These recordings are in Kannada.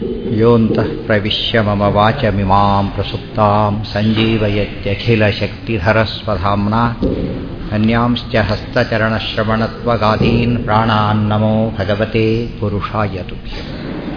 योऽन्तः प्रविश्य मम वाचमिमां प्रसुप्तां सञ्जीवयत्यखिलशक्तिधरस्वधाम्ना अन्यांश्च हस्तचरणश्रवणत्वगाधीन् प्राणान्नमो भगवते पुरुषाय तुभ्यम्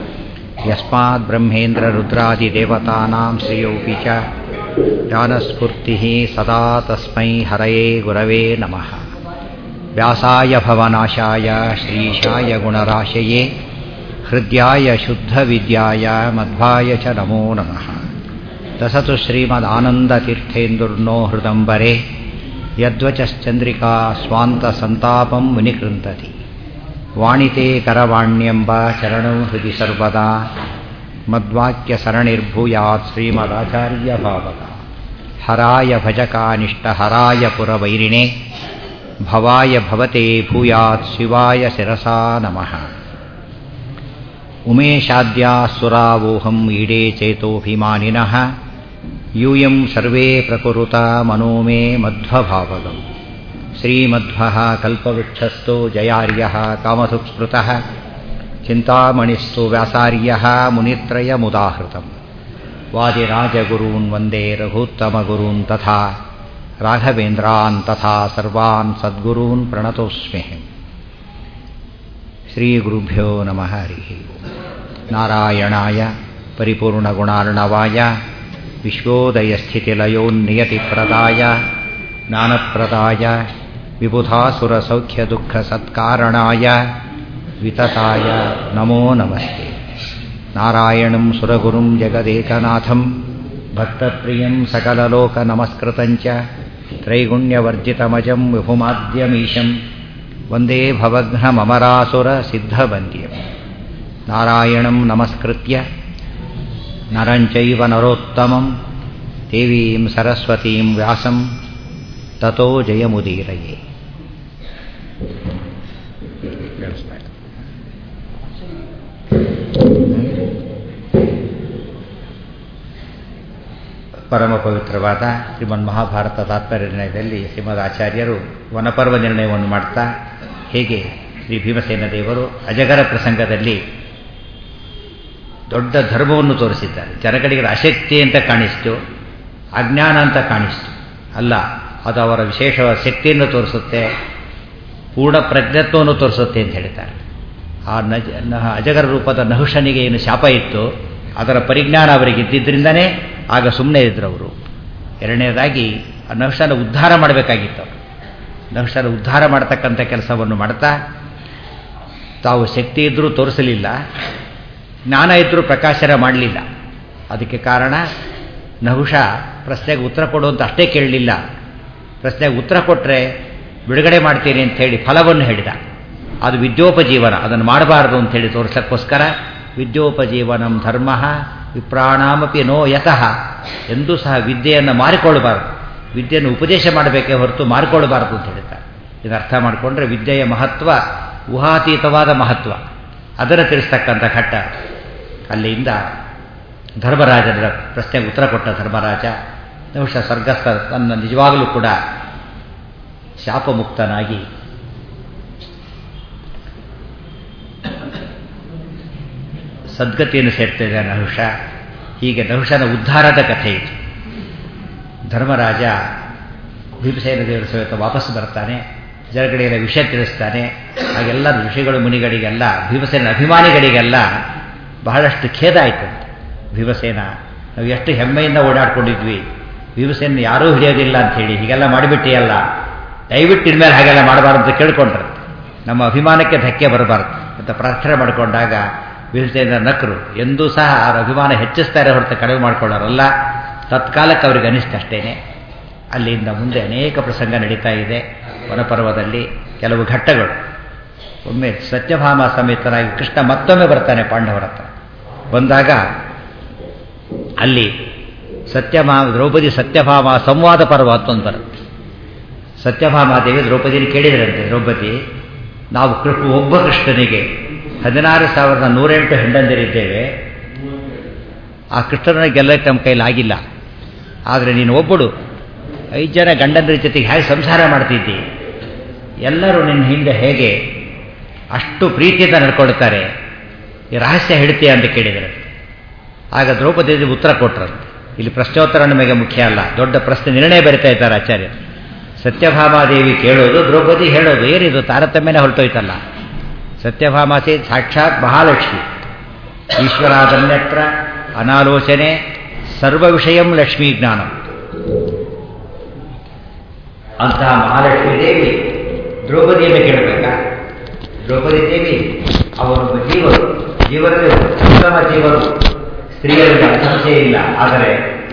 यस्माद्ब्रह्मेन्द्ररुद्रादिदेवतानां श्रियोऽपि च ज्ञानस्फूर्तिः सदा तस्मै हरये गुरवे नमः व्यासाय भवनाशाय श्रीशाय गुणराशये हृद्याय शुद्धविद्याय मध्वाय च नमो नमः दसतु श्रीमदानन्दतीर्थेन्दुर्नो हृदम्बरे यद्वचश्चन्द्रिका स्वान्तसन्तापं मुनिकृन्तति वाणिते करवाण्यम्ब चरणौ हृदि सर्वदा मद्वाक्यसरणिर्भूयात् श्रीमदाचार्यभावका हराय भजकानिष्टहराय पुरवैरिणे भवाय भवते भूयात् शिवाय शिरसा नमः उमेशाद्यासुरावोहम् ईडे चेतोऽभिमानिनः यूयं सर्वे प्रकुरुता मनो मे मध्वभावगम् श्रीमध्वः कल्पवृक्षस्थो जयार्यः कामधुक्स्मृतः चिन्तामणिस्तु व्यासार्यः मुनित्रयमुदाहृतम् वादिराजगुरून् वन्दे रघूत्तमगुरून् तथा राघवेन्द्रान् तथा सर्वान् सद्गुरून् प्रणतोऽस्म्यहम् श्रीगुरुभ्यो नमः हरिः नारायणाय परिपूर्णगुणार्णवाय विश्वोदयस्थितिलयोन्नियतिप्रदाय ज्ञानप्रदाय विबुधासुरसौख्यदुःखसत्कारणाय वितताय नमो नमस्ते नारायणं सुरगुरुं जगदेकनाथं भक्तप्रियं सकललोकनमस्कृतं च त्रैगुण्यवर्जितमजं विभुमाद्यमीशं वन्दे भवघ्नममरासुरसिद्धवन्द्यं नारायणं नमस्कृत्य नरं चैव नरोत्तमं देवीं सरस्वतीं व्यासं ततो जयमुदीरये ಪರಮ ಪವಿತ್ರವಾದ ಶ್ರೀಮನ್ ಮಹಾಭಾರತ ತಾತ್ಪರ್ಯ ನಿರ್ಣಯದಲ್ಲಿ ಶ್ರೀಮದ್ ಆಚಾರ್ಯರು ವನಪರ್ವ ನಿರ್ಣಯವನ್ನು ಮಾಡ್ತಾ ಹೇಗೆ ಶ್ರೀ ಭೀಮಸೇನ ದೇವರು ಅಜಗರ ಪ್ರಸಂಗದಲ್ಲಿ ದೊಡ್ಡ ಧರ್ಮವನ್ನು ತೋರಿಸಿದ್ದಾರೆ ಜನಗಳಿಗೆ ಅಶಕ್ತಿ ಅಂತ ಕಾಣಿಸ್ತು ಅಜ್ಞಾನ ಅಂತ ಕಾಣಿಸ್ತು ಅಲ್ಲ ಅದು ಅವರ ವಿಶೇಷವಾದ ಶಕ್ತಿಯನ್ನು ತೋರಿಸುತ್ತೆ ಪೂರ್ಣ ಪ್ರಜ್ಞತ್ವವನ್ನು ತೋರಿಸುತ್ತೆ ಅಂತ ಹೇಳ್ತಾರೆ ಆ ನಜ ಅಜಗರ ರೂಪದ ನಹುಷನಿಗೆ ಏನು ಶಾಪ ಇತ್ತು ಅದರ ಪರಿಜ್ಞಾನ ಅವರಿಗೆ ಇದ್ದಿದ್ದರಿಂದನೇ ಆಗ ಸುಮ್ಮನೆ ಇದ್ರು ಅವರು ಎರಡನೇದಾಗಿ ಆ ನಹುಷನ ಉದ್ಧಾರ ಮಾಡಬೇಕಾಗಿತ್ತು ಅವರು ನಹುಷನ ಉದ್ಧಾರ ಮಾಡ್ತಕ್ಕಂಥ ಕೆಲಸವನ್ನು ಮಾಡ್ತಾ ತಾವು ಶಕ್ತಿ ಇದ್ದರೂ ತೋರಿಸಲಿಲ್ಲ ಜ್ಞಾನ ಇದ್ದರೂ ಪ್ರಕಾಶನ ಮಾಡಲಿಲ್ಲ ಅದಕ್ಕೆ ಕಾರಣ ನಹುಷ ಪ್ರಶ್ನೆಗೆ ಉತ್ತರ ಕೊಡುವಂತ ಅಷ್ಟೇ ಕೇಳಲಿಲ್ಲ ಪ್ರಶ್ನೆಗೆ ಉತ್ತರ ಕೊಟ್ಟರೆ ಬಿಡುಗಡೆ ಮಾಡ್ತೀನಿ ಅಂತ ಹೇಳಿ ಫಲವನ್ನು ಹೇಳಿದ ಅದು ವಿದ್ಯೋಪಜೀವನ ಅದನ್ನು ಮಾಡಬಾರದು ಅಂತೇಳಿ ತೋರಿಸೋಕ್ಕೋಸ್ಕರ ವಿದ್ಯೋಪಜೀವನಂ ಧರ್ಮ ವಿಪ್ರಾಣಾಮಪಿ ನೋ ಯತಃ ಎಂದೂ ಸಹ ವಿದ್ಯೆಯನ್ನು ಮಾರಿಕೊಳ್ಳಬಾರದು ವಿದ್ಯೆಯನ್ನು ಉಪದೇಶ ಮಾಡಬೇಕೇ ಹೊರತು ಮಾರಿಕೊಳ್ಳಬಾರದು ಅಂತ ಹೇಳ್ತಾರೆ ಇದು ಅರ್ಥ ಮಾಡಿಕೊಂಡ್ರೆ ವಿದ್ಯೆಯ ಮಹತ್ವ ಊಹಾತೀತವಾದ ಮಹತ್ವ ಅದನ್ನು ತಿಳಿಸ್ತಕ್ಕಂಥ ಘಟ್ಟ ಅಲ್ಲಿಂದ ಧರ್ಮರಾಜನ ಪ್ರಶ್ನೆಗೆ ಉತ್ತರ ಕೊಟ್ಟ ಧರ್ಮರಾಜ ಬಹುಶಃ ಸ್ವರ್ಗಸ್ಥ ತನ್ನ ನಿಜವಾಗಲೂ ಕೂಡ ಶಾಪಮುಕ್ತನಾಗಿ ಸದ್ಗತಿಯನ್ನು ಸೇರ್ತಿದ್ದ ನಹುಷ ಹೀಗೆ ನಹುಷನ ಉದ್ಧಾರದ ಕಥೆ ಇದು ಧರ್ಮರಾಜ ಭೀಮಸೇನ ದೇವರ ಸಮೇತ ವಾಪಸ್ ಬರ್ತಾನೆ ಜನಗಳಿಗೆಲ್ಲ ವಿಷಯ ತಿಳಿಸ್ತಾನೆ ಹಾಗೆಲ್ಲ ಋಷಿಗಳು ಮುನಿಗಳಿಗೆಲ್ಲ ಭೀಮಸೇನ ಅಭಿಮಾನಿಗಳಿಗೆಲ್ಲ ಬಹಳಷ್ಟು ಖೇದ ಆಯ್ತಂತೆ ಭೀಮಸೇನ ನಾವು ಎಷ್ಟು ಹೆಮ್ಮೆಯಿಂದ ಓಡಾಡ್ಕೊಂಡಿದ್ವಿ ಭೀಮಸೇನ ಯಾರೂ ಹಿಡಿಯೋದಿಲ್ಲ ಅಂಥೇಳಿ ಹೀಗೆಲ್ಲ ಮಾಡಿಬಿಟ್ಟಿಯಲ್ಲ ದಯವಿಟ್ಟು ಇನ್ಮೇಲೆ ಹಾಗೆಲ್ಲ ಮಾಡಬಾರ್ದು ಅಂತ ಕೇಳ್ಕೊಂಡ್ರೆ ನಮ್ಮ ಅಭಿಮಾನಕ್ಕೆ ಧಕ್ಕೆ ಬರಬಾರ್ದು ಅಂತ ಪ್ರಾರ್ಥನೆ ಮಾಡಿಕೊಂಡಾಗ ಭೀಮಸೇನ ನಕರು ಎಂದೂ ಸಹ ಅವರ ಅಭಿಮಾನ ಹೆಚ್ಚಿಸ್ತಾರೆ ಹೊರತು ಕಡಿಮೆ ಮಾಡ್ಕೊಳ್ಳೋರಲ್ಲ ತತ್ಕಾಲಕ್ಕೆ ಅವ್ರಿಗೆ ಅನಿಸ್ತು ಅಷ್ಟೇನೆ ಅಲ್ಲಿಂದ ಮುಂದೆ ಅನೇಕ ಪ್ರಸಂಗ ನಡೀತಾ ಇದೆ ವನಪರ್ವದಲ್ಲಿ ಕೆಲವು ಘಟ್ಟಗಳು ಒಮ್ಮೆ ಸತ್ಯಭಾಮ ಸಮೇತನಾಗಿ ಕೃಷ್ಣ ಮತ್ತೊಮ್ಮೆ ಬರ್ತಾನೆ ಪಾಂಡವರ ಹತ್ರ ಬಂದಾಗ ಅಲ್ಲಿ ಸತ್ಯಭಾ ದ್ರೌಪದಿ ಸತ್ಯಭಾಮ ಸಂವಾದ ಪರ್ವ ಅಂತ ಒಂದು ಬರುತ್ತೆ ಸತ್ಯಭಾಮಾದೇವಿ ದ್ರೌಪದಿನ ಕೇಳಿದ್ರಂತೆ ದ್ರೌಪದಿ ನಾವು ಕೃಷ್ಣ ಒಬ್ಬ ಕೃಷ್ಣನಿಗೆ ಹದಿನಾರು ಸಾವಿರದ ನೂರೆಂಟು ಹೆಂಡಂದಿರಿದ್ದೇವೆ ಆ ಕೃಷ್ಣನ ಗೆಲ್ಲಕ್ಕೆ ನಮ್ಮ ಕೈಲಾಗಿಲ್ಲ ಆದರೆ ನೀನು ಒಬ್ಬಳು ಐದು ಜನ ಗಂಡಂದ್ರ ಜೊತೆಗೆ ಹೇಗೆ ಸಂಸಾರ ಮಾಡ್ತಿದ್ದಿ ಎಲ್ಲರೂ ನಿನ್ನ ಹಿಂದೆ ಹೇಗೆ ಅಷ್ಟು ಪ್ರೀತಿಯಿಂದ ನಡ್ಕೊಳ್ತಾರೆ ಈ ರಹಸ್ಯ ಹೇಳ್ತೀಯ ಅಂತ ಕೇಳಿದರೆ ಆಗ ದ್ರೌಪದಿ ಉತ್ತರ ಕೊಟ್ಟರಂತೆ ಇಲ್ಲಿ ಪ್ರಶ್ನೋತ್ತರ ನಮಗೆ ಮುಖ್ಯ ಅಲ್ಲ ದೊಡ್ಡ ಪ್ರಶ್ನೆ ನಿರ್ಣಯ ಬರಿತಾ ಇದ್ದಾರೆ ಆಚಾರ್ಯ ಸತ್ಯಭಾಮಾದೇವಿ ಕೇಳೋದು ದ್ರೌಪದಿ ಹೇಳೋದು ಏನಿದು ತಾರತಮ್ಯನೇ ಹೊರಟೋಯ್ತಲ್ಲ ಸತ್ಯಭಾಮಾಸಿ ಸಾಕ್ಷಾತ್ ಮಹಾಲಕ್ಷ್ಮಿ ಈಶ್ವರಾದನ್ಯತ್ರ ಅನಾಲೋಚನೆ ಸರ್ವ ವಿಷಯಂ ಲಕ್ಷ್ಮೀ ಜ್ಞಾನ ಅಂತಹ ಮಹಾಲಕ್ಷ್ಮೀ ದೇವಿ ದ್ರೌಪದಿಯನ್ನು ಕೇಳಬೇಕಾ ದ್ರೌಪದಿ ದೇವಿ ಅವರೊಬ್ಬ ಜೀವರು ಜೀವರಲ್ಲಿ ಉತ್ತಮ ಜೀವರು ಸ್ತ್ರೀಯರಿಗೆ ಸಂಶಯ ಇಲ್ಲ ಆದರೆ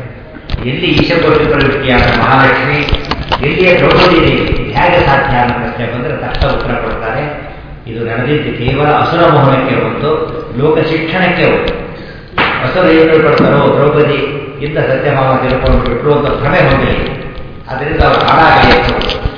ಎಲ್ಲಿ ಈಶಕೋಟಿ ಪ್ರವೃತ್ತಿಯಾದ ಮಹಾಲಕ್ಷ್ಮಿ ಎಲ್ಲಿಯ ದ್ರೌಪದಿ ದೇವಿ ಹೇಗೆ ಸಾಧ್ಯ ಅನ್ನೋ ಪ್ರಶ್ನೆ ಬಂದರೆ ತಕ್ಷಣ ಉತ್ತರ ಕೊಡ್ತಾರೆ ಇದು ನಡೆದಿದ್ದು ಕೇವಲ ಅಸುರ ಮೋಹನಕ್ಕೆ ಹೊತ್ತು ಲೋಕ ಶಿಕ್ಷಣಕ್ಕೆ ಹೊತ್ತು ಅಸುರ ಏನು ತಿಳ್ಕೊಳ್ತಾರೋ ದ್ರೌಪದಿ ಇಂದ ಸತ್ಯಭಾವ ತಿಳ್ಕೊಂಡು ಬಿಟ್ಟರು ಅಂತ ಭ್ರಮೆ ಹೊಂದಲಿ ಅದರಿಂದ ಅವರು ಹಾಳಾಗಬೇಕು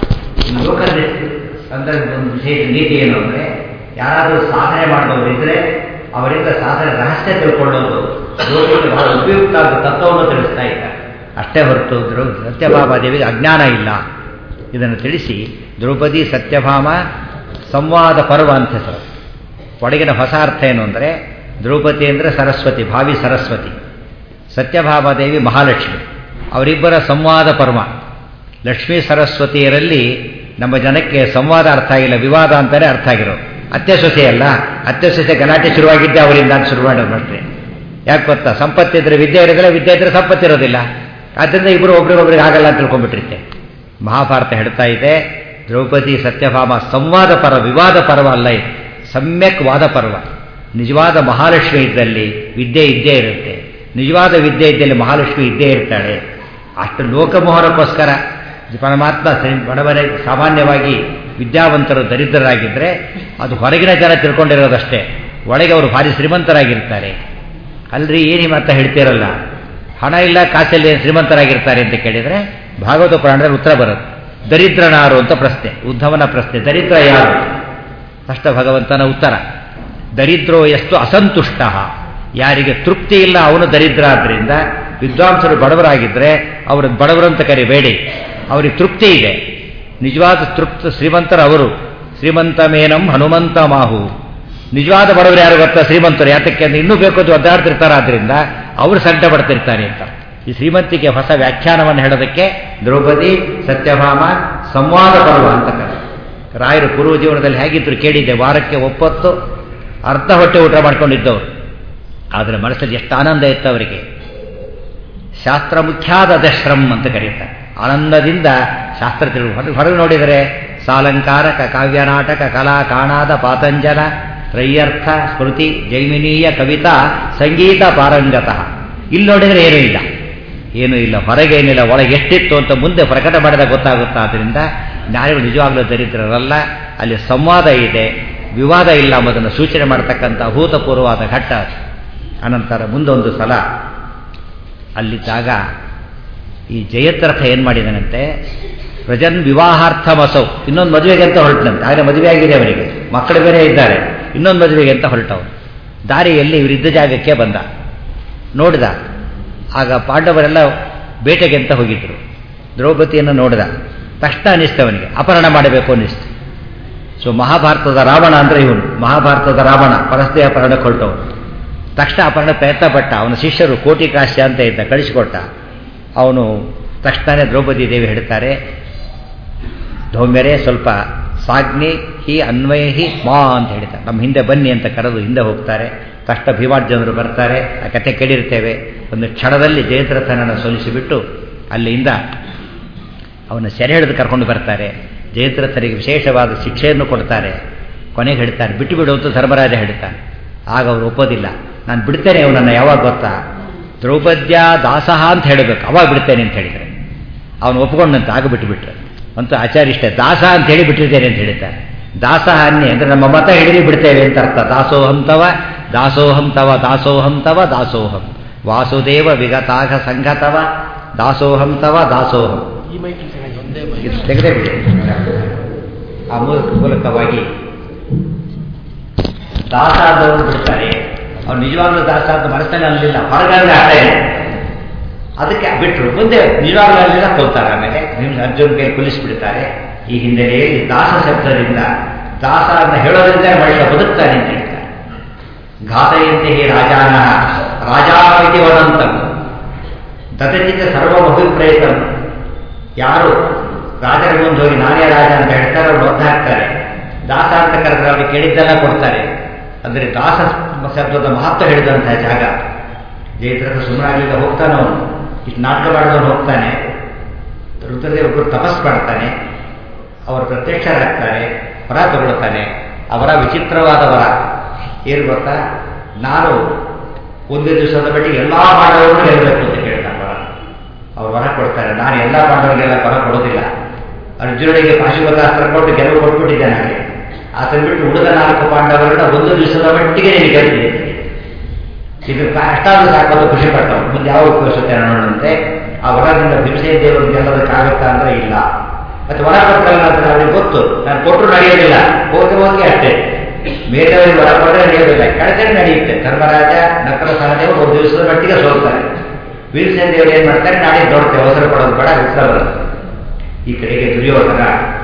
ಈ ಲೋಕದ ಸಂದರ್ಭ ಒಂದು ವಿಶೇಷ ನೀತಿ ಏನು ಅಂದರೆ ಯಾರಾದರೂ ಸಾಧನೆ ಮಾಡುವವರಿದ್ದರೆ ಅವರಿಂದ ಸಾಧನೆ ರಹಸ್ಯ ತಿಳ್ಕೊಳ್ಳೋದು ಲೋಕಕ್ಕೆ ಬಹಳ ಉಪಯುಕ್ತ ಆದ ತತ್ವವನ್ನು ತಿಳಿಸ್ತಾ ಇದ್ದಾರೆ ಅಷ್ಟೇ ಹೊರತು ದ್ರೌ ಸತ್ಯಭಾಮಾದೇವಿಗೆ ಅಜ್ಞಾನ ಇಲ್ಲ ಇದನ್ನು ತಿಳಿಸಿ ದ್ರೌಪದಿ ಸತ್ಯಭಾಮ ಸಂವಾದ ಪರ್ವ ಅಂತ ಹೆಸರು ಒಳಗಿನ ಹೊಸ ಅರ್ಥ ಏನು ಅಂದರೆ ದ್ರೌಪದಿ ಅಂದರೆ ಸರಸ್ವತಿ ಭಾವಿ ಸರಸ್ವತಿ ಸತ್ಯಭಾಮಾದೇವಿ ಮಹಾಲಕ್ಷ್ಮಿ ಅವರಿಬ್ಬರ ಸಂವಾದ ಪರ್ವ ಲಕ್ಷ್ಮೀ ಸರಸ್ವತಿಯರಲ್ಲಿ ನಮ್ಮ ಜನಕ್ಕೆ ಸಂವಾದ ಅರ್ಥ ಆಗಿಲ್ಲ ವಿವಾದ ಅಂತಾನೆ ಅರ್ಥ ಆಗಿರೋದು ಅತ್ತೆ ಸೊಸೆ ಅಲ್ಲ ಅತ್ತೆ ಸೊಸೆ ಗಲಾಟೆ ಶುರುವಾಗಿದ್ದೆ ಅವರಿಂದ ಅಂತ ಶುರು ಮಾಡೋದು ಅಷ್ಟೇ ಯಾಕೆ ಗೊತ್ತಾ ಸಂಪತ್ತಿದ್ರೆ ವಿದ್ಯೆ ಇರೋದಿಲ್ಲ ವಿದ್ಯೆ ಇದ್ರೆ ಸಂಪತ್ತಿರೋದಿಲ್ಲ ಆದ್ದರಿಂದ ಇಬ್ಬರು ಒಬ್ರಿಗೊಬ್ರಿಗೆ ಆಗಲ್ಲ ಅಂತ ತಿಳ್ಕೊಂಡ್ಬಿಟ್ಟಿರುತ್ತೆ ಮಹಾಭಾರತ ಹೇಳ್ತಾ ಇದೆ ದ್ರೌಪದಿ ಸತ್ಯಭಾಮ ಸಂವಾದ ಪರ್ವ ವಿವಾದ ಪರ್ವ ಅಲ್ಲ ಇದು ಸಮ್ಯಕ್ ವಾದ ಪರ್ವ ನಿಜವಾದ ಮಹಾಲಕ್ಷ್ಮಿ ಇದ್ದಲ್ಲಿ ವಿದ್ಯೆ ಇದ್ದೇ ಇರುತ್ತೆ ನಿಜವಾದ ವಿದ್ಯೆ ಇದ್ದಲ್ಲಿ ಮಹಾಲಕ್ಷ್ಮಿ ಇದ್ದೇ ಇರ್ತಾಳೆ ಅಷ್ಟು ಲೋಕಮೋಹನಕ್ಕೋಸ್ಕರ ಪರಮಾತ್ಮ ಬಡವರ ಸಾಮಾನ್ಯವಾಗಿ ವಿದ್ಯಾವಂತರು ದರಿದ್ರರಾಗಿದ್ದರೆ ಅದು ಹೊರಗಿನ ಜನ ತಿಳ್ಕೊಂಡಿರೋದಷ್ಟೇ ಒಳಗೆ ಅವರು ಭಾರಿ ಶ್ರೀಮಂತರಾಗಿರ್ತಾರೆ ಅಲ್ರಿ ಏನು ಮಾತ್ರ ಹೇಳ್ತಿರಲ್ಲ ಹಣ ಇಲ್ಲ ಕಾಸಲ್ಲಿ ಶ್ರೀಮಂತರಾಗಿರ್ತಾರೆ ಅಂತ ಕೇಳಿದರೆ ಭಾಗವತ ಪುರಾಣದಲ್ಲಿ ಉತ್ತರ ಬರುತ್ತೆ ದರಿದ್ರನಾರು ಅಂತ ಪ್ರಶ್ನೆ ಉದ್ಧವನ ಪ್ರಶ್ನೆ ದರಿದ್ರ ಯಾರು ಅಷ್ಟ ಭಗವಂತನ ಉತ್ತರ ದರಿದ್ರೋ ಎಷ್ಟು ಅಸಂತುಷ್ಟ ಯಾರಿಗೆ ತೃಪ್ತಿ ಇಲ್ಲ ಅವನು ದರಿದ್ರ ಆದ್ರಿಂದ ವಿದ್ವಾಂಸರು ಬಡವರಾಗಿದ್ದರೆ ಅವರು ಬಡವರಂತ ಕರಿಬೇಡಿ ಅವರಿಗೆ ತೃಪ್ತಿ ಇದೆ ನಿಜವಾದ ತೃಪ್ತ ಶ್ರೀಮಂತರ ಅವರು ಶ್ರೀಮಂತ ಮೇನಂ ಹನುಮಂತ ಮಾಹು ನಿಜವಾದ ಬಡವರು ಯಾರು ಗೊತ್ತಾ ಶ್ರೀಮಂತರು ಯಾತಕ್ಕೆ ಅಂದ್ರೆ ಇನ್ನೂ ಬೇಕು ಅಂತ ಒದ್ದಾಡ್ತಿರ್ತಾರೆ ಆದ್ರಿಂದ ಅವರು ಸಂಕಟ ಪಡ್ತಿರ್ತಾರೆ ಅಂತ ಈ ಶ್ರೀಮಂತಿಗೆ ಹೊಸ ವ್ಯಾಖ್ಯಾನವನ್ನು ಹೇಳೋದಕ್ಕೆ ದ್ರೌಪದಿ ಸತ್ಯಭಾಮ ಸಂವಾದ ಪರ್ವ ಅಂತ ಕರೆ ರಾಯರು ಪೂರ್ವ ಜೀವನದಲ್ಲಿ ಹೇಗಿದ್ರು ಕೇಳಿದ್ದೆ ವಾರಕ್ಕೆ ಒಪ್ಪತ್ತು ಅರ್ಧ ಹೊಟ್ಟೆ ಊಟ ಮಾಡ್ಕೊಂಡಿದ್ದವರು ಆದರೆ ಮನಸ್ಸಲ್ಲಿ ಎಷ್ಟು ಆನಂದ ಇತ್ತು ಅವರಿಗೆ ಶಾಸ್ತ್ರ ಮುಖ್ಯಾದ ದಶ್ರಮ್ ಅಂತ ಕರೀತಾರೆ ಆನಂದದಿಂದ ಶಾಸ್ತ್ರ ತಿಳುವು ಹೊರಗೆ ಹೊರಗೆ ನೋಡಿದರೆ ಸಾಲಂಕಾರಕ ಕಾವ್ಯನಾಟಕ ಕಲಾ ಕಾಣಾದ ಪಾತಂಜಲ ತ್ರಯ್ಯರ್ಥ ಸ್ಮೃತಿ ಜೈಮಿನೀಯ ಕವಿತಾ ಸಂಗೀತ ಪಾರಂಗತಃ ಇಲ್ಲಿ ನೋಡಿದರೆ ಏನೂ ಇಲ್ಲ ಏನೂ ಇಲ್ಲ ಹೊರಗೇನಿಲ್ಲ ಒಳಗೆ ಎಷ್ಟಿತ್ತು ಅಂತ ಮುಂದೆ ಪ್ರಕಟ ಮಾಡಿದಾಗ ಗೊತ್ತಾಗುತ್ತಾ ಆದ್ದರಿಂದ ಜ್ಞಾನಿಗಳು ನಿಜವಾಗ್ಲೂ ದರಿದ್ರರಲ್ಲ ಅಲ್ಲಿ ಸಂವಾದ ಇದೆ ವಿವಾದ ಇಲ್ಲ ಎಂಬುದನ್ನು ಸೂಚನೆ ಮಾಡತಕ್ಕಂಥ ಅಭೂತಪೂರ್ವವಾದ ಘಟ್ಟ ಅನಂತರ ಮುಂದೊಂದು ಸಲ ಅಲ್ಲಿದ್ದಾಗ ಈ ಜಯದ್ರಥ ಏನು ಮಾಡಿದನಂತೆ ಪ್ರಜನ್ ವಿವಾಹಾರ್ಥ ಮಸೌ ಇನ್ನೊಂದು ಮದುವೆಗೆ ಅಂತ ಹೊರಟನಂತೆ ಆದರೆ ಮದುವೆ ಆಗಿದೆ ಅವನಿಗೆ ಮಕ್ಕಳು ಬೇರೆ ಇದ್ದಾರೆ ಇನ್ನೊಂದು ಮದುವೆಗೆ ಅಂತ ಹೊರಟವನು ದಾರಿಯಲ್ಲಿ ಇವರಿದ್ದ ಜಾಗಕ್ಕೆ ಬಂದ ನೋಡಿದ ಆಗ ಪಾಂಡವರೆಲ್ಲ ಬೇಟೆಗೆ ಅಂತ ಹೋಗಿದ್ರು ದ್ರೌಪದಿಯನ್ನು ನೋಡಿದ ತಕ್ಷಣ ಅನಿಸ್ತು ಅವನಿಗೆ ಅಪಹರಣ ಮಾಡಬೇಕು ಅನ್ನಿಸ್ತು ಸೊ ಮಹಾಭಾರತದ ರಾವಣ ಅಂದರೆ ಇವನು ಮಹಾಭಾರತದ ರಾವಣ ಪರಸ್ತೆ ಅಪಹರಣಕ್ಕೆ ಹೊರಟವನು ತಕ್ಷಣ ಅಪಹರಣ ಪ್ರಯತ್ನ ಪಟ್ಟ ಅವನ ಶಿಷ್ಯರು ಕೋಟಿ ಕಾಶ್ಯ ಅಂತ ಇದ್ದ ಕಳಿಸಿಕೊಟ್ಟ ಅವನು ತಕ್ಷಣವೇ ದ್ರೌಪದಿ ದೇವಿ ಹೇಳ್ತಾರೆ ಧೌಮ್ಯರೇ ಸ್ವಲ್ಪ ಸಾಗ್ನಿ ಹಿ ಅನ್ವಯ ಹಿ ಮಾ ಅಂತ ಹೇಳ್ತಾರೆ ನಮ್ಮ ಹಿಂದೆ ಬನ್ನಿ ಅಂತ ಕರೆದು ಹಿಂದೆ ಹೋಗ್ತಾರೆ ತಕ್ಷಣ ಭೀಮಾರ್ಜನರು ಬರ್ತಾರೆ ಆ ಕತೆ ಕೇಳಿರ್ತೇವೆ ಒಂದು ಕ್ಷಣದಲ್ಲಿ ಜಯದ್ರಥನನ್ನು ಸೋಲಿಸಿಬಿಟ್ಟು ಅಲ್ಲಿಂದ ಅವನ ಸೆರೆ ಹಿಡಿದು ಕರ್ಕೊಂಡು ಬರ್ತಾರೆ ಜಯದ್ರಥನಿಗೆ ವಿಶೇಷವಾದ ಶಿಕ್ಷೆಯನ್ನು ಕೊಡ್ತಾರೆ ಕೊನೆಗೆ ಹೇಳ್ತಾರೆ ಬಿಟ್ಟು ಬಿಡು ಅಂತ ಧರ್ಮರಾಜ ಹೇಳ್ತಾನೆ ಆಗ ಅವರು ಒಪ್ಪೋದಿಲ್ಲ ನಾನು ಬಿಡ್ತೇನೆ ಅವನನ್ನು ಯಾವಾಗ ಗೊತ್ತಾ ದ್ರೌಪದ್ಯ ದಾಸಹ ಅಂತ ಹೇಳಬೇಕು ಅವಾಗ ಬಿಡ್ತೇನೆ ಅಂತ ಹೇಳಿದರೆ ಅವನು ಒಪ್ಕೊಂಡಂತ ಆಗ ಬಿಟ್ಟುಬಿಟ್ರೆ ಅಂತೂ ಆಚಾರ್ಯ ಇಷ್ಟೇ ದಾಸ ಅಂತ ಹೇಳಿ ಬಿಟ್ಟಿರ್ತೇನೆ ಅಂತ ಹೇಳ್ತಾರೆ ದಾಸಹ ಅನ್ನಿ ಅಂದರೆ ನಮ್ಮ ಮತ ಹಿಡಿದು ಬಿಡ್ತೇವೆ ಅಂತ ಅರ್ಥ ದಾಸೋಹಂತವ ದಾಸೋಹಂತವ ದಾಸೋಹಂತವ ದಾಸೋಹಂ ವಾಸುದೇವ ವಿಗತಾಘ ಸಂಘತವ ದಾಸೋಹಂತವ ದಾಸೋಹಂ ಇದು ತೆಗೆದೇ ಬಿಡಿ ಆ ಮೂಲಕ ಮೂಲಕವಾಗಿ ದಾಸ ಆದವರು ಬಿಡ್ತಾರೆ ಅವ್ರು ನಿಜವಾಗ್ಲೂ ದಾಸ ಅಂತ ಮನಸ್ಸಲ್ಲಿ ಅಲ್ಲಿಲ್ಲ ಹೊರಗಡೆ ಅಷ್ಟೇ ಅದಕ್ಕೆ ಬಿಟ್ಟರು ಮುಂದೆ ನಿಜವಾಗ್ಲೂ ಅಲ್ಲಿಲ್ಲ ಕೊಲ್ತಾರೆ ಆಮೇಲೆ ನಿಮ್ಮ ಅರ್ಜುನ್ ಕೈ ಕುಲಿಸ್ಬಿಡ್ತಾರೆ ಈ ಹಿನ್ನೆಲೆಯಲ್ಲಿ ದಾಸ ಶಬ್ದದಿಂದ ದಾಸ ಅಂತ ಹೇಳೋದ್ರಿಂದ ಮನುಷ್ಯ ಬದುಕ್ತಾನೆ ಅಂತ ಹೇಳ್ತಾರೆ ಘಾತಯಂತೆ ಹಿ ರಾಜಾನ ರಾಜಾವಿತಿ ಅಭಿಪ್ರೇತ ಯಾರು ರಾಜರ ಮುಂದೆ ಹೋಗಿ ನಾನೇ ರಾಜ ಅಂತ ಹೇಳ್ತಾರೆ ಅವ್ರು ಒದ್ದು ಹಾಕ್ತಾರೆ ದಾಸ ಅಂತ ಕರೆದ್ರೆ ಅವ್ರಿಗೆ ಕೇಳಿದ್ದೆಲ್ಲ ಕೊಡ್ತಾರೆ ಅಂದರೆ ದಾಸ ಶಬ್ದದ ಮಹತ್ವ ಹೇಳಿದಂತಹ ಜಾಗ ಜಯದ್ರಥ ಸುಮ್ಮನಾಗಲಿಲ್ಲ ಹೋಗ್ತಾನೆ ಅವನು ಇಷ್ಟು ನಾಟಕ ಮಾಡಿದವನು ಹೋಗ್ತಾನೆ ರುದ್ರದೇವರು ತಪಸ್ ಮಾಡ್ತಾನೆ ಅವರು ಪ್ರತ್ಯಕ್ಷರಾಗ್ತಾರೆ ವರ ತಗೊಳ್ತಾನೆ ಅವರ ವಿಚಿತ್ರವಾದ ವರ ಏನು ಗೊತ್ತಾ ನಾನು ಒಂದು ದಿವಸದ ಮಟ್ಟಿಗೆ ಎಲ್ಲ ಪಾಂಡವರನ್ನು ಗೆಲ್ಲಬೇಕು ಅಂತ ಕೇಳ್ತಾನೆ ವರ ಅವ್ರು ವರ ಕೊಡ್ತಾರೆ ನಾನು ಎಲ್ಲ ಪಾಂಡವರಿಗೆಲ್ಲ ವರ ಕೊಡೋದಿಲ್ಲ ಅರ್ಜುನನಿಗೆ ಪಾಶುಪತಾಸ್ತ್ರ ಕೊಟ್ಟು ಗೆಲುವು ಕೊಟ್ಬಿಟ್ಟಿದ್ದೆ ನನಗೆ ಆತನ ಬಿಟ್ಟು ಉಳಿದ ನಾಲ್ಕು ಪಾಂಡವರನ್ನ ಒಂದು ದಿವಸದ ಮಟ್ಟಿಗೆ ನೀನು ಗೆಲ್ತೀನಿ ಇದು ಅಷ್ಟಾದ್ರೂ ಸಾಕೋದು ಖುಷಿ ಪಟ್ಟವು ಮುಂದೆ ಯಾವ ಉಪಯೋಗಿಸುತ್ತೆ ನೋಡಂತೆ ಆ ವರದಿಂದ ಭೀಮಸೇನ ದೇವರು ಗೆಲ್ಲೋದಕ್ಕಾಗುತ್ತಾ ಅಂದ್ರೆ ಇಲ್ಲ ಮತ್ತೆ ವರ ಕೊಟ್ಟಲ್ಲ ಅಂತ ಅವನಿಗೆ ಗೊತ್ತು ನಾನು ಕೊಟ್ಟರು ನಡೆಯೋದಿಲ್ಲ ಹೋಗಿ ಹೋಗಿ ಅಷ್ಟೇ ಮೇಲವರಿಗೆ ವರ ಕೊಟ್ಟರೆ ನಡೆಯೋದಿಲ್ಲ ಕೆಳಗಡೆ ನಡೆಯುತ್ತೆ ಧರ್ಮರಾಜ ನಕಲ ಸಹದೇವರು ಒಂದು ದಿವಸದ ಮಟ್ಟಿಗೆ ಸೋಲ್ತಾರೆ ಭೀಮಸೇನ ದೇವರು ಏನ್ ಮಾಡ್ತಾರೆ ನಾಳೆ ನೋಡ್ತೇವೆ ಅವಸರ ಪಡೋದು ಬೇಡ ಉತ್ತರ ಬರುತ್ತೆ ಈ ಕಡೆಗೆ ದುರ್ಯೋಧನ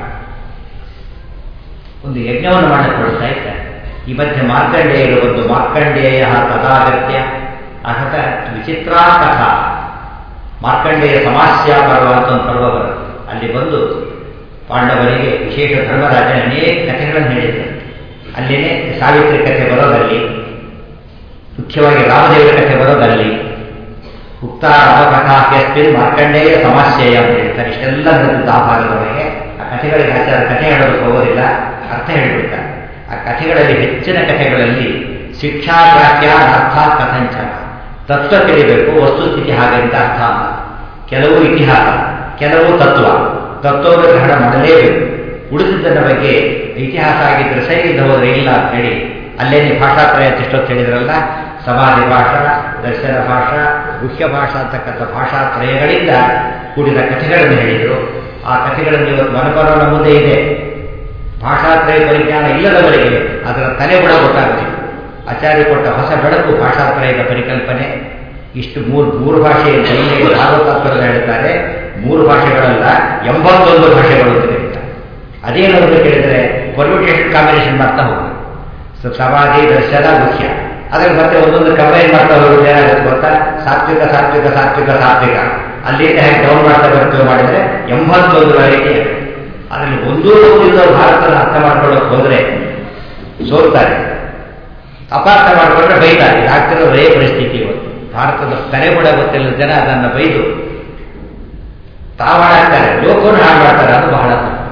ಒಂದು ಯಜ್ಞವನ್ನು ಮಾಡಕ್ಕೆ ಕೊಡ್ತಾ ಇದ್ದಾರೆ ಈ ಮಧ್ಯೆ ಮಾರ್ಕಂಡೇಯರು ಒಂದು ಮಾರ್ಕಂಡೇಯ ತಥಾಗತ್ಯ ಅಥ ವಿಚಿತ್ರಾ ಕಥಾ ಮಾರ್ಕಂಡೇಯ ಸಮಾಸ್ಯ ಪರ್ವ ಅಂತ ಒಂದು ಪರ್ವ ಬರುತ್ತೆ ಅಲ್ಲಿ ಬಂದು ಪಾಂಡವರಿಗೆ ವಿಶೇಷ ಧರ್ಮರಾಜನ ಅನೇಕ ಕಥೆಗಳನ್ನು ಹೇಳಿದ್ದಾರೆ ಅಲ್ಲಿನೇ ಸಾವಿತ್ರಿ ಕಥೆ ಬರೋದಲ್ಲಿ ಮುಖ್ಯವಾಗಿ ರಾಮದೇವರ ಕಥೆ ಬರೋದಲ್ಲಿ ಉಕ್ತ ರಾಮಕಥಾಸ್ಮಿನ್ ಮಾರ್ಕಂಡೇಯ ಸಮಾಸ್ಯೆಯ ಅಂತ ಹೇಳ್ತಾರೆ ಇಷ್ಟೆಲ್ಲ ನಡೆದಿದ್ದ ಆ ಭಾಗದೊಳಗೆ ಆ ಕಥೆಗಳಿಗೆ ಆಚಾರ ಕಥೆ ಹೇಳೋದಕ್ಕೆ ಹೋಗೋದಿಲ್ಲ ಅರ್ಥ ಹೇಳಿಬಿಡ್ತಾರೆ ಆ ಕಥೆಗಳಲ್ಲಿ ಹೆಚ್ಚಿನ ಕಥೆಗಳಲ್ಲಿ ಶಿಕ್ಷಾಗ್ರಾಹ್ಯ ಅರ್ಥ ಕಥಂಚನ ತತ್ವ ತಿಳಿಬೇಕು ವಸ್ತುಸ್ಥಿತಿ ಹಾಗಂತ ಅರ್ಥ ಅಲ್ಲ ಕೆಲವು ಇತಿಹಾಸ ಕೆಲವು ತತ್ವ ತತ್ವವನ್ನು ಗ್ರಹಣ ಮಾಡಲೇಬೇಕು ಉಳಿದಿದ್ದರ ಬಗ್ಗೆ ಇತಿಹಾಸ ಆಗಿದ್ದರೆ ಸರಿ ಇದ್ದ ಹೋದ್ರೆ ಇಲ್ಲ ಅಂತ ಹೇಳಿ ಅಲ್ಲೇನೆ ಭಾಷಾತ್ರಯ ಎಷ್ಟೊತ್ತು ಹೇಳಿದ್ರಲ್ಲ ಸಮಾಧಿ ಭಾಷಾ ದರ್ಶನ ಭಾಷಾ ಗುಹ್ಯ ಭಾಷಾ ಅಂತಕ್ಕಂಥ ಭಾಷಾತ್ರಯಗಳಿಂದ ಕೂಡಿದ ಕಥೆಗಳನ್ನು ಹೇಳಿದರು ಆ ಕಥೆಗಳನ್ನು ಇವತ್ತು ಮನಪರವನ ಮುಂದೆ ಇದೆ ಭಾಷಾತ್ರಯ ಪರಿಜ್ಞಾನ ಇಲ್ಲದವರಿಗೆ ಅದರ ತಲೆ ಬುಡ ಗೊತ್ತಾಗುತ್ತೆ ಆಚಾರ್ಯ ಕೊಟ್ಟ ಹೊಸ ಬೆಳಕು ಭಾಷಾತ್ರಯದ ಪರಿಕಲ್ಪನೆ ಇಷ್ಟು ಮೂರು ಮೂರು ಭಾಷೆ ಭಾಗವತಾತ್ಮರ ಹೇಳ್ತಾರೆ ಮೂರು ಭಾಷೆಗಳಲ್ಲ ಎಂಬತ್ತೊಂದು ಭಾಷೆಗಳು ಅಂತ ಹೇಳ್ತಾರೆ ಅದೇನು ಅಂತ ಕೇಳಿದರೆ ಪರ್ಮಿಟೇಷನ್ ಕಾಂಬಿನೇಷನ್ ಮಾಡ್ತಾ ಹೋಗ್ಬೇಕು ಸಮಾಧಿ ದರ್ಶನ ಮುಖ್ಯ ಅದ್ರ ಮತ್ತೆ ಒಂದೊಂದು ಕಂಬೈನ್ ಮಾಡ್ತಾ ಹೋಗುತ್ತೆ ಏನಾಗುತ್ತೆ ಗೊತ್ತಾ ಸಾತ್ವಿಕ ಸಾತ್ವಿಕ ಸಾತ್ವಿಕ ಸಾತ್ವಿಕ ಅಲ್ಲಿಂದ ಹೇಗೆ ಡೌನ್ ಮಾಡ್ತಾ ಬರ್ತೇವೆ ಮಾಡಿದ್ರೆ ಎಂಬತ್ತೊಂದು ವೆರೈಟಿ ಅದರಲ್ಲಿ ಒಂದೂ ಒಂದಿಲ್ಲ ಭಾರತನ ಅರ್ಥ ಮಾಡ್ಕೊಳ್ಳೋಕೆ ಹೋದ್ರೆ ಸೋಲ್ತಾರೆ ಅಪಾರ್ಥ ಮಾಡಿಕೊಂಡ್ರೆ ಬೈತಾರೆ ಆಗ್ತಿರೋ ರೇ ಪರಿಸ್ಥಿತಿ ಇವತ್ತು ಭಾರತದ ತಲೆಬುಡ ಗೊತ್ತಿಲ್ಲ ಜನ ಅದನ್ನು ಬೈದು ತಾವಾಡ್ತಾರೆ ಲೋಕವನ್ನು ಹಾಳು ಮಾಡ್ತಾರೆ ಅದು ಬಹಳ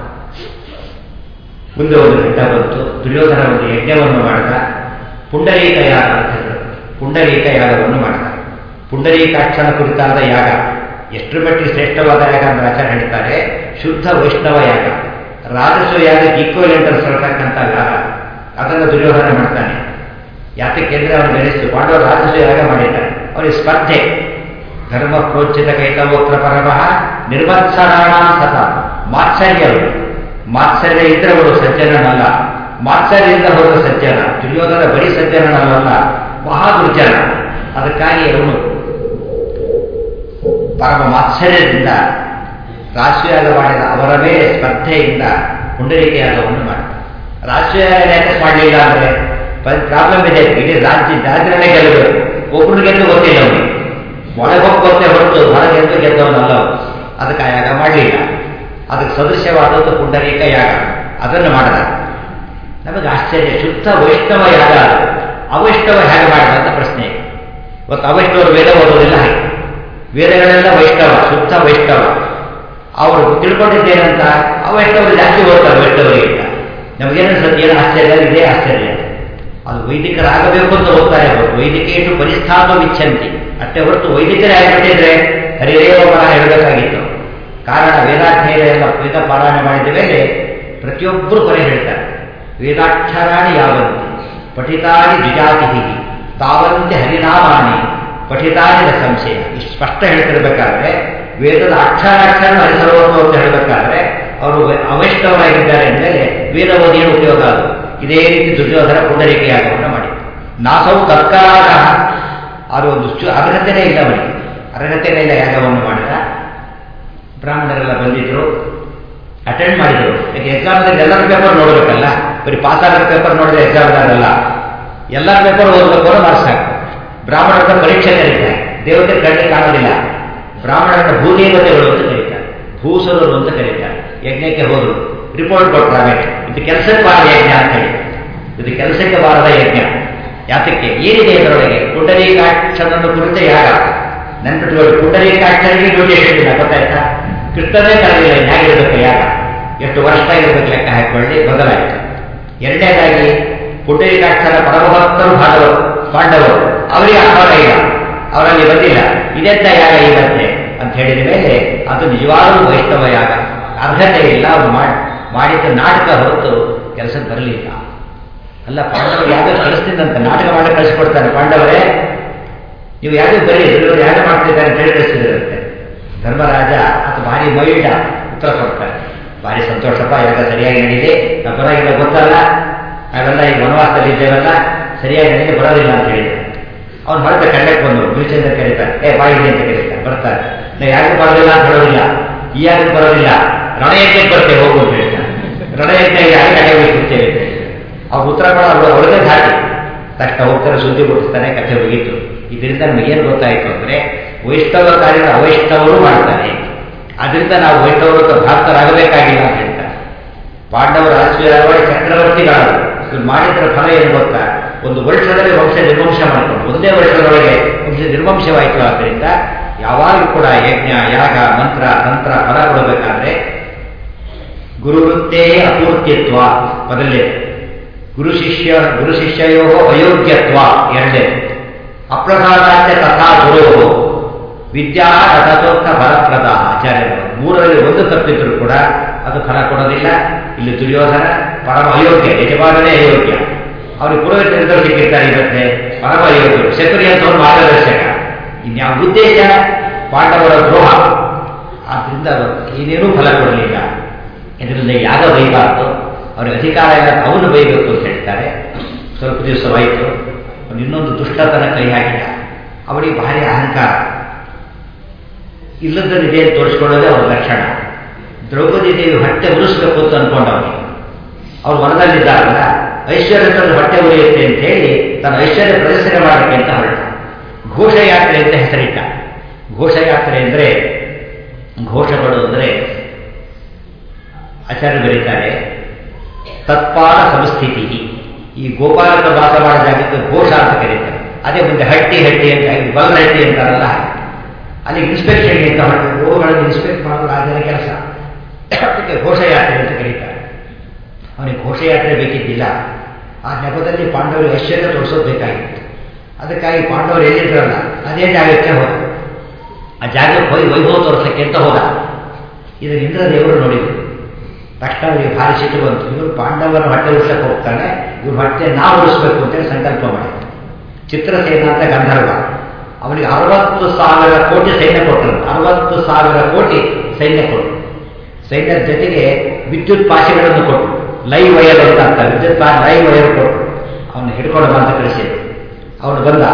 ಮುಂದೆ ಒಂದು ಘಟ್ಟ ಬಂತು ದುರ್ಯೋಧನ ಒಂದು ಯಜ್ಞವನ್ನು ಮಾಡಿದ ಪುಂಡರೀಕ ಯಾಗ ಅಂತ ಹೇಳಿದ್ರು ಪುಂಡರೀಕ ಯಾಗವನ್ನು ಮಾಡಿದ ಪುಂಡರೀಕಾಕ್ಷಣ ಕುರಿತಾದ ಯಾಗ ಎಷ್ಟರ ಮಟ್ಟಿಗೆ ಶ್ರೇಷ್ಠವಾದ ಯಾಗ ಅಂತ ಆಚಾರ್ಯ ಹೇಳ್ತಾರೆ ಶುದ್ಧ ವೈಷ್ಣವ ಯಾಗ ರಾಜಸ್ವ ಯಾಗಕ್ಕೆ ಈಕ್ವಲೆಂಟ್ ಅನ್ಸಲ್ತಕ್ಕಂಥ ಯಾಗ ಅದನ್ನು ದುರ್ಯೋಧನ ಮಾಡ್ತಾನೆ ಯಾತಕ್ಕೆ ಅಂದ್ರೆ ಅವನು ಬೆಳೆಸ್ತು ಪಾಂಡವ ರಾಜಸ್ವ ಯಾಗ ಮಾಡಿದ್ದಾನೆ ಅವನಿಗೆ ಸ್ಪರ್ಧೆ ಧರ್ಮ ಪ್ರೋಚಿತ ಕೈತವೋತ್ರ ಪರಮಃ ನಿರ್ಮತ್ಸರಾಣ ಸತ ಮಾತ್ಸರ್ಯ ಅವರು ಮಾತ್ಸರ್ಯ ಇದ್ರವರು ಸಜ್ಜನನಲ್ಲ ಮಾತ್ಸರ್ಯದಿಂದ ಹೋದ ಸಜ್ಜನ ದುರ್ಯೋಧನ ಬರೀ ಸಜ್ಜನನಲ್ಲ ಮಹಾ ದುರ್ಜನ ಅದಕ್ಕಾಗಿ ಅವನು ಪರಮ ಮಾತ್ಸರ್ಯದಿಂದ ರಾಷ್ಟ್ರೀಯಾಗ ಮಾಡಿದ ಅವರ ಮೇಲೆ ಸ್ಪರ್ಧೆಯಿಂದ ಪುಂಡರೀಕೆಯಾಗವನ್ನು ಮಾಡಿದ ರಾಷ್ಟ್ರೀಯಾಗ ಯಾಕೆ ಮಾಡಲಿಲ್ಲ ಅಂದರೆ ಪ್ರಾಬ್ಲಮ್ ಇದೆ ಇಡೀ ರಾಜ್ಯ ರಾಜ್ಯಗಳೇ ಗೆಲ್ಲಬೇಕು ಒಬ್ಬರು ಗೆದ್ದು ಗೊತ್ತಿಲ್ಲ ಅವನಿಗೆ ಒಳಗೋಗಿ ಗೊತ್ತೇ ಹೊರತು ಹೊರಗೆದ್ದು ಗೆದ್ದವನಲ್ಲ ಅವನು ಅದಕ್ಕೆ ಆ ಯಾಗ ಮಾಡಲಿಲ್ಲ ಅದಕ್ಕೆ ಸದೃಶ್ಯವಾದದ್ದು ಪುಂಡರೀಕ ಯಾಗ ಅದನ್ನು ಮಾಡಿದ ನಮಗೆ ಆಶ್ಚರ್ಯ ಶುದ್ಧ ವೈಷ್ಣವ ಯಾಗ ಅದು ಅವೈಷ್ಣವ ಹೇಗೆ ಮಾಡಿದ ಅಂತ ಪ್ರಶ್ನೆ ಇವತ್ತು ಅವೈಷ್ಣವರು ವೇದ ಓದೋದಿಲ್ಲ ಹಾಗೆ ವೇದಗಳೆಲ್ಲ ವೈಷ್ಣವ ಶುದ್ಧ ವೈಷ್ಣವ ಅವರು ತಿಳ್ಕೊಂಡಿದ್ದೇನಂತ ಅವೈಷ್ಣವರು ಜಾಸ್ತಿ ಓದ್ತಾರೆ ವೈಷ್ಣವರಿಗಿಂತ ನಮಗೇನನ್ಸುತ್ತೆ ಏನು ಆಶ್ಚರ್ಯ ಇದೇ ಆಶ್ಚರ್ಯ ಅದು ವೈದಿಕರಾಗಬೇಕು ಅಂತ ಓದ್ತಾರೆ ಹೊರತು ವೈದಿಕೇಟು ಪರಿಸ್ಥಾಪ ವಿಚ್ಛಂತಿ ಅಷ್ಟೇ ಹೊರತು ವೈದಿಕರೇ ಆಗಿಬಿಟ್ಟಿದ್ರೆ ಹರಿರೇವ ಪರ ಹೇಳಬೇಕಾಗಿತ್ತು ಕಾರಣ ವೇದಾಧ್ಯಯನ ಎಲ್ಲ ವೇದ ಪಾರಾಯಣ ಮಾಡಿದ ಮೇಲೆ ಪ್ರತಿಯೊಬ್ಬರು ಕೊನೆ ಹೇಳ್ತಾರೆ ವೇದಾಕ್ಷರಾಣಿ ಯಾವಂತಿ ಪಠಿತಾನಿ ದ್ವಿಜಾತಿ ತಾವಂತೆ ಹರಿನಾಮಾನಿ ಪಠಿತಾನಿ ನ ಸಂಶಯ ಇಷ್ಟು ಸ್ಪಷ್ಟ ಹೇಳ್ತಿರ್ಬೇಕಾದ್ರೆ ವೇದದ ಅಕ್ಷರಾಕ್ಷರ ಹರಿಸರ್ವತ್ವ ಅಂತ ಹೇಳಬೇಕಾದ್ರೆ ಅವರು ಅವೈಷ್ಣವರಾಗಿದ್ದಾರೆ ಅಂದಮೇಲೆ ವೇದ ಓದಿ ಏನು ಉಪಯೋಗ ಅದು ಇದೇ ರೀತಿ ದುರ್ಯೋಧನ ಪುಂಡರಿಕೆ ಯಾಗವನ್ನು ಮಾಡಿ ನಾಸವು ತತ್ಕಾಲ ಅದು ಒಂದು ಚು ಅರ್ಹತೆನೇ ಇಲ್ಲ ಅವನಿಗೆ ಅರ್ಹತೆನೇ ಇಲ್ಲ ಯಾಗವನ್ನು ಮಾಡಿದ ಬ್ರಾಹ್ಮಣರೆಲ್ಲ ಬಂದಿದ್ರು ಅಟೆಂಡ್ ಮಾಡಿದರು ಯಾಕೆ ಎಕ್ಸಾಮ್ದಲ್ಲಿ ಎಲ್ಲರ ಪೇಪರ್ ನೋಡಬೇಕಲ್ಲ ಬರೀ ಪಾಸ್ ಆಗೋ ಪೇಪರ್ ನೋಡಿದ್ರೆ ಎಕ್ಸಾಮ್ದಾರಲ್ಲ ಎಲ್ಲ ಪೇಪರ್ ಓದಬೇಕು ಅನ್ನೋ ಮಾರ್ಕ್ಸ್ ಹಾಕು ಬ್ರಾಹ್ಮಣರ ಪರೀಕ್ಷೆ ನಡೀತಾರೆ ದೇವತೆ ಕಣ್ಣಿಗೆ ಕಾಣೋದಿಲ್ಲ ಬ್ರಾಹ್ಮಣರನ್ನ ಭೂದೇವತೆಗಳು ಅಂತ ಕರೀತಾರೆ ಭೂಸುರರು ಅಂತ ಕರೀತಾರೆ ಯಜ್ಞಕ್ಕೆ ಹೋದರು ರಿಪೋರ್ಟ್ ಕೊಟ್ಟರು ಆಮೇಲೆ ಇದು ಕೆಲಸಕ್ಕೆ ಬಾರದ ಯಜ್ಞ ಅಂತ ಹೇಳಿ ಇದು ಕೆಲಸಕ್ಕೆ ಬಾರದ ಯಜ್ಞ ಯಾತಕ್ಕೆ ಏನಿದೆ ಇದರೊಳಗೆ ಪುಂಡರೀಕಾಕ್ಷನನ್ನು ಕುರಿತ ಯಾಗ ನೆನ್ಪಿಟ್ಕೊಳ್ಳಿ ಪುಂಡರೀಕಾಕ್ಷನಿಗೆ ಡ್ಯೂಟಿ ಹೇಳಿಲ್ಲ ಗೊತ್ತಾಯ್ತಾ ಕೃಷ್ಣನೇ ಕರೆದಿಲ್ಲ ಹೇಗಿರಬೇಕು ಯಾಗ ಎಷ್ಟು ವರ್ಷ ಇರಬೇಕು ಲೆಕ್ಕ ಹಾಕೊಳ್ಳಿ ಬದಲಾಯಿತು ಎರಡನೇದಾಗಿ ಪುಂಡರೀಕಾಕ್ಷರ ಪರಮಭಕ್ತರು ಭಾಗವರು ಪಾಂಡವರು ಅವರಿಗೆ ಆಹಾರ ಇಲ್ಲ ಅವರಲ್ಲಿ ಬಂದಿಲ್ಲ ಇದೆಂತ ಯಾಗ ಇವತ್ತೆ ಅಂತ ಹೇಳಿದ ಮೇಲೆ ಅದು ನಿಜವಾಗಲೂ ವೈಷ್ಣವ ಯಾಗ ಅರ್ಹತೆ ಇಲ್ಲ ಅವರು ಮಾಡಿ ಮಾಡಿದ ನಾಟಕ ಹೊರತು ಕೆಲಸಕ್ಕೆ ಬರಲಿಲ್ಲ ಅಲ್ಲ ಪಾಂಡವರು ಯಾಗ ಕಳಿಸ್ತಿದ್ದಂತೆ ನಾಟಕ ಮಾಡಿ ಕಳಿಸ್ಕೊಡ್ತಾರೆ ಪಾಂಡವರೇ ನೀವು ಯಾರು ಬರೀ ಇವರು ಯಾಗ ಮಾಡ್ತಿದ್ದಾರೆ ಅಂತ ಹೇಳಿ ಕಳಿಸ್ತಿದ್ರಂತೆ ಧರ್ಮರಾಜ ಅದು ಭಾರಿ ಮೈಲ್ಡ ಉತ್ತರ ಕೊಡ್ತಾರೆ ಭಾರಿ ಸಂತೋಷಪ್ಪ ಯಾಗ ಸರಿಯಾಗಿ ನಡೀಲಿ ನಾವು ಬರೋಗಿಲ್ಲ ಗೊತ್ತಲ್ಲ ನಾವೆಲ್ಲ ಈಗ ವನವಾಸದಲ್ಲಿ ಇದ್ದೇವಲ್ಲ ಸರಿಯಾಗಿ ನಡೀಲಿ ಬರೋದಿಲ್ಲ ಅಂತ ಹೇಳಿದ್ರು ಅವ್ನು ಹೊರಗೆ ಕಂಡಕ್ಕೆ ಬಂದು ಬೀಚಂದ ಕರೀತಾರೆ ಏ ಬಾಯಿಗೆ ಅಂತ ಕರೀತಾರೆ ಬರ್ತಾರೆ ನಾವು ಯಾಕೆ ಬರೋದಿಲ್ಲ ಅಂತ ಹೇಳೋದಿಲ್ಲ ಈ ಯಾಕೆ ಬರೋದಿಲ್ಲ ರಣಯಜ್ಞಕ್ಕೆ ಬರ್ತೇವೆ ಹೋಗು ಅಂತ ಹೇಳ್ತಾರೆ ರಣಯಜ್ಞ ಯಾಕೆ ಕಡೆ ಹೋಗ್ತಿರ್ತೇವೆ ಅಂತ ಹೇಳಿದ್ರು ಅವ್ರು ಉತ್ತರ ಕೊಡೋ ಅವ್ರದೇ ಧಾಟಿ ತಕ್ಷಣ ಹೋಗ್ತಾರೆ ಸುದ್ದಿ ಕೊಡಿಸ್ತಾನೆ ಕಥೆ ಮುಗೀತು ಇದರಿಂದ ನಮಗೆ ಏನು ಗೊತ್ತಾಯಿತು ಅಂದರೆ ವೈಷ್ಣವ ಕಾರ್ಯ ಅವೈಷ್ಣವರು ಮಾಡ್ತಾರೆ ಅದರಿಂದ ನಾವು ವೈಷ್ಣವರು ಭ್ರಾಂತರಾಗಬೇಕಾಗಿಲ್ಲ ಅಂತ ಹೇಳ್ತಾರೆ ಪಾಂಡವರು ರಾಜಕೀಯವಾಗಿ ಚಕ್ರವರ್ತಿಗಳಾದರು ಇವ್ರು ಮಾಡಿದ್ರ ಫಲ ಏನು ಗೊತ್ತಾ ಒಂದು ವರ್ಷದಲ್ಲಿ ವಂಶ ನಿರ್ವಂಶ ಮಾಡಿಕೊಂಡು ಒಂದೇ ವರ್ಷದೊಳಗೆ ವಂಶ ನಿರ್ವಂಶವಾಯಿತು ಆದ್ದರಿಂದ ಯಾವಾಗಲೂ ಕೂಡ ಯಜ್ಞ ಯಾಗ ಮಂತ್ರ ತಂತ್ರ ಫಲ ಕೊಡಬೇಕಾದ್ರೆ ಗುರುವೃತ್ತೇ ಅಪೂರ್ತಿತ್ವ ಮೊದಲೇ ಗುರು ಶಿಷ್ಯ ಗುರು ಶಿಷ್ಯಯೋ ಅಯೋಗ್ಯತ್ವ ಎರಡೇ ಅಪ್ರಸಾದಾಚ್ಯ ತಥಾ ಗುರು ವಿದ್ಯಾ ರಥತೋಕ್ತ ಫಲಪ್ರದ ಆಚಾರ್ಯರು ಮೂರರಲ್ಲಿ ಒಂದು ತಪ್ಪಿದ್ರು ಕೂಡ ಅದು ಫಲ ಕೊಡೋದಿಲ್ಲ ಇಲ್ಲಿ ದುರ್ಯೋಧನ ಪರಮ ಅಯೋಗ್ಯ ಯಜಮಾನನೇ ಅಯೋಗ್ಯ ಅವ್ರಿಗೆ ಪುರೋಹಿತರು ಸಿಕ್ಕಿರ್ತಾರೆ ಇವತ್ತೆ ಪರಮ ಅಯೋಗ್ಯರು ಶಕುರಿ ಅಂತ ಒಂದು ಮಾರ್ಗದರ್ಶಕ ಇನ್ಯಾವ ಉದ್ದೇಶ ಪಾಂಡವರ ದ್ರೋಹ ಆದ್ರಿಂದ ಅವರು ಏನೇನೂ ಫಲ ಕೊಡಲಿಲ್ಲ ಇದರಿಂದ ಯಾಗ ಬೈಬಾರ್ದು ಅವ್ರಿಗೆ ಅಧಿಕಾರ ಇಲ್ಲ ಅವನು ಬೈಬೇಕು ಅಂತ ಹೇಳ್ತಾರೆ ಸ್ವಲ್ಪ ದಿವಸವಾಯಿತು ಅವನು ಇನ್ನೊಂದು ದುಷ್ಟತನ ಕೈ ಹಾಕಿದ ಅವನಿಗೆ ಭಾರಿ ಅಹಂಕಾರ ಇಲ್ಲದಲ್ಲಿದೆ ಅಂತ ತೋರಿಸ್ಕೊಳ್ಳೋದೇ ಅವರ ಲಕ್ಷಣ ದ್ರೌಪದಿ ದೇವಿ ಹೊಟ್ಟೆ ಉರಿಸ್ಬೇಕು ಅಂತ ಅನ್ಕೊಂಡವನಿಗೆ ಅವ್ರು ಹೊರದಲ್ಲಿದ್ದಾರಲ್ಲ ಐಶ್ವರ್ಯ ತಂದು ಹೊಟ್ಟೆ ಉರಿಯುತ್ತೆ ಅಂತ ಹೇಳಿ ತನ್ನ ಐಶ್ವರ್ಯ ಪ್ರದರ್ಶನ ಮಾಡಕ್ಕೆ ಅಂತ ಹೊರಟ ಘೋಷಯಾತ್ರೆ ಅಂತ ಹೆಸರಿಟ್ಟ ಘೋಷಯಾತ್ರೆ ಅಂದರೆ ಘೋಷಗಳು ಅಂದರೆ ಆಚಾರ್ಯ ಬರೀತಾರೆ ತತ್ಪಾಲ ಸಂಸ್ಥಿತಿ ಈ ಗೋಪಾಲಕ ವಾಸ ಮಾಡೋ ಜಾಗಕ್ಕೆ ಘೋಷ ಅಂತ ಕರೀತಾರೆ ಅದೇ ಮುಂದೆ ಹಟ್ಟಿ ಹಟ್ಟಿ ಅಂತ ಬಲ್ ಹಟ್ಟಿ ಅಂತಾರಲ್ಲ ಅಲ್ಲಿ ಇನ್ಸ್ಪೆಕ್ಷನ್ಗೆ ಅಂತ ಹೊರಟು ಗೋಗಳನ್ನು ಇನ್ಸ್ಪೆಕ್ಟ್ ಮಾಡೋದು ರಾಜನ ಕೆಲಸ ಅದಕ್ಕೆ ಘೋಷಯಾತ್ರೆ ಅಂತ ಕರೀತಾರೆ ಅವನಿಗೆ ಘೋಷಯಾತ್ರೆ ಬೇಕಿದ್ದಿಲ್ಲ ಆ ನೆಪದಲ್ಲಿ ಪಾಂಡವರು ಐಶ್ವರ್ಯ ತೋರಿಸೋದು ಬೇಕಾಗಿತ್ತು ಅದಕ್ಕಾಗಿ ಪಾಂಡವರು ಎಲ್ಲಿದ್ರಲ್ಲ ಅದೇ ಜಾಗಕ್ಕೆ ಹೋದ ಆ ಜಾಗಕ್ಕೆ ಹೋಗಿ ವೈಭವ ತೋರಿಸಕ್ಕೆ ಅಂತ ಹೋದ ಇದನ್ನು ಇಂದ್ರದೇವರು ನೋಡಿದರು ತಕ್ಷಣ ಅವರಿಗೆ ಭಾರಿ ಸಿಟ್ಟು ಬಂತು ಇವರು ಪಾಂಡವರ ಹೊಟ್ಟೆ ಉಳಿಸಕ್ಕೆ ಹೋಗ್ತಾನೆ ಇವ್ರ ಹೊಟ್ಟೆ ನಾವು ಉಳಿಸ್ಬೇಕು ಅಂತೇಳಿ ಸಂಕಲ್ಪ ಮಾಡಿದ್ರು ಚಿತ್ರಸೇನ ಅಂತ ಗಂಧರ್ವ ಅವನಿಗೆ ಅರವತ್ತು ಸಾವಿರ ಕೋಟಿ ಸೈನ್ಯ ಕೊಟ್ಟರು ಅರವತ್ತು ಸಾವಿರ ಕೋಟಿ ಸೈನ್ಯ ಕೊಟ್ಟರು ಸೈನ್ಯದ ಜೊತೆಗೆ ವಿದ್ಯುತ್ ಪಾಶೆಗಳನ್ನು ಕೊಟ್ಟರು ಲೈವ್ ವಯರ್ ಅಂತ ಅಂತ ವಿದ್ಯುತ್ ಪಾ ಲೈವ್ ವಯರ್ ಕೊಟ್ಟರು ಅವನು ಹಿಡ್ಕೊಂಡು ಬಂದ ಕಳಿಸಿದ್ರು ಅವನು ಬಂದ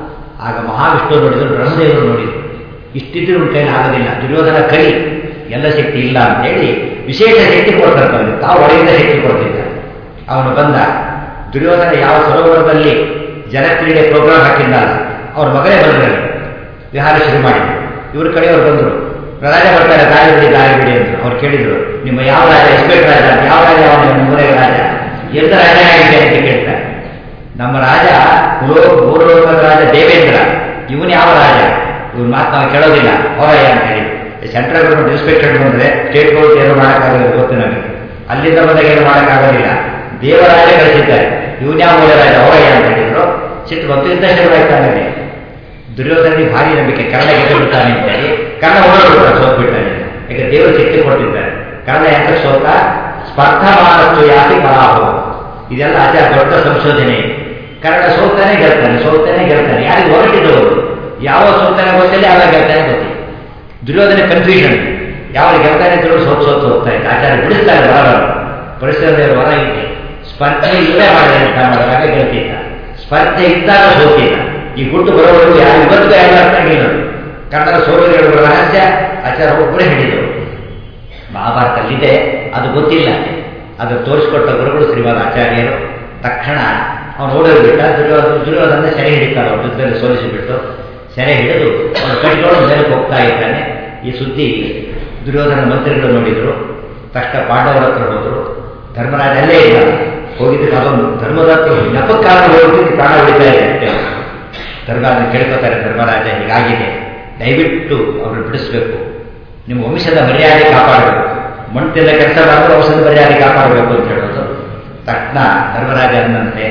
ಆಗ ಮಹಾವಿಷ್ಣು ನೋಡಿದ್ರು ಬ್ರಹ್ಮದೇವರು ನೋಡಿದ್ರು ಇಷ್ಟಿದ್ರೂ ಉಂಟು ಕೈಲಿ ಆಗೋದಿಲ್ಲ ದುರ್ಯೋಧನ ಕೈ ಎಲ್ಲ ಶಕ್ತಿ ಇಲ್ಲ ಅಂತೇಳಿ ವಿಶೇಷ ಶಕ್ತಿ ಕೊಡ್ತಾರೆ ಅವನಿಗೆ ತಾವು ಒಳಗಿಂದ ಶಕ್ತಿ ಕೊಡ್ತಿದ್ದಾರೆ ಅವನು ಬಂದ ದುರ್ಯೋಧನ ಯಾವ ಸರೋವರದಲ್ಲಿ ಜಲಕ್ರೀಡೆ ಪ್ರೋಗ್ರಾಮ್ ಹಾಕಿದ್ದಲ್ಲ ಅವ್ರ ಮಗನೇ ಬಂದರು ವಿಹಾರ ಶುರು ಮಾಡಿದ್ರು ಇವ್ರ ಕಡೆಯವ್ರು ಬಂದರು ರಾಜ ಬರ್ತಾರೆ ದಾರಿ ಬಿಡಿ ದಾರಿ ಬಿಡಿ ಅಂದ್ರು ಅವ್ರು ಕೇಳಿದ್ರು ನಿಮ್ಮ ಯಾವ ರಾಜ ಎಸ್ಪೇಟ್ ರಾಜ ಯಾವ ರಾಜ ಅವನು ನಿಮ್ಮ ಮೂರೇ ರಾಜ ಎಂತ ರಾಜ ಆಗಿದೆ ಅಂತ ಕೇಳ್ತಾರೆ ನಮ್ಮ ರಾಜ ಪುರೋ ಪೂರ್ವಲೋಕದ ರಾಜ ದೇವೇಂದ್ರ ಇವನು ಯಾವ ರಾಜ ಇವ್ನ ಮಾತು ನಾವು ಕೇಳೋದಿಲ್ಲ ಅವರಯ್ಯ ಅಂತ ಹೇಳಿ ಸೆಂಟ್ರಲ್ ಗೌರ್ಮೆಂಟ್ ಇನ್ಸ್ಪೆಕ್ಟರ್ ಬಂದರೆ ಸ್ಟೇಟ್ ಗೌರ್ಮೆಂಟ್ ಏನು ಮಾಡೋಕ್ಕಾಗೋದಿಲ್ಲ ಗೊತ್ತು ನಮಗೆ ಅಲ್ಲಿಂದ ಬಂದಾಗ ಏನು ಮಾಡೋಕ್ಕಾಗೋದಿಲ್ಲ ದೇವರಾಜ ಕಳಿಸಿದ್ದಾರೆ ಇವನು ಯಾವ ಮೂಲ ರಾಜ ಅವರಯ್ಯ ಅಂತ ಹೇಳಿದ್ರು ಸಿಟ್ಟು ಬಂತು ಯುದ್ಧ ಶುರುವಾಯ್ತಾನೆ ದುರ್ಯೋಧನಿಗೆ ಭಾರಿ ನಂಬಿಕೆ ಕರ್ಣ ಗೆದ್ದು ಬಿಡ್ತಾನೆ ಅಂತೇಳಿ ಕರ್ಣ ಓಡೋಡ್ಬಿಡ್ತಾರೆ ಸೋತ್ಬಿಡ್ತಾನೆ ಯಾಕೆ ದೇವರು ಶಕ್ತಿ ಕೊಟ್ಟಿದ್ದಾರೆ ಕರ್ಣ ಯಾಕೆ ಸೋತ ಸ್ಪರ್ಧಮಾನಸ್ತು ಯಾಕೆ ಪರಾಭವ ಇದೆಲ್ಲ ಆಚಾರ ದೊಡ್ಡ ಸಂಶೋಧನೆ ಕನ್ನಡ ಸೋಲ್ತಾನೆ ಗೆಲ್ತಾನೆ ಸೋಲ್ತಾನೆ ಗೆಲ್ತಾನೆ ಯಾರಿಗೆ ಹೊರಟಿದ್ದವರು ಯಾವ ಸೋಲ್ತಾನೆ ಗೊತ್ತಿಲ್ಲ ಯಾವಾಗ ಗೆಲ್ತಾನೆ ಗೊತ್ತಿಲ್ಲ ದುರ್ಯೋಧನೆ ಕನ್ಫ್ಯೂಷನ್ ಯಾವಾಗ ಗೆಲ್ತಾನೆ ತಿರುಗಿ ಸೋತ್ ಸೋತ್ ಹೋಗ್ತಾ ಇದ್ದ ಆಚಾರ್ಯ ಬಿಡಿಸ್ತಾರೆ ವರವನ್ನು ಪರಿಸರದ ವರ ಇದೆ ಸ್ಪರ್ಧೆ ಇಲ್ಲೇ ಮಾಡಿದ್ರೆ ಅಂತ ಮಾಡಿದಾಗ ಗೆಲ್ತಿದ್ದ ಸ್ಪರ್ಧೆ ಇದ್ದಾಗ ಸೋತಿಲ್ಲ ಈ ಗುಟ್ಟು ಬರೋವರೆಗೂ ಯಾರು ಇವತ್ತು ಯಾರು ಅರ್ಥ ಆಗಿಲ್ಲ ಕನ್ನಡ ಸೋಲುಗಳ ರಹಸ್ಯ ಆಚಾರ್ಯ ಒಬ್ಬರೇ ಹೇಳಿದರು ಮಹಾಭಾರತದಲ್ಲಿದೆ ಅದು ಗೊತ್ತಿಲ್ಲ ಅದು ತೋರಿಸಿಕೊಟ್ಟ ಗುರುಗಳು ಶ್ರೀವಾದ ಆಚಾರ್ಯರು ತಕ್ಷಣ ಅವನು ಓಡೋದು ಬಿಟ್ಟ ದುರ್ಯೋಧನ ದುರ್ಯೋಧನ ಸೆರೆ ಹಿಡಿತಾರೆ ಅವ್ರ ಯುದ್ಧದಲ್ಲಿ ಸೋಲಿಸಿಬಿಟ್ಟು ಸೆರೆ ಹಿಡಿದು ಅವನು ಕಟ್ಕೊಂಡು ಮೇಲೆ ಹೋಗ್ತಾ ಇದ್ದಾನೆ ಈ ಸುದ್ದಿ ದುರ್ಯೋಧನ ಮಂತ್ರಿಗಳು ನೋಡಿದರು ತಕ್ಷಣ ಪಾಂಡವರ ಹತ್ರ ಹೋದರು ಧರ್ಮರಾಜ ಅಲ್ಲೇ ಇಲ್ಲ ಹೋಗಿದ್ದಕ್ಕೆ ಅದೊಂದು ಧರ್ಮದ ಹತ್ರ ನೆಪಕ್ಕಾಗಿ ಹೋಗಿದ್ದಕ್ಕೆ ಪ್ರಾಣ ಹೊಡಿತಾ ಇದೆ ಅಷ್ಟೇ ಧರ್ಮರಾಜ ಕೇಳ್ಕೊತಾರೆ ಧರ್ಮರಾಜ ಹೀಗಾಗಿದೆ ದಯವಿಟ್ಟು ಅವ್ರನ್ನ ಬಿಡಿಸ್ಬೇಕು ನಿಮ್ಮ ವಂಶದ ಮರ್ಯಾದೆ ಕಾಪಾಡಬೇಕು ಮಣ್ತಿಂದ ಕೆಲಸ ಮಾಡಿದ್ರೆ ವಂಶದ ಮರ್ಯಾದೆ ಕಾಪಾಡಬೇಕು ಅಂತ ಹೇಳೋದು ತಕ್ಷಣ ಧರ್ಮರಾಜ ಅನ್ನಂತೆ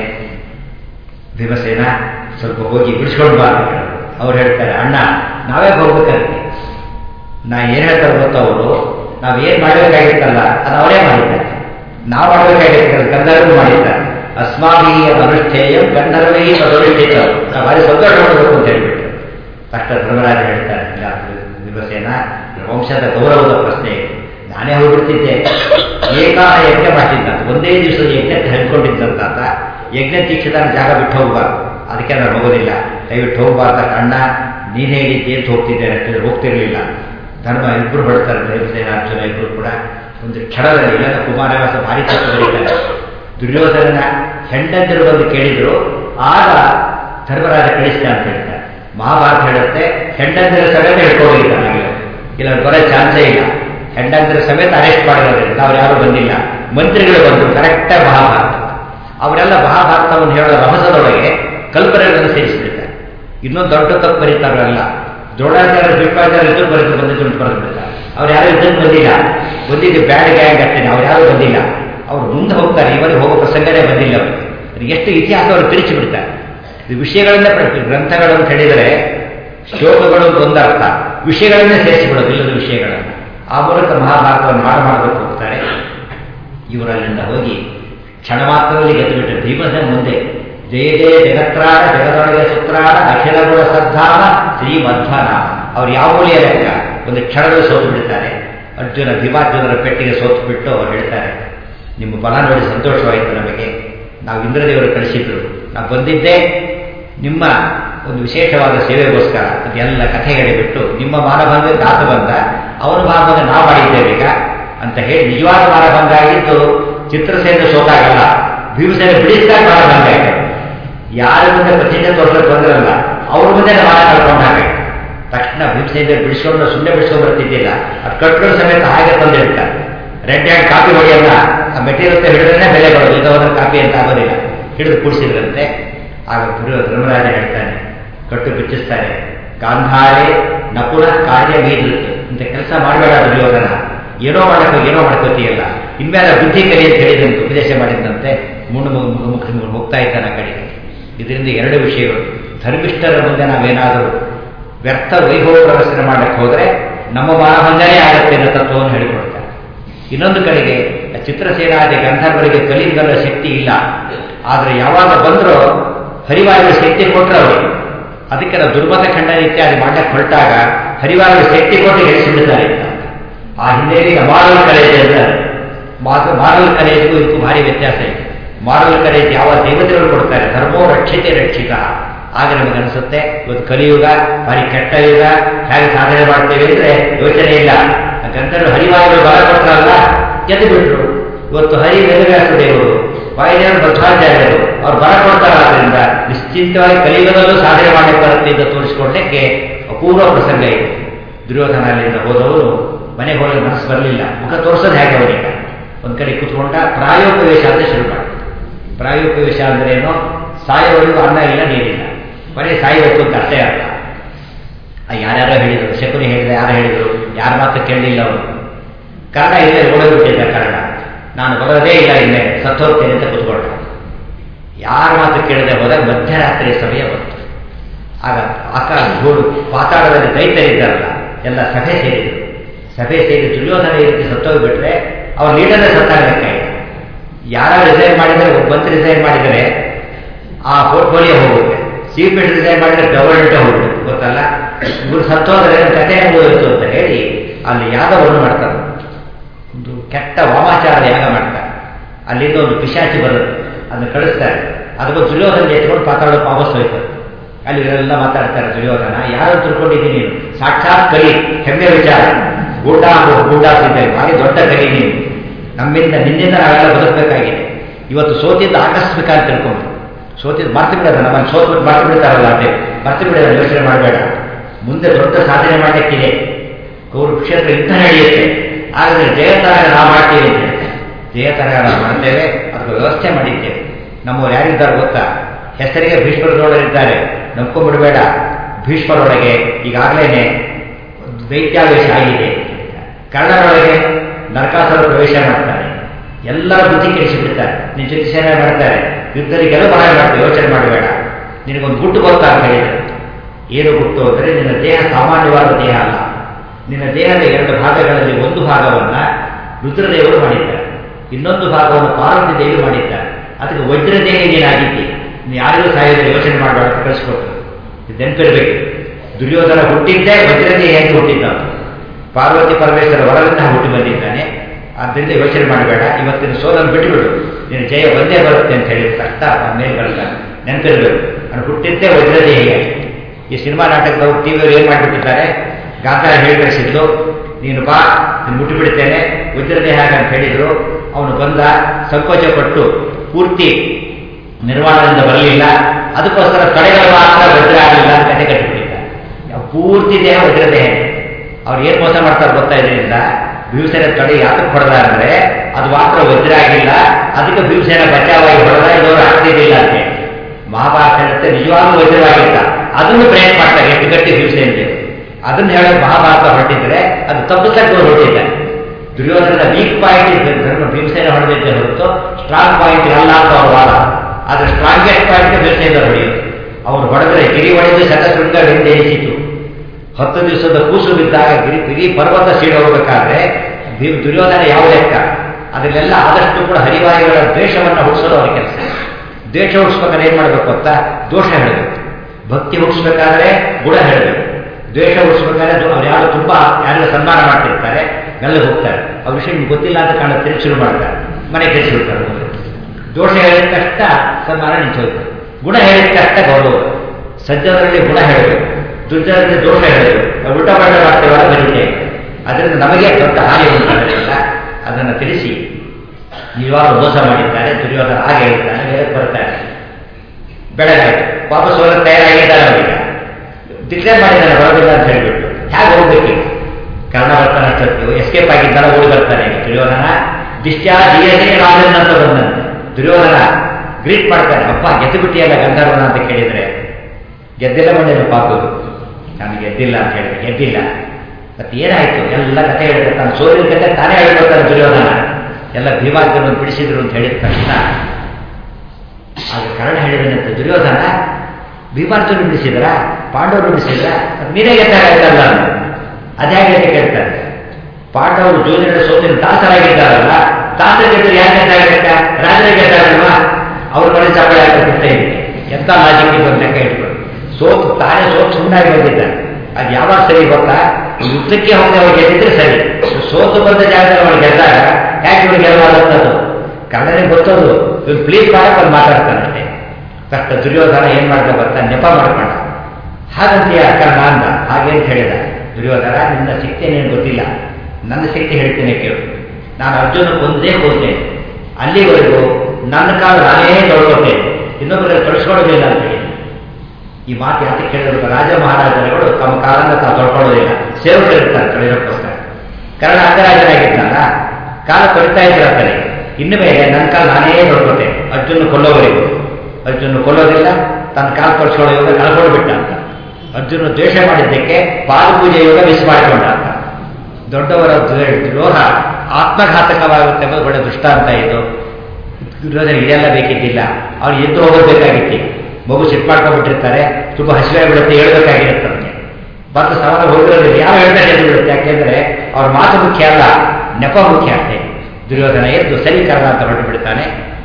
ಭೀಮಸೇನ ಸ್ವಲ್ಪ ಹೋಗಿ ಬಿಡಿಸ್ಕೊಂಡು ಬಾ ಅಂತ ಹೇಳೋದು ಅವ್ರು ಹೇಳ್ತಾರೆ ಅಣ್ಣ ನಾವೇ ಹೋಗ್ಬೇಕಾಗುತ್ತೆ ನಾ ಏನು ಹೇಳ್ತಾರೆ ಗೊತ್ತ ಅವರು ನಾವು ಏನು ಮಾಡಬೇಕಾಗಿತ್ತಲ್ಲ ಅದು ಅವರೇ ಮಾಡಿದ್ದಾರೆ ನಾವು ಮಾಡಬೇಕಾಗಿತ್ತು ಗಂಧರ್ವರು ಮಾಡಿದ್ದಾರೆ ಅಸ್ಮಾಭಿ ಅನುಷ್ಠೇಯ ಗಂಧರ್ವೇ ಅನುಷ್ಠೇಯ ನಾವು ಭಾರಿ ಸಂತೋಷ ಮಾಡಬೇಕು ಅಂತ ಹೇಳ್ಬಿಟ್ಟು ತಕ್ಷಣ ಧರ್ಮರಾಜ ಹೇಳ್ತಾರೆ ಇಲ್ಲ ದಿವಸೇನ ವಂಶದ ಗೌರವದ ಪ್ರಶ್ನೆ ಇದೆ ನಾನೇ ಹೋಗ್ಬಿಡ್ತಿದ್ದೆ ಏಕಾಲ ಯಜ್ಞ ಮಾಡ್ತಿದ್ದ ಒಂದೇ ದಿವಸದ ಯಜ್ಞಕ್ಕೆ ಹೇಳ್ಕೊಂಡಿದ್ದಂತ ಯಜ್ಞ ದೀಕ್ಷಿತನ ಜಾಗ ಬಿಟ್ಟು ಹೋಗ್ಬಾರ್ದು ಅದಕ್ಕೆ ನಾನು ಹೋಗೋದಿಲ್ಲ ದಯವಿಟ್ಟು ಹೋಗ್ಬಾರ್ದ ಅಣ್ಣ ನೀನೇ ಹೇಳಿದ್ದೆ ಅಂತ ಹೋಗ್ತಿದ್ದೇನೆ ಅಂತ ಹೋಗ್ತಿರ್ಲಿಲ್ಲ ಧರ್ಮ ಇಬ್ಬರು ಹೊಡ್ತಾರೆ ದೇವಸೇನ ಅರ್ಜುನ ಇಬ್ಬರು ಕೂಡ ಒಂದು ಕ್ಷಣದಲ್ಲಿ ಇಲ್ಲ ಕುಮಾರವ್ಯಾಸ ಭಾರಿ ತಪ್ಪು ಬರೀತಾರೆ ದುರ್ಯೋಧನನ ಹೆಂಡಂದಿರು ಬಂದು ಕೇಳಿದ್ರು ಆಗ ಧರ್ಮರಾಜ ಕಳಿಸ್ತ ಅಂತ ಹೇಳ್ತಾರೆ ಮಹಾಭಾರತ ಹೇಳುತ್ತೆ ಹೆಂಡಂದಿರ ಸಮೇತ ಹೇಳ್ಕೊಂಡಿದ್ದಾನೆ ಇಲ್ಲ ಬರೋ ಚಾನ್ಸೇ ಇಲ್ಲ ಹೆಂಡಂದಿರ ಸಮೇತ ಅರೆಸ್ಟ್ ಮಾಡಿರೋದ್ರಿಂದ ಅವ್ರು ಯಾರು ಬಂದಿಲ್ಲ ಮಂತ್ರಿಗಳು ಬಂದರು ಕರೆಕ್ಟಾಗಿ ಮಹಾಭಾರತ ಅವರೆಲ್ಲ ಮಹಾಭಾರತವನ್ನು ಹೇಳೋ ರಭಸದೊಳಗೆ ಕಲ್ಪನೆಗಳನ್ನು ಸೇರಿಸಿಬಿಡ್ತಾರೆ ಇನ್ನೊಂದು ದೊಡ್ಡ ತಪ್ಪು ಬರೀತಾರಲ್ಲ ದ್ರೋಣಾಚಾರ್ಯ ಶ್ರೀಪಾಚಾರ್ಯ ಇದ್ದು ಬರೆದು ಬಂದಿದ್ದು ಬರೆದು ಬಿಡ್ತಾರೆ ಅವ್ರು ಯಾರು ಇದ್ದದ್ದು ಬಂದಿಲ್ಲ ಬಂದಿದ್ದು ಬ್ಯಾಡ್ ಗ್ಯಾಂಗ್ ಅಷ್ಟೇ ಅವ್ರು ಯಾರು ಬಂದಿಲ್ಲ ಅವ್ರು ಮುಂದೆ ಹೋಗ್ತಾರೆ ಇವರಿಗೆ ಹೋಗೋ ಪ್ರಸಂಗನೇ ಬಂದಿಲ್ಲ ಅವ್ರಿಗೆ ಎಷ್ಟು ಇತಿಹಾಸ ಅವರು ತಿರುಚಿ ಬಿಡ್ತಾರೆ ಇದು ವಿಷಯಗಳನ್ನ ಗ್ರಂಥಗಳು ಅಂತ ಹೇಳಿದರೆ ಶ್ಲೋಕಗಳು ಒಂದು ಅರ್ಥ ವಿಷಯಗಳನ್ನೇ ಸೇರಿಸಿಬಿಡೋದು ಇಲ್ಲದ ವಿಷಯಗಳನ್ನು ಆ ಮೂಲಕ ಮಹಾಭಾರತವನ್ನು ಹಾಳು ಮಾಡಬೇಕು ಹೋಗ್ತಾರೆ ಇವರಲ್ಲಿಂದ ಹೋಗಿ ಕ್ಷಣ ಮಾತ್ರದಲ್ಲಿ ಗೆದ್ದುಬಿಟ್ರೆ ಭೀಮಸೇನ ಮುಂದೆ ಜಯ ಜಯ ಜಗತ್ರಾಣ ಜಗದೊಳಗೆ ಸುತ್ರಾಣ ಅಖಿಲ ಗುಣ ಸದ್ಧಾಮ ಶ್ರೀಮಧ್ವನ ಅವ್ರು ಯಾವ ಮೂಲೆಯ ಲೆಕ್ಕ ಒಂದು ಕ್ಷಣದಲ್ಲಿ ಸೋತು ಬಿಡ್ತಾರೆ ಅರ್ಜುನ ಭೀಮಾರ್ಜುನರ ಪೆಟ್ಟಿಗೆ ಸೋತು ಬಿಟ್ಟು ಅವ್ರು ಹೇಳ್ತಾರೆ ನಿಮ್ಮ ಬಲ ನೋಡಿ ಸಂತೋಷವಾಯಿತು ನಮಗೆ ನಾವು ಇಂದ್ರದೇವರು ಕಳಿಸಿದ್ರು ನಾವು ಬಂದಿದ್ದೇ ನಿಮ್ಮ ಒಂದು ವಿಶೇಷವಾದ ಸೇವೆಗೋಸ್ಕರ ಅದೆಲ್ಲ ಕಥೆಗಡೆ ಬಿಟ್ಟು ನಿಮ್ಮ ಮಾನಭಂಗ ದಾತ ಬಂದ ಅವನ ಮಾನಭಂಗ ನಾವು ಮಾಡಿದ್ದೇವೆ ಈಗ ಅಂತ ಹೇಳಿ ನಿಜವಾದ ಮಾನಭಂಗ ಆಗಿದ್ದು ಚಿತ್ರಸೇನೆ ಸೋತಾಗಲ್ಲ ಭೀಮಸೇನೆ ಬಿಡಿಸಿದಾಗ ಮಾನಭಂಗ ಆಗಿದೆ ಯಾರ ಮುಂದೆ ಪ್ರತಿಜ್ಞೆ ತೋರ್ಸಕ್ಕೆ ಬಂದಿರಲ್ಲ ಅವ್ರ ಮುಂದೆ ಮಾನ ಕಳ್ಕೊಂಡು ಹಾಗೆ ತಕ್ಷಣ ಭೀಮಸೇನೆ ಬಿಡಿಸ್ಕೊಂಡು ಸುಮ್ಮನೆ ಬಿಡಿಸ್ಕೊಂಡು ಬರ್ತಿದ್ದಿಲ್ಲ ಅದು ಕಟ್ಕೊಂಡು ಸಮೇತ ಹಾಗೆ ತಂದು ಹೇಳ್ತಾರೆ ರೆಡ್ ಹ್ಯಾಂಡ್ ಕಾಪಿ ಹೊಡೆಯಲ್ಲ ಆ ಮೆಟೀರಿಯಲ್ ಹಿಡಿದ್ರೆ ಬೆಲೆ ಬರೋದು ಇದ್ದವರ ಕಾಪಿ ಅಂತ ಆಗೋದಿಲ್ಲ ಹಿಡಿದು ಕೂಡಿಸಿದ್ರಂತೆ ಆಗ ಧರ್ಮರಾಜ ಹೇಳ್ತಾನೆ ಕಟ್ಟು ಬಿಚ್ಚಿಸ್ತಾರೆ ಗಾಂಧಾರೆ ನಕುಲ ಕಾರ್ಯ ಮೀದಿರುತ್ತೆ ಇಂಥ ಕೆಲಸ ಮಾಡಬೇಡ ದುರ್ಯೋಧನ ಏನೋ ಮಾಡಕ್ಕೋ ಏನೋ ಮಾಡ್ಕೋತೀಯಲ್ಲ ಇನ್ಮೇಲೆ ಬುದ್ಧಿ ಕಲಿ ಅಂತ ಹೇಳಿದಂತೆ ಉಪದೇಶ ಮಾಡಿದಂತೆ ಮುಣ್ಣು ಮುಖ ಹೋಗ್ತಾ ಇದ್ದಾನೆ ಆ ಕಡೆಗೆ ಇದರಿಂದ ಎರಡು ವಿಷಯಗಳು ಧರ್ಮಿಷ್ಠರ ಮುಂದೆ ನಾವೇನಾದರೂ ವ್ಯರ್ಥ ವೈಭವ ಪ್ರದರ್ಶನ ಮಾಡಕ್ಕೆ ಹೋದರೆ ನಮ್ಮ ಮಾನಭಂಗನೇ ಆಗತ್ತೆ ಅನ್ನೋ ತತ್ವವನ್ನು ಹೇಳಿಕೊಡ್ತಾರೆ ಇನ್ನೊಂದು ಕಡೆಗೆ ಚಿತ್ರಸೇನಾದಿ ಗಂಧರ್ವರಿಗೆ ಕಲಿಯುಗಲ್ಲ ಶಕ್ತಿ ಇಲ್ಲ ಆದರೆ ಯಾವಾಗ ಬಂದರೂ ಹರಿವಾಯುವ ಶಕ್ತಿ ಕೊಟ್ಟರು ಅವರಿಗೆ ಅದಕ್ಕೆ ನಾವು ದುರ್ಮತ ಖಂಡನ ಇತ್ಯಾದಿ ಮಾಡಕ್ಕೆ ಹೊರಟಾಗ ಹರಿವಾಯುವ ಶಕ್ತಿ ಕೊಟ್ಟು ಗೆಲ್ಲಿಸಿಬಿಡ್ತಾರೆ ಆ ಹಿಂದೆ ಮಾರಲ್ ಕರೇಜ್ ಅಂತಾರೆ ಮಾರಲ್ ಕರೇಜ್ಗೂ ಇದಕ್ಕೂ ಭಾರಿ ವ್ಯತ್ಯಾಸ ಇದೆ ಮಾರಲ್ ಕರೇಜ್ ಯಾವ ದೇವತೆಗಳು ಕೊಡ್ತಾರೆ ಧರ್ಮೋ ರಕ್ಷಿತೆ ರಕ್ಷಿತ ಆಗ ನಮಗೆ ಅನಿಸುತ್ತೆ ಇವತ್ತು ಕಲಿಯುಗ ಭಾರಿ ಕೆಟ್ಟ ಯುಗ ಹೇಗೆ ಸಾಧನೆ ಮಾಡ್ತೇವೆ ಅಂದ್ರೆ ಯೋಚನೆ ಇಲ್ಲ ಗಂಧರ್ವ ಹರಿವಾಯುಗಳು ಬಲ ಕೊಟ್ಟರಲ್ಲ ಗೆದ್ದು ಬಿಟ್ರು ಇವತ್ತು ಹರಿ ವೇದವ್ಯಾಸ ದೇವರು ವಾಯುದೇವರು ಮಧ್ವಾಚಾರ್ಯರು ಅವ್ರು ಬರ ಕೊಡ್ತಾರಾದ್ರಿಂದ ನಿಶ್ಚಿಂತವಾಗಿ ಕಲಿಯುಗದಲ್ಲೂ ಸಾಧನೆ ಮಾಡಕ್ಕೆ ಬರುತ್ತೆ ಅಂತ ತೋರಿಸಿಕೊಡ್ಲಿಕ್ಕೆ ಅಪೂರ್ವ ಪ್ರಸಂಗ ಇದೆ ದುರ್ಯೋಧನ ಅಲ್ಲಿಂದ ಹೋದವರು ಮನೆಗೆ ಹೋಗಲು ಮನಸ್ಸು ಬರಲಿಲ್ಲ ಮುಖ ತೋರಿಸೋದು ಹೇಗೆ ಅವರೀಗ ಒಂದು ಕಡೆ ಕೂತ್ಕೊಂಡ ಪ್ರಾಯೋಪವೇಶ ಅಂತ ಶುರು ಮಾಡಿ ಪ್ರಾಯೋಪವೇಶ ಅಂದ್ರೆ ಏನೋ ಸಾಯೋವರೆಗೂ ಅನ್ನ ಇಲ್ಲ ನೀರಿಲ್ಲ ಬರೀ ಸಾಯಬೇಕು ಅಂತ ಅಷ್ಟೇ ಅರ್ಥ ಯಾರ್ಯಾರೋ ಹೇಳಿದರು ಶಕುನಿ ಹೇಳಿದ ಯಾರು ಹೇಳಿದರು ಯಾರ ಮಾತು ಕೇಳಲಿಲ್ಲ ಅವರು ಕನ್ನಡ ಇಲ್ಲೇ ಓಡೋಗ್ಬಿಟ್ಟಿದ್ದ ಕನ್ನಡ ನಾನು ಬರೋದೇ ಇಲ್ಲ ಇಲ್ಲೇ ಸತ್ತೋಗ್ತೇನೆ ಅಂತ ಕೂತ್ಕೊಂಡ ಯಾರ ಮಾತು ಕೇಳದೆ ಹೋದಾಗ ಮಧ್ಯರಾತ್ರಿ ಸಮಯ ಬಂತು ಆಗ ಆಕಾಶ ಗೋಡು ಪಾತಾಳದಲ್ಲಿ ದೈತರಿದ್ದಾರಲ್ಲ ಎಲ್ಲ ಸಭೆ ಸೇರಿದರು ಸಭೆ ಸೇರಿ ದುರ್ಯೋಧನ ಈ ರೀತಿ ಸತ್ತೋಗ್ಬಿಟ್ರೆ ಅವ್ರ ಲೀಡರೇ ಸತ್ತಾಗಬೇಕಾಗಿದೆ ಯಾರು ರಿಸೈನ್ ಮಾಡಿದರೆ ಒಬ್ಬ ಮಂತ್ರಿ ರಿಸೈನ್ ಮಾಡಿದರೆ ಆ ಪೋರ್ಟ್ಫೋಲಿಯೋ ಹೋಗುತ್ತೆ ಸೀಪೇಟ್ ರಿಸೈನ್ ಮಾಡಿದರೆ ಗವರ್ಮೆಂಟ್ ಹೋಗುತ್ತೆ ಗೊತ್ತಲ್ಲ ಇವರು ಸತ್ತೋದ್ರೆ ಕಥೆ ಹೋಯಿತು ಅಂತ ಹೇಳಿ ಅಲ್ಲಿ ಯಾಗವನ್ನು ಮಾಡ್ತಾರೆ ಒಂದು ಕೆಟ್ಟ ವಾಮಾಚಾರದ ಯಾಗ ಮಾಡ್ತಾರೆ ಅಲ್ಲಿಂದ ಒಂದು ಪಿಶಾಚಿ ಬರುತ್ತೆ ಅದನ್ನು ಕಳಿಸ್ತಾರೆ ಅದಕ್ಕೆ ದುರ್ಯೋಧನ ಎತ್ಕೊಂಡು ಪಾತಾಳಕ್ಕೆ ವಾಪಸ್ ಹೋಯ್ತಾರೆ ಅಲ್ಲಿ ಇವರೆಲ್ಲ ಮಾತಾಡ್ತಾರೆ ದುರ್ಯೋಧನ ಯಾರು ತಿಳ್ಕೊಂಡಿದ್ದೀನಿ ನೀನು ಸಾಕ್ಷಾತ್ ಕಲಿ ಹೆಮ್ಮೆ ವಿಚಾರ ಗೂಡ ಗೂಡ ಇದ್ದೇವೆ ಹಾಗೆ ದೊಡ್ಡ ಕಲಿ ನೀನು ನಮ್ಮಿಂದ ನಿನ್ನಿಂದ ನಾವೆಲ್ಲ ಬದುಕಬೇಕಾಗಿದೆ ಇವತ್ತು ಸೋತಿದ್ದ ಆಕಸ್ಮಿಕ ಅಂತ ತಿಳ್ಕೊಂಡು ಸೋತಿದ್ದು ಮರ್ತು ಬಿಡೋದು ನಮ್ಮನ್ನು ಸೋತ್ಬಿಟ್ಟು ಮರ್ತು ಬಿಡ್ತಾರಲ್ಲ ಅದೇ ಮರ್ತು ಬಿಡೋದು ಯೋಚನೆ ಮಾಡಬೇಡ ಮುಂದೆ ದೊಡ್ಡ ಸಾಧನೆ ಮಾಡಲಿಕ್ಕಿದೆ ಕೌರು ಕ್ಷೇತ್ರ ಯುದ್ಧ ನಡೆಯುತ್ತೆ ಆದರೆ ಜಯತರಾಗ ನಾವು ಮಾಡ್ತೀವಿ ಅಂತ ಹೇಳ್ತಾರೆ ಜಯತರಾಗ ನಾವು ಮಾಡ್ತೇವೆ ಅದಕ್ಕೆ ವ್ಯವಸ್ಥೆ ಮಾಡಿದ್ದೇವೆ ನಮ್ಮವ್ರು ಯಾರಿದ್ದಾರೆ ಗೊತ್ತಾ ಹೆಸರಿಗೆ ಭೀಷ್ಮರದೊಳಗಿದ್ದಾರೆ ನಂಬ್ಕೊಂಡ್ಬಿಡಬೇಡ ಭೀಷ್ಮರೊಳಗೆ ಈಗಾಗಲೇ ದೈತ್ಯಾವೇಶ ಆಗಿದೆ ಕರ್ಣರೊಳಗೆ ನರಕಾಸುರ ಪ್ರವೇಶ ಮಾಡ್ತಾರೆ ಎಲ್ಲರ ಬುದ್ಧಿ ಕೆಡಿಸಿಬಿಡ್ತಾರೆ ನಿನ್ನ ಜೊತೆ ಸೇನೆ ಮಾಡ್ತಾರೆ ಯುದ್ಧದಲ್ಲಿ ಗೆಲುವು ಹಾಗೆ ಮಾಡ್ತಾರೆ ಯೋಚನೆ ಮಾಡಬೇಡ ನಿನಗೊಂದು ಗುಟ್ಟು ಗೊತ್ತಾ ಅಂತ ಹೇಳಿದರು ಏನು ಗುಟ್ಟು ಅಂದರೆ ನಿನ್ನ ದೇಹ ಸಾಮಾನ್ಯವಾದ ದೇಹ ಅಲ್ಲ ನಿನ್ನ ದೇಹದ ಎರಡು ಭಾಗಗಳಲ್ಲಿ ಒಂದು ಭಾಗವನ್ನ ರುದ್ರದೇವರು ಮಾಡಿದ್ದಾರೆ ಇನ್ನೊಂದು ಭಾಗವನ್ನು ಪಾರ್ವತಿ ದೇವಿ ಮಾಡಿದ್ದಾರೆ ಅದಕ್ಕೆ ವಜ್ರದೇಹ ಏನಾಗಿದ್ದೆ ನೀನು ಯಾರಿಗೂ ಸಾಯೋದ್ರೆ ಯೋಚನೆ ಮಾಡಬೇಡ ಅಂತ ಕಳಿಸ್ಕೊಟ್ರು ಇದು ನೆನಪಿರ್ಬೇಕು ದುರ್ಯೋಧನ ಹುಟ್ಟಿದ್ದೇ ವಜ್ರದೇಹ ಅಂತ ಹುಟ್ಟಿದ್ದ ಅವನು. ಪಾರ್ವತಿ ಪರಮೇಶ್ವರ ಹೊರಗಿಂದ ಹುಟ್ಟಿ ಬಂದಿದ್ದಾನೆ ಆದ್ದರಿಂದ ಯೋಚನೆ ಮಾಡಬೇಡ ಇವತ್ತಿನ ಸೋಲನ್ನು ಬಿಟ್ಟುಬಿಡು ನೀನು ಜಯ ಬಂದೇ ಬರುತ್ತೆ ಅಂತ ಹೇಳಿದ ತಕ್ಷಣ ಅವನ ಮೇಲೆ ಬರ್ತಾನೆ ನೆನಪಿರ್ಬೇಕು ಅವನು ಹುಟ್ಟಿದ್ದೇ ವಜ್ರದೇಹಿಯಾಗಿ ಈ ಸಿನಿಮಾ ನಾಟಕದವ್ರು ಟಿ ವಿಯವರು ಏನು ಮಾಡಿಬಿಟ್ಟಿದ್ದಾರೆ ಗಾಂಧಾರ ಹೇಳಿ ಕಳಿಸಿದ್ಲು ನೀನು ಬಾ ನೀನು ಮುಟ್ಟಿಬಿಡ್ತೇನೆ ವಜ್ರದೇಹ ಅಂತ ಹೇಳಿದ್ರು ಅವನು ಬಂದ ಸಂಕೋಚ ಪಟ್ಟು ಪೂರ್ತಿ ನಿರ್ವಾಣದಿಂದ ಬರಲಿಲ್ಲ ಅದಕ್ಕೋಸ್ಕರ ಕಡೆಗಳ ಮಾತ್ರ ವಜ್ರ ಆಗಲಿಲ್ಲ ಅಂತ ಕತೆ ಕಟ್ಟಿಬಿಟ್ಟಿದ್ದಾರೆ ಯಾವ ಪೂರ್ತಿ ದೇಹ ವಜ್ರ ದೇಹ ಅವ್ರು ಏನು ಮೋಸ ಮಾಡ್ತಾರೆ ಗೊತ್ತಾ ಇದರಿಂದ ಭೀಮಸೇನ ತಡೆ ಯಾತಕ್ಕೆ ಹೊಡೆದ ಅಂದ್ರೆ ಅದು ಮಾತ್ರ ವಜ್ರ ಆಗಿಲ್ಲ ಅದಕ್ಕೆ ಭೀಮಸೇನ ಬಚಾವಾಗಿ ಹೊಡೆದ ಇದವರು ಆಗ್ತಿದ್ದಿಲ್ಲ ಅಂತ ಹೇಳಿ. ಮಹಾಭಾರತ ಹೇಳುತ್ತೆ ನಿಜವಾಗ್ಲೂ ವಜ್ರವಾಗಿಲ್ಲ ಅದನ್ನು ಪ್ರಯತ್ನ ಮಾಡ್ತಾರೆ ಎಷ್ಟು ಗಟ್ಟಿ ಭೀಮಸೇನ ದೇವರು ಅದನ್ನು ಹೇಳೋದು ಮಹಾಭಾರತ ಹೊರಟಿದ್ರೆ ಅದು ತಪ್ಪಿಸಕ್ಕೆ ಹೊರಟಿದ್ದಾರೆ ದುರ್ಯೋಧನದ ವೀಕ್ ಪಾಯಿಂಟ್ ಧರ್ಮ ಭೀಮಸೇನ ಹೊಡೆದಿದ್ದೆ ಹೊರತು ಸ್ಟ್ರಾಂಗ್ ಪಾಯಿಂಟ್ ಅಲ್ಲ ಅಂತ ಅವ್ರ ವಾದ ಆದ್ರೆ ಸ್ಟ್ರಾಂಗೆಸ್ಟ್ ಪಾಯಿಂಟ್ ಭೀಮಸೇನ ಹೊಡೆಯೋದು ಅವ್ರು ಹೊಡೆದ್ರೆ ಗಿರಿ ಹೊಡೆದು ಶತಶೃಂಗ ಎನಿಸಿತು ಹತ್ತು ದಿವಸದ ಕೂಸು ಬಿದ್ದಾಗ ಗಿರಿ ಇಡೀ ಪರ್ವತ ಸೀಳು ಹೋಗ್ಬೇಕಾದ್ರೆ ಭೀಮ್ ದುರ್ಯೋಧನ ಯಾವ ಲೆಕ್ಕ ಅದರಲ್ಲೆಲ್ಲ ಆದಷ್ಟು ಕೂಡ ಹರಿವಾಯುಗಳ ದ್ವೇಷವನ್ನು ಹುಟ್ಟಿಸೋದು ಅವರ ಕೆಲಸ ದ್ವೇಷ ಹುಟ್ಟಿಸ್ಬೇಕಾದ್ರೆ ಏನ್ ಮಾಡಬೇಕು ಅಂತ ದೋಷ ಹೇಳಬೇಕು ಭಕ್ತಿ ಹುಟ್ಟಿಸ್ಬೇಕಾದ್ರೆ ಗುಣ ಹೇಳಬೇಕು ದ್ವೇಷ ಹುಟ್ಟಿಸ್ಬೇಕಾದ್ರೆ ಅದು ಅವ್ರು ಯಾರು ತುಂಬಾ ಯಾರು ಸನ್ಮಾನ ಮಾಡ್ತಿರ್ತಾರೆ ಮೆಲ್ಲ ಹೋಗ್ತಾರೆ ಅವ್ರ ವಿಷಯ ನಿಮ್ಗೆ ಗೊತ್ತಿಲ್ಲ ಅಂತ ಕಾಣ ತಿರುಗಿ ಶುರು ಮಾಡ್ತಾರೆ ಮನೆ ಕೆಲ್ಸ ಬಿಡ್ತಾರೆ ಮೊದಲು. ದೋಷ ಹೇಳಿದ ತಕ್ಷಣ ಸನ್ಮಾನ ನಿಂತೋಯ್ತು ಗುಣ ಹೇಳಿದ ತಕ್ಷಣ ಗೌರವ ಸಜ್ಜನರಲ್ಲಿ ಗುಣ ಹೇಳಬೇಕು ದುರ್ಜನರಲ್ಲಿ ದೋಷ ಹೇಳಬೇಕು ನಾವು ಉಲ್ಟಾ ಪಲ್ಟ ಮಾಡ್ತೇವಲ್ಲ ಬರೀತೇವೆ ಅದರಿಂದ ನಮಗೆ ದೊಡ್ಡ ಹಾನಿ ಉಂಟಾಗಲಿಲ್ಲ ಅದನ್ನು ತಿಳಿಸಿ ನಿಜವಾಗ್ಲೂ ಮೋಸ ಮಾಡಿದ್ದಾರೆ ದುರ್ಯೋಧನ ಹಾಗೆ ಹೇಳ್ತಾನೆ ಮೇಲಕ್ಕೆ ಬರ್ತಾರೆ ಬೆಳಗಾಯಿತು ವಾಪಸ್ ಹೋಗಕ್ಕೆ ತಯಾರಾಗಿದ್ದಾರೆ ಅವರಿಗೆ ಡಿಕ್ಲೇರ್ ಮಾಡಿದ್ದಾನೆ ಬರೋದಿಲ್ಲ ಅಂತ ಹೇಳ್ಬಿಟ್ಟು ಹೇಗೆ ಹೋಗ್ಬೇಕು ಕರ್ಣ ಬರ್ತಾನೆ ಅಷ್ಟೊತ್ತಿಗೆ ಎಸ್ಕೇಪ್ ಆಗಿದ್ದಾನೆ ಓಡಿ ಬರ್ತಾನೆ ದುರ್ಯೋಧನ ಡಿಸ್ಚಾರ್ಜ್ ಇಯರೇ ರಾಜನ್ ಅಂತ ಬಂದಂತೆ ದುರ್ಯೋಧನ ಗ್ರೀಟ್ ಮಾಡ್ತಾನೆ ಅಪ್ಪ ಗೆದ್ದು ಬಿಟ್ಟಿಯಲ್ಲ ಗಂಧರ್ವನ ಅಂತ ಕೇಳಿದ್ರೆ ಗೆದ್ದಿಲ್ಲ ಬಂದಿಲ್ಲ ಪಾಪದು ನಾನು ಗೆದ್ದಿಲ್ಲ ಅಂತ ಹೇಳಿದೆ ಗೆದ್ದಿಲ್ಲ ಮತ್ತೆ ಏನಾಯ್ತು ಎಲ್ಲ ಕಥೆ ಹೇಳಿದ್ರೆ ತಾನು ಸೋಲಿನ ಕಥೆ ತಾನೇ ಹೇಳ್ಕೊಡ್ತಾನೆ ದುರ್ಯೋಧನ ಎಲ್ಲ ಭೀಮಾರ್ಜನನ್ನು ಬಿಡಿಸಿದ್ರು ಅಂತ ಹೇಳಿದ ತಕ್ಷಣ ಆಗ ಕರ್ಣ ಹೇಳಿದನಂತೆ ದುರ್ಯೋಧನ ಭೀಮಾರ್ಜುನ ಬಿಡಿಸಿದ್ರ ಪಾಂಡವರು ಬಿಡಿಸಿದ್ರ ಅದು ನೀನೇ ಗೆದ್ದಾಗಾಯ್ತಲ್ಲ ಅದೇ ಅಂತ ಕೇಳ್ತಾರೆ ಪಾಂಡವರು ಜೋಲಿನ ಸೋತಿನ ದಾಸರಾಗಿದ್ದಾರಲ್ಲ ದಾಸರ ಗೆದ್ದರೆ ಯಾರು ಗೆದ್ದಾಗತ್ತ ರಾಜರ ಗೆದ್ದಾಗಲ್ವಾ ಅವ್ರ ಮನೆ ಚಾಪಳೆ ಹಾಕಿರ್ತಾ ಇದೆ ಎಂತ ಲಾಜಿಕ್ ಇದು ಅಂತ ಇಟ್ಕೊಂಡು ಸೋತು ತಾನೇ ಸೋತು ಸುಮ್ಮನಾಗಿ ಬಂದಿದ್ದಾರೆ ಅದು ಯಾವಾಗ ಸರಿ ಗೊತ್ತಾ ಯುದ್ಧಕ್ಕೆ ಹೋಗಿ ಅವ್ರು ಗೆದ್ದಿದ್ರೆ ಸರಿ ಸೋತು ಬಂದ ಜಾಗದಲ್ಲಿ ಅವ್ರು ಗೆದ್ದಾಗ ಯಾಕೆ ಇವ್ರು ಗೆಲ್ಲವಾಗತ್ತದು ಕನ್ನಡನೇ ಗೊತ್ತದು ಇವ್ರು ಪ್ಲೀಸ್ ಮಾಡಕ್ಕೆ ಅವ್ರು ಮಾತಾಡ್ತಾನೆ ಅಷ್ಟೇ ತಕ್ಕ ದುರ್ಯೋಧನ ಏನ್ ಮಾಡ್ದ ಬರ್ತಾನೆ ನೆಪ ಮಾಡ್ಕೊಂಡ ಹಾಗಂತೀಯ ಕರ್ಣ ಅಂದ ಹಾಗೆ ಅಂತ ಹೇಳಿದ ದುರ್ಯೋಧನ ನಿನ್ನ ಶಕ್ತಿ ಏನೇನು ಗೊತ್ತಿಲ್ಲ ನನ್ನ ಶಕ್ತಿ ಹೇಳ್ತೇನೆ ಕೇಳು ನಾನು ಅರ್ಜುನ ಕೊಂದೇ ಹೋಗ್ತೇನೆ ಅಲ್ಲಿವರೆಗೂ ನನ್ನ ಕಾಲ ನಾನೇ ತೊಳ್ಕೊತೇನೆ ಇನ್ನೊಬ್ಬರಿಗೆ ತೊಳಸ್ಕೊಳ್ಳೋದಿಲ್ಲ ಅಂತ ಹೇಳಿ ಈ ಮಾತು ಯಾಕೆ ಕೇಳಿದ್ರು ರಾಜ ಮಹಾರಾಜರುಗಳು ತಮ್ಮ ಕಾಲನ್ನ ತಾವು ತೊಳ್ಕೊಳ್ಳೋದಿಲ್ಲ ಸೇವಕರಿರ್ತಾರೆ ತೊಳೆಯೋಕ್ಕೋಸ್ಕರ ಕರ್ಣ ಅಂಗರಾಜನಾಗಿದ್ದಾನ ಕಾಲ ತೊಳಿತಾ ಇದ್ರು ಆ ಕಡೆ ಇನ್ನು ಮೇಲೆ ನನ್ನ ಕಾಲ ನಾನೇ ತೊಳ್ಕೊತೆ ಅರ್ಜುನ ಕೊಲ್ಲೋವರೆಗೂ ಅರ್ಜುನ ಕೊಲ್ಲೋದಿಲ್ಲ ತನ್ನ ಕಾಲು ತೊಳ್ಸ್ಕೊಳ್ಳೋ ಯೋಗ ಕಳ್ಕೊಂಡು ಬಿಟ್ಟ ಅಂತ ಅರ್ಜುನ ದ್ವೇಷ ಮಾಡಿದ್ದಕ್ಕೆ ಪಾಲು ಪೂಜೆ ಯೋಗ ಮಿಸ್ ಮಾಡಿಕೊಂಡ ಅಂತ ದೊಡ್ಡವರ ದ್ವೇ- ದ್ರೋಹ ಆತ್ಮಘಾತಕವಾಗುತ್ತೆ ಅನ್ನೋದು ಒಳ್ಳೆ ದೃಷ್ಟಾಂತ ಇದು ದುರ್ಯೋಧನ ಇದೆಲ್ಲ ಬೇಕಿದ್ದಿಲ್ಲ ಅವ್ರು ಎದ್ದು ಹೋಗಬೇಕಾಗಿತ್ತು ಮಗು ಸಿಟ್ ಮಾಡ್ಕೊಂಡ್ಬಿಟ್ಟಿರ್ತಾರೆ ತುಂಬ ಹಸಿವೆ ಬಿಡುತ್ತೆ ಹೇಳ್ಬೇಕಾಗಿರುತ್ತೆ ಅವ್ರಿಗೆ ಮತ್ತು ಸವಾಲು ಹೋಗಿರೋದಿಲ್ಲ ಯಾವ ಹೇಳ್ತಾರೆ ಎದ್ದು ಬಿಡುತ್ತೆ ಯಾಕೆಂದ್ರೆ ಅವ್ರ ಮಾತು ಮುಖ್ಯ ಅಲ್ಲ ನೆಪ ಮುಖ್ಯ ಅಷ್ಟೇ ದುರ್ಯೋಧನ ಎದ್ದು ಸರಿ ಕರ್ಣ ಅಂತ ಹೊರಟು ಬಿಡ್ತಾನೆ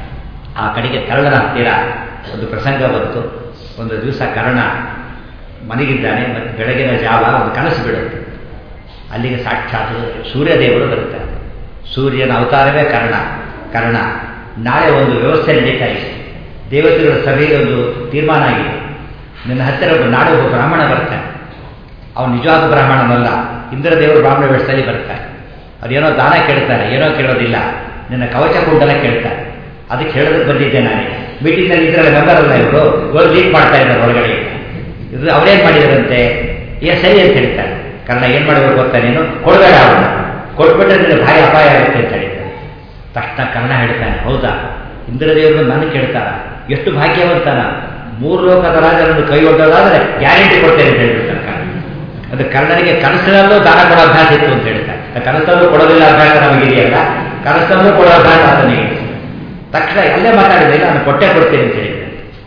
ಆ ಕಡೆಗೆ ಕರ್ಣನ ಹತ್ತಿರ ಒಂದು ಪ್ರಸಂಗ ಬಂತು ಒಂದು ದಿವಸ ಕರ್ಣ ಮನೆಗಿದ್ದಾನೆ ಮತ್ತು ಬೆಳಗಿನ ಜಾವ ಒಂದು ಕನಸು ಬಿಡುತ್ತೆ ಅಲ್ಲಿಗೆ ಸಾಕ್ಷಾತ್ ಸೂರ್ಯದೇವರು ಬರುತ್ತಾರೆ ಸೂರ್ಯನ ಅವತಾರವೇ ಕರ್ಣ ಕರ್ಣ ನಾಳೆ ಒಂದು ವ್ಯವಸ್ಥೆ ನಡೀತಾ ಇದೆ ದೇವತೆಗಳ ಸಭೆಗೆ ಒಂದು ತೀರ್ಮಾನ ಆಗಿದೆ ನಿನ್ನ ಹತ್ತಿರ ಒಬ್ಬ ನಾಳೆ ಒಬ್ಬ ಬ್ರಾಹ್ಮಣ ಬರ್ತಾನೆ ಅವನು ನಿಜವಾದ ಬ್ರಾಹ್ಮಣನಲ್ಲ ಇಂದ್ರದೇವರು ಬ್ರಾಹ್ಮಣ ವೇಷದಲ್ಲಿ ಬರ್ತಾರೆ ಅದೇನೋ ದಾನ ಕೇಳ್ತಾರೆ ಏನೋ ಕೇಳೋದಿಲ್ಲ ನಿನ್ನ ಕವಚ ಕುಂಡಲ ಕೇಳ್ತಾರೆ ಅದಕ್ಕೆ ಹೇಳೋದಕ್ಕೆ ಬಂದಿದ್ದೆ ನಾನೀಗ ಮೀಟಿಂಗ್ನಲ್ಲಿ ಇದ್ರಲ್ಲಿ ಮೆಂಬರ್ ಅಲ್ಲ ಇವರು ಇವರು ಲೀಡ್ ಮಾಡ್ತಾ ಇದ್ದಾರೆ ಹೊರಗಡೆ ಇದು ಅವರೇನು ಮಾಡಿದರಂತೆ ಏ ಸರಿ ಅಂತ ಹೇಳ್ತಾರೆ ಕರ್ಣ ಏನು ಮಾಡಬೇಕು ಗೊತ್ತಾ ನೀನು ಕೊಡಬೇಡ ಅವನು ಕೊಟ್ಬಿಟ್ರೆ ನಿನಗೆ ಭಾರಿ ಅಪಾಯ ಆಗುತ್ತೆ ಅಂತ ಹೇಳಿದ್ದಾನೆ ತಕ್ಷಣ ಕರ್ಣ ಹೇಳ್ತಾನೆ ಹೌದಾ ಇಂದ್ರದೇವರು ನನಗೆ ಕೇಳ್ತಾರ ಎಷ್ಟು ಭಾಗ್ಯವಂತನ ಮೂರು ಲೋಕದ ರಾಜರನ್ನು ಕೈ ಒಡ್ಡೋದಾದ್ರೆ ಗ್ಯಾರಂಟಿ ಕೊಡ್ತೇನೆ ಅಂತ ಹೇಳ್ಬಿಡ್ತಾನೆ ಕರ್ಣ ಅದು ಕರ್ಣನಿಗೆ ಕನಸಿನಲ್ಲೂ ದಾನ ಕೊಡೋ ಅಭ್ಯಾಸ ಇತ್ತು ಅಂತ ಹೇಳ್ತಾರೆ ಕನಸಲ್ಲೂ ಕೊಡೋದಿಲ್ಲ ಅಭ್ಯಾಸ ನಮಗಿದೆಯಲ್ಲ ಕನಸಲ್ಲೂ ಕೊಡೋ ಅಭ್ಯಾಸ ಆತನಿಗೆ ತಕ್ಷಣ ಎಲ್ಲೇ ಮಾತಾಡಿದ್ರೆ ನಾನು ಕೊಟ್ಟೆ ಕೊಡ್ತೇನೆ ಅಂತ ಹೇಳಿದ್ದೆ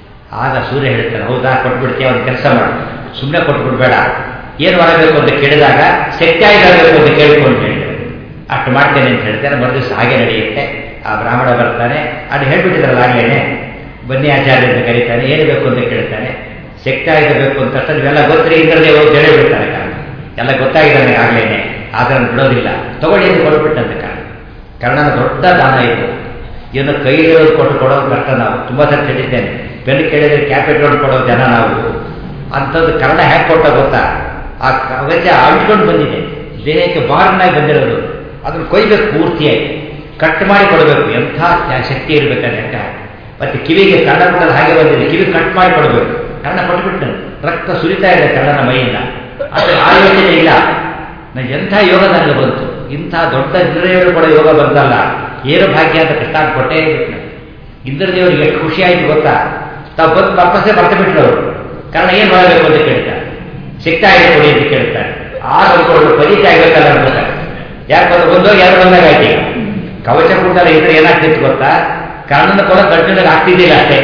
ಆಗ ಸೂರ್ಯ ಹೇಳ್ತಾನೆ ಹೌದಾ ಕೊಟ್ಬಿಡ್ತೀಯ ಒಂದು ಕೆಲಸ ಮಾಡು ಸುಮ್ಮನೆ ಕೊಟ್ಬಿಡ್ಬೇಡ ಏನು ಮಾಡಬೇಕು ಅಂತ ಕೇಳಿದಾಗ ಶಕ್ತಿ ಆಗಬೇಕು ಅಂತ ಕೇಳ್ಕೊಂಡು ಹೇಳಿದೆ ಅಷ್ಟು ಮಾಡ್ತೇನೆ ಅಂತ ಹೇಳ್ತೇನೆ ಮರುದಿವಸ ಹಾಗೆ ನಡೆಯುತ್ತೆ ಆ ಬ್ರಾಹ್ಮಣ ಬರ್ತಾನೆ ಅದು ಹೇಳ್ಬಿಟ್ಟಿದ್ರಲ್ಲ ಆಗ್ಲೇನೆ ಬನ್ನಿ ಆಚಾರ್ಯ ಅಂತ ಕರೀತಾನೆ ಏನು ಬೇಕು ಅಂತ ಕೇಳ್ತಾನೆ ಶಕ್ತಿ ಆಗಬೇಕು ಅಂತ ತಕ್ಷಣ ಇವೆಲ್ಲ ಗೊತ್ತರಿ ಇಂದ್ರದೇವರು ಅಂತ ಹೇಳಿ ಬಿಡ್ತಾನೆ ಕಾರಣ ಎಲ್ಲ ಗೊತ್ತಾಗಿದೆ ನನಗೆ ಆಗ್ಲೇನೆ ಆದ್ರೆ ಬಿಡೋದಿಲ್ಲ ತಗೊಳ್ಳಿ ಅಂತ ಕೊಟ್ಬಿಟ್ಟಂತೆ ಕಾರಣ ಕರ್ಣನ ದೊಡ್ಡ ದಾನ ಇದು ಏನು ಕೈಲಿರೋದು ಕೊಟ್ಟು ಕೊಡೋದು ಕಷ್ಟ ನಾವು ತುಂಬ ಸರಿ ಹೇಳಿದ್ದೇನೆ ಪೆನ್ ಕೇಳಿದ್ರೆ ಕ್ಯಾಪ್ ಇಟ್ಕೊಂಡು ಕೊಡೋ ಜನ ನಾವು ಅಂಥದ್ದು ಕನ್ನಡ ಹ್ಯಾಕ್ ಕೊಟ್ಟ ಗೊತ್ತಾ ಆ ಅಗತ್ಯ ಅಂಟ್ಕೊಂಡು ಬಂದಿದೆ ದೇಹಕ್ಕೆ ಬಾರ್ನಾಗಿ ಬಂದಿರೋದು ಅದನ್ನು ಕೊಯ್ಬೇಕು ಪೂರ್ತಿಯಾಗಿ ಕಟ್ ಮಾಡಿ ಕೊಡಬೇಕು ಎಂಥ ಶಕ್ತಿ ಇರಬೇಕಾದ್ರೆ ಲೆಕ್ಕ ಮತ್ತೆ ಕಿವಿಗೆ ಕನ್ನಡ ಬಿಟ್ಟಲ್ಲಿ ಹಾಗೆ ಬಂದಿದೆ ಕಿವಿ ಕಟ್ ಮಾಡಿ ಕೊಡಬೇಕು ಕನ್ನಡ ಕೊಟ್ಬಿಟ್ಟು ರಕ್ತ ಸುರಿತಾ ಇದೆ ಕನ್ನಡ ಮೈಯಿಂದ ಆದರೆ ಆ ಯೋಚನೆ ಇಲ್ಲ ನನಗೆ ಎಂಥ ಯೋಗ ನನಗೆ ಬಂತು ಇಂಥ ದೊಡ್ಡ ಇಂದ್ರದೇವರು ಕೂಡ ಯೋಗ ಬಂತಲ್ಲ ಏನು ಭಾಗ್ಯ ಅಂತ ಕೃಷ್ಣ ಕೊಟ್ಟೇ ಬಿಟ್ಟು ಇಂದ್ರದೇವರಿಗೆ ಎಷ್ಟು ಖುಷಿ ಆಯ್ತು ಗೊತ್ತಾ ತಾವು ಬಂದು ಪರ್ಪಸೇ ಬರ್ತ ಬಿಟ್ಟರು ಅವರು ಕಾರಣ ಏನು ಮಾಡಬೇಕು ಅಂತ ಕೇಳ್ತಾರೆ ಸಿಗ್ತಾ ಆಗಿದೆ ಕೊಡಿ ಅಂತ ಕೇಳ್ತಾರೆ ಆ ಅಂದ್ಕೊಂಡು ಪರಿಚಯ ಆಗಬೇಕಲ್ಲ ಅನ್ಕೋತಾರೆ ಯಾಕಂದ್ರೆ ಒಂದೋಗಿ ಎರಡು ಬಂದಾಗ ಆಯ್ತು ಈಗ ಕವಚ ಕೂಟಲ್ಲ ಇದ್ರೆ ಏನಾಗ್ತಿತ್ತು ಗೊತ್ತಾ ಕರ್ಣನ ಕೊಡ ಅರ್ಜುನಿಗೆ ಆಗ್ತಿದ್ದಿಲ್ಲ ಅಷ್ಟೇ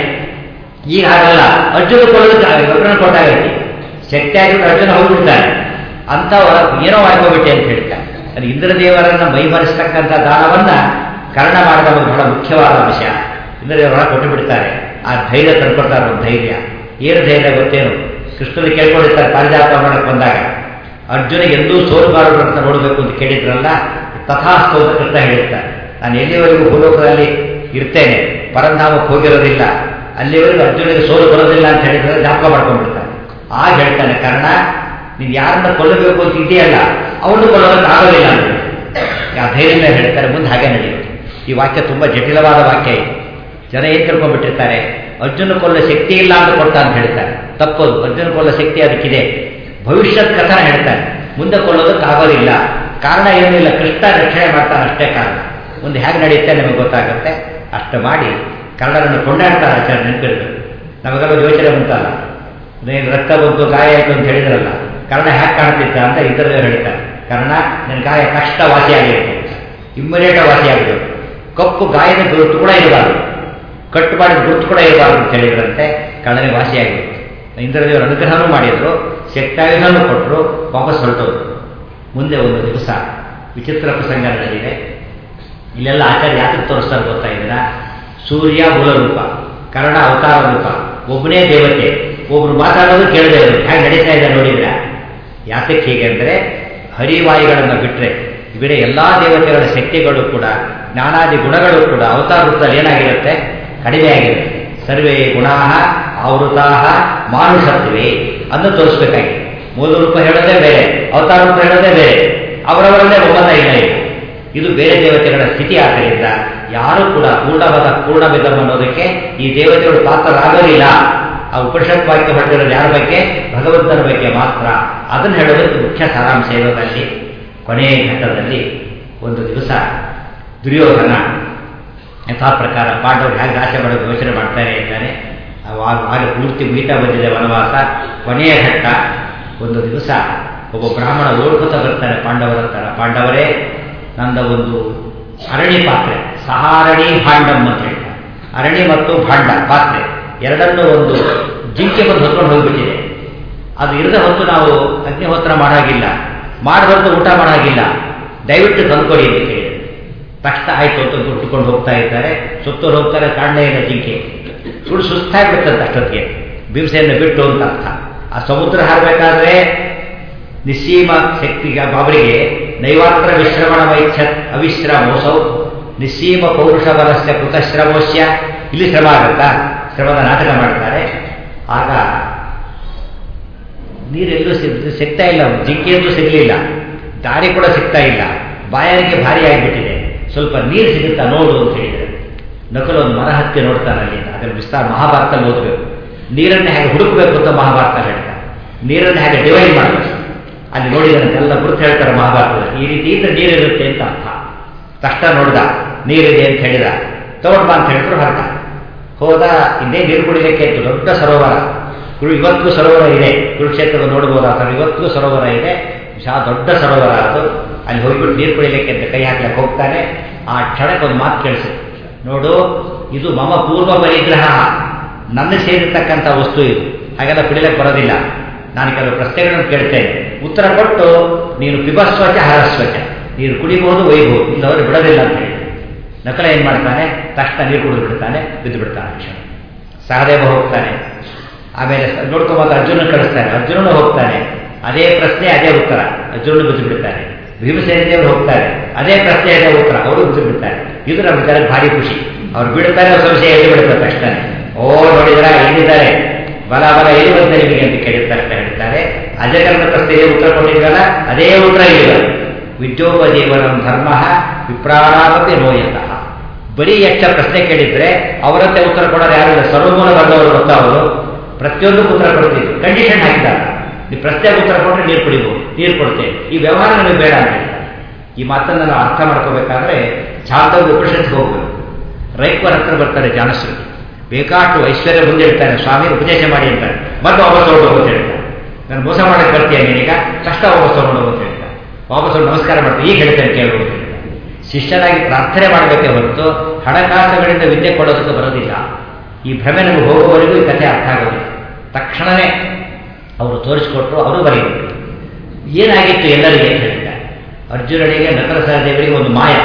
ಈಗ ಹಾಗಲ್ಲ ಅರ್ಜುನ ಕೊಡೋದಕ್ಕೆ ಅರ್ಜುನ ಕೊಟ್ಟಾಗೈತಿ ಶಕ್ತಿ ಆಗಿಬಿಟ್ಟು ಅರ್ಜುನ ಹೋಗ್ಬಿಡ್ತಾನೆ ಅಂತ ಏನೋ ಮಾಡ್ಕೋಬಿಟ್ಟೆ ಅಂತ ಹೇಳ್ತಾರೆ ಅದು ಇಂದ್ರದೇವರನ್ನ ಮೈಮರೆಸ್ತಕ್ಕಂಥ ದಾನವನ್ನ ಕರ್ಣ ಮಾಡಿದ ಒಂದು ಬಹಳ ಮುಖ್ಯವಾದ ಅಂಶ ಇಂದ್ರದೇವರ ಕೊಟ್ಟು ಬಿಡ್ತಾರೆ ಆ ಧೈರ್ಯ ತಂದ್ಕೊಡ್ತಾರೆ ಒಂದು ಧೈರ್ಯ ಏನು ಧೈರ್ಯ ಗೊತ್ತೇನು ಕೃಷ್ಣನ ಕೇಳ್ಕೊಂಡಿರ್ತಾರೆ ಪಾರಿಜಾತ ಮಾಡಕ್ಕೆ ಬಂದಾಗ ಅರ್ಜುನಿಗೆ ಎಂದೂ ಸೋಲಬಾರದು ಅಂತ ನೋಡಬೇಕು ಅಂತ ಕೇಳಿದ್ರಲ್ಲ ತಥಾಸ್ತು ಅಂತ ಕೃಷ್ಣ ಹೇಳಿರ್ತಾರೆ ನಾನು ಎಲ್ಲಿವರೆಗೂ ಭೂಲೋಕದಲ್ಲಿ ಇರ್ತೇನೆ ಪರಂಧಾಮಕ್ಕೆ ಹೋಗಿರೋದಿಲ್ಲ ಅಲ್ಲಿವರೆಗೂ ಅರ್ಜುನಿಗೆ ಸೋಲು ಬರೋದಿಲ್ಲ ಅಂತ ಹೇಳಿದ್ರೆ ಜ್ಞಾಪಕ ಮಾಡ್ಕೊಂಡ್ಬಿಡ್ತಾನೆ ಆಗ ಹೇಳ್ತಾನೆ ಕಾರಣ ನೀನು ಯಾರನ್ನ ಕೊಲ್ಲಬೇಕು ಅಂತ ಇದೆಯಲ್ಲ ಅವನು ಕೊಲ್ಲೋದಕ್ಕೆ ಆಗೋದಿಲ್ಲ ಅಂತ ಆ ಧೈರ್ಯದಿಂದ ಹೇಳ್ತಾರೆ ಮುಂದೆ ಹಾಗೆ ನಡೆಯುತ್ತೆ ಈ ವಾಕ್ಯ ತುಂಬ ಜಟಿಲವಾದ ವಾಕ್ಯ ಇದೆ ಜನ ಏನು ತಿಳ್ಕೊಂಡ್ಬಿಟ್ಟಿರ್ತಾರೆ ಅರ್ಜುನ ಕೊಲ್ಲ ಶಕ್ತಿ ಇಲ್ಲ ಅಂತ ಕೊಡ್ತಾ ಅಂತ ಹೇಳ್ತಾರೆ ತಪ್ಪೋದು ಅರ್ಜುನ ಕೊಲ್ಲ ಶಕ್ತಿ ಅದಕ್ಕಿದೆ ಭವಿಷ್ಯದ ಕಥನ ಹೇಳ್ತಾರೆ ಮುಂದೆ ಕೊಲ್ಲೋದಕ್ಕೆ ಆಗೋದಿಲ್ಲ ಕಾರಣ ಏನೂ ಇಲ್ಲ ಕೃಷ್ಣ ರಕ್ಷಣೆ ಮಾಡ್ತಾನೆ ಅಷ್ಟೇ ಕಾರಣ ಮುಂದೆ ಹೇಗೆ ನಡೆಯುತ್ತೆ ನಮಗೆ ಗೊತ್ತಾಗುತ್ತೆ ಅಷ್ಟು ಮಾಡಿ ಕನ್ನಡವನ್ನು ಕೊಂಡಾಡ್ತಾರೆ ಆಚಾರ್ಯ ನೆನಪಿರ್ಬೇಕು ನಮಗೆಲ್ಲ ಯೋಚನೆ ಬಂತಲ್ಲ ನೀನು ರಕ್ತ ಬಂತು ಗಾಯ ಆಯಿತು ಅಂತ ಹೇಳಿದ್ರಲ್ಲ ಕರ್ಣ ಹ್ಯಾಕ್ ಕಾಣ್ತಿದ್ದ ಅಂತ ಇತರದೇ ಹೇಳ್ತಾರೆ ಕರ್ಣ ನಿನ್ನ ಗಾಯ ಕಷ್ಟ ವಾಸಿಯಾಗಿರುತ್ತೆ ಇಮ್ಮಿಡಿಯೇಟ್ ವಾಸಿಯಾಗಬೇಕು ಕಪ್ಪು ಗಾಯದ ಗುರುತು ಕೂಡ ಇರಬಾರ್ದು ಕಟ್ಟು ಮಾಡಿದ ಗುರುತು ಕೂಡ ಇರಬಾರ್ದು ಅಂತ ಹೇಳಿದ್ರಂತೆ ಕಳ್ಳನಿಗೆ ವಾಸಿಯಾಗಿರುತ್ತೆ ಇಂದ್ರದೇವರು ಅನುಗ್ರಹನೂ ಮಾಡಿದ್ರು ಶಕ್ತಾಯುಧನೂ ಕೊಟ್ಟರು ವಾಪಸ್ ಹೊರಟೋದು ಮುಂದೆ ಒಂದು ದಿವಸ ವಿಚಿತ್ರ ಪ್ರಸಂಗ ನಡೆದಿದೆ ಇಲ್ಲೆಲ್ಲ ಆಚಾರ್ಯ ಯಾತಕ್ಕೆ ತೋರಿಸ್ತಾರೆ ಗೊತ್ತಾ ಇದನ್ನ ಸೂರ್ಯ ಮೂಲ ರೂಪ ಕರ್ಣ ಅವತಾರ ರೂಪ ಒಬ್ಬನೇ ದೇವತೆ ಒಬ್ರು ಮಾತಾಡೋದು ಕೇಳದೆ ಇರೋದು ಹೇಗೆ ನಡೀತಾ ಇದೆ ನೋಡಿದ್ರೆ ಯಾತಕ್ಕೆ ಹೀಗೆ ಅಂದರೆ ಹರಿವಾಯುಗಳನ್ನು ಬಿಟ್ಟರೆ ಬೇರೆ ಎಲ್ಲ ದೇವತೆಗಳ ಶಕ್ತಿಗಳು ಕೂಡ ಜ್ಞಾನಾದಿ ಗುಣಗಳು ಕೂಡ ಅವತಾರ ರೂಪದಲ್ಲಿ ಏನಾಗಿರುತ್ತೆ ಕಡಿಮೆ ಆಗಿರುತ್ತೆ ಸರ್ವೇ ಗುಣಾ ಆವೃತಾ ಮಾನುಷತ್ವೇ ಅನ್ನು ತೋರಿಸ್ಬೇಕಾಗಿದೆ ಮೂಲ ರೂಪ ಹೇಳೋದೇ ಬೇರೆ ಅವತಾರ ರೂಪ ಹೇಳೋದೇ ಬೇರೆ ಅವರವರಲ್ಲೇ ಒಮ್ಮತ ಇಲ್ಲ ಈಗ ಇದು ಬೇರೆ ದೇವತೆಗಳ ಸ್ಥಿತಿ ಆದ್ದರಿಂದ ಯಾರೂ ಕೂಡ ಪೂರ್ಣವಾದ ಪೂರ್ಣವಿದಂ ಅನ್ನೋದಕ್ಕೆ ಈ ದೇವತೆಗಳು ಪಾತ್ರರಾಗೋದಿಲ್ಲ ಆ ಉಪನಿಷತ್ ವಾಕ್ಯ ಹೊರಟಿರೋದು ಯಾರ ಬಗ್ಗೆ ಭಗವಂತನ ಬಗ್ಗೆ ಮಾತ್ರ ಅದನ್ನು ಹೇಳೋದಕ್ಕೆ ಮುಖ್ಯ ಸಾರಾಂಶ ಇರೋದಲ್ಲಿ ಕೊನೆಯ ಘಟ್ಟದಲ್ಲಿ ಒಂದು ದಿವಸ ದುರ್ಯೋಧನ ಯಥಾ ಪ್ರಕಾರ ಪಾಂಡವರು ಹೇಗೆ ನಾಶ ಮಾಡೋದು ಯೋಚನೆ ಮಾಡ್ತಾನೆ ಇದ್ದಾನೆ ಆವಾಗ ಆಗ ಪೂರ್ತಿ ಮುಗಿತಾ ಬಂದಿದೆ ವನವಾಸ ಕೊನೆಯ ಘಟ್ಟ ಒಂದು ದಿವಸ ಒಬ್ಬ ಬ್ರಾಹ್ಮಣ ಓಡ್ಕೊತ ಬರ್ತಾನೆ ಪಾಂಡವರ ಹತ್ರ ಪಾಂಡವರೇ ನಂದ ಒಂದು ಅರಣಿ ಪಾತ್ರೆ ಸಹಾರಣಿ ಭಾಂಡಂ ಅಂತ ಹೇಳ್ತಾರೆ ಅರಣಿ ಮತ್ತು ಭಾಂಡ ಪಾತ್ರೆ ಎರಡನ್ನೂ ಒಂದು ಜಿಂಕೆ ಬಂದು ಹೊತ್ಕೊಂಡು ಹೋಗ್ಬಿಟ್ಟಿದೆ ಅದು ಇರದ ಹೊತ್ತು ನಾವು ಅಗ್ನಿಹೋತ್ರ ಮಾಡೋಗಿಲ್ಲ ಮಾಡಬಾರ್ದು ಊಟ ಮಾಡೋಗಿಲ್ಲ ದಯವಿಟ್ಟು ತಂದ್ಕೊಡಿ ಅಂತ ಕೇಳಿದೆ ತಕ್ಷಣ ಆಯ್ತು ಅಂತ ಉಟ್ಕೊಂಡು ಹೋಗ್ತಾ ಇದ್ದಾರೆ ಸುತ್ತೂರು ಹೋಗ್ತಾರೆ ಕಾಣಲೇ ಇಲ್ಲ ಜಿಂಕೆ ಸುಡು ಸುಸ್ತಾಗ್ಬಿಡ್ತಂತೆ ಅಷ್ಟೊತ್ತಿಗೆ ಬಿಂಸೆಯನ್ನು ಬಿಟ್ಟು ಅಂತ ಅರ್ಥ ಆ ಸಮುದ್ರ ಹಾರಬೇಕಾದ್ರೆ ನಿಸ್ಸೀಮ ಶಕ್ತಿಗ ಬಾಬರಿಗೆ ನೈವಾತ್ರ ವಿಶ್ರಮಣ ವೈಚ್ಛತ್ ಅವಿಶ್ರಮೋಸೌ ನಿಸ್ಸೀಮ ಪೌರುಷ ಬಲಸ್ಯ ಕೃತಶ್ರಮೋಸ್ಯ ಇಲ್ಲಿ ಶ್ರಮ ಆಗುತ್ತಾ ಶ್ರಮದ ನಾಟಕ ಮಾಡ್ತಾರೆ ಆಗ ನೀರೆಲ್ಲೂ ಸಿಗ್ತಾ ಇಲ್ಲ ಜಿಂಕೆಯಲ್ಲೂ ಸಿಗಲಿಲ್ಲ ದಾರಿ ಕೂಡ ಸಿಗ್ತಾ ಇಲ್ಲ ಬಾಯಾರಿಕೆ ಭಾರಿ ಆಗಿಬಿಟ್ಟಿದೆ ಸ್ವಲ್ಪ ನೀರು ಸಿಗುತ್ತಾ ನೋಡು ಅಂತ ಹೇಳಿದರೆ ನಕಲು ಒಂದು ಮರ ಹತ್ತಿ ನೋಡ್ತಾನೆ ಅಲ್ಲಿ ಅದನ್ನು ವಿಸ್ತಾರ ಮಹಾಭಾರತದಲ್ಲಿ ಓದಬೇಕು ನೀರನ್ನು ಹೇಗೆ ಹುಡುಕಬೇಕು ಅಂತ ಮಹಾಭಾರತ ಹೇಳ್ತಾರೆ ನೀರನ್ನು ಹೇಗೆ ಡಿವೈಡ್ ಮಾಡಬೇಕು ಅಲ್ಲಿ ನೋಡಿದಂತೆ ಎಲ್ಲ ಗುರುತು ಹೇಳ್ತಾರೆ ಮಹಾಭಾರತದಲ್ಲಿ ಈ ರೀತಿ ಇದ್ರೆ ನೀರಿರುತ್ತೆ ಅಂತ ಅರ್ಥ ತಕ್ಷಣ ನೋಡ್ದ ನೀರಿದೆ ಅಂತ ಹೇಳಿದ ತಗೊಂಡ್ ಬಾ ಅಂತ ಹೇಳಿದ್ರು ಹೊರಟ ಹೋದ ಇನ್ನೇ ನೀರು ಕುಡಿಲಿಕ್ಕೆ ಇತ್ತು ದೊಡ್ಡ ಸರೋವರ ಕುರು ಇವತ್ತಿಗೂ ಸರೋವರ ಇದೆ ಕುರುಕ್ಷೇತ್ರದ ನೋಡ್ಬೋದು ಆ ಥರ ಇವತ್ತಿಗೂ ಸರೋವರ ಇದೆ ಶಾ ದೊಡ್ಡ ಸರೋವರ ಅದು ಅಲ್ಲಿ ಹೋಗ್ಬಿಟ್ಟು ನೀರು ಕುಡಿಲಿಕ್ಕೆ ಅಂತ ಕೈ ಹಾಕ್ಲಿಕ್ಕೆ ಹೋಗ್ತಾನೆ ಆ ಕ್ಷಣಕ್ಕೆ ಒಂದು ಮಾತು ಕೇಳಿಸುತ್ತೆ ನೋಡು ಇದು ಮಮ ಪೂರ್ವ ಪರಿಗ್ರಹ ನನ್ನ ಸೇರಿರ್ತಕ್ಕಂಥ ವಸ್ತು ಇದು ಹಾಗೆಲ್ಲ ಕುಡಿಲಿಕ್ಕೆ ಬರೋದಿಲ್ಲ ನಾನು ಕೆಲವು ಪ್ರಶ್ನೆಗಳನ್ನು ಕೇಳ್ತೇನೆ ಉತ್ತರ ಕೊಟ್ಟು ನೀನು ಪಿಬಸ್ವಚ ಹರಸ್ವಚ ನೀರು ಕುಡಿಬಹುದು ಒಯ್ಬಹುದು ಇಲ್ಲವರು ಬಿಡೋದಿಲ್ಲ ಅಂತ ಹೇಳಿ ನಕಲ ಏನ್ ಮಾಡ್ತಾನೆ ತಕ್ಷಣ ನೀರು ಕುಡಿದು ಬಿಡ್ತಾನೆ ಬಿದ್ದು ಬಿಡ್ತಾನೆ ಕ್ಷಣ ಸಹದೇವ ಹೋಗ್ತಾನೆ ಆಮೇಲೆ ನೋಡ್ಕೊಂಬಂದು ಅರ್ಜುನ ಕಳಿಸ್ತಾನೆ ಅರ್ಜುನನು ಹೋಗ್ತಾನೆ ಅದೇ ಪ್ರಶ್ನೆ ಅದೇ ಉತ್ತರ ಅರ್ಜುನನು ಬಿದ್ದು ಬಿಡ್ತಾನೆ ಭೀಮಸೇನ ದೇವರು ಹೋಗ್ತಾರೆ ಅದೇ ಪ್ರಶ್ನೆ ಅದೇ ಉತ್ತರ ಅವರು ಬಿದ್ದು ಬಿಡ್ತಾರೆ ಇದು ನಮ್ಮ ವಿಚಾರಕ್ಕೆ ಭಾರಿ ಖುಷಿ ಅವ್ರು ಬಿಡ್ತಾರೆ ಸಂಶಯ ಎಲ್ಲಿ ಬಿಡುತ್ತೆ ತಕ್ಷಣ ಓ ನೋಡಿದ್ರ ಏನಿದ್ದಾರೆ ಬಲ ಬಲ ಏನು ಬಂತೆ ನಿಮಗೆ ಅಂತ ಕೇಳಿದ ತಕ್ಷಣ ಹೇಳ್ತಾರೆ ಅಜಕರ್ಣ ಪ್ರಶ್ನೆಗೆ ಉತ್ತರ ಕೊಟ್ಟಿದ್ರಲ್ಲ ಅದೇ ಉತ್ತರ ಇಲ್ಲ ವಿದ್ಯೋಪಜೀವನಂ ಧರ್ಮ ವಿಪ್ರಾಣಾಮಪಿ ನೋಯತಃ ಬರೀ ಯಕ್ಷ ಪ್ರಶ್ನೆ ಕೇಳಿದ್ರೆ ಅವರಂತೆ ಉತ್ತರ ಕೊಡೋರು ಯಾರಿಲ್ಲ ಸರ್ವಮೂಲ ಬಂದವರು ಗೊತ್ತವರು ಪ್ರತಿಯೊಂದಕ್ಕೂ ಉತ್ತರ ಕೊಡ್ತಿದ್ರು ಕಂಡೀಷನ್ ಹಾಕಿದಾಗ ನೀವು ಪ್ರಶ್ನೆಗೆ ಉತ್ತರ ಕೊಟ್ಟರೆ ನೀರು ಕುಡಿಬಹುದು ನೀರು ಕೊಡ್ತೇವೆ ಈ ವ್ಯವಹಾರ ನಮಗೆ ಬೇಡ ಅಂತ ಹೇಳ್ತಾರೆ ಈ ಮಾತನ್ನು ನಾವು ಅರ್ಥ ಮಾಡ್ಕೋಬೇಕಾದ್ರೆ ಛಾಂದವ್ಯ ಉಪನಿಷತ್ಗೆ ಹೋಗ್ಬೇಕು ರೈಕ್ವರ ಹತ್ರ ಬರ್ತಾರೆ ಜಾನಶ್ರುತಿ ಬೇಕಾಷ್ಟು ಐಶ್ವರ್ಯ ಮುಂದೆ ಇರ್ತಾನೆ ಸ್ವಾಮಿ ಉಪದೇಶ ಮಾಡಿ ಅಂತಾರೆ ಮತ್ತೆ ವಾಪಸ್ ಹೊರಡು ಅಂತ ಹೇಳ್ತಾರೆ ನಾನು ಮೋಸ ಮಾಡಕ್ಕೆ ಬರ್ತೀಯ ನೀನೀಗ ಕಷ್ಟ ವಾಪಸ್ ಹೊರಡು ಅಂತ ಹೇಳ್ತಾರೆ ವಾಪಸ್ ಹೊರಡು ನಮಸ್ಕಾರ ಮಾಡ್ತೀನಿ ಈಗ ಹೇಳ್ತೇನೆ ಕೇಳು ಅಂತ ಹೇಳ್ತಾರೆ ಶಿಷ್ಯನಾಗಿ ಪ್ರಾರ್ಥನೆ ಮಾಡಬೇಕೇ ಹೊರತು ಹಣಕಾಸುಗಳಿಂದ ವಿದ್ಯೆ ಕೊಡೋದಕ್ಕೆ ಬರೋದಿಲ್ಲ ಈ ಭ್ರಮೆ ನಮಗೆ ಹೋಗುವವರೆಗೂ ಈ ಕಥೆ ಅರ್ಥ ಆಗೋದಿಲ್ಲ ತಕ್ಷಣವೇ ಅವರು ತೋರಿಸಿಕೊಟ್ರು ಅವರು ಬರೆಯಿಬಿಟ್ರು ಏನಾಗಿತ್ತು ಎಲ್ಲರಿಗೆ ಅಂತ ಹೇಳಿದ್ದಾರೆ ಅರ್ಜುನನಿಗೆ ನಕಲ ಸಹದೇವರಿಗೆ ಒಂದು ಮಾಯ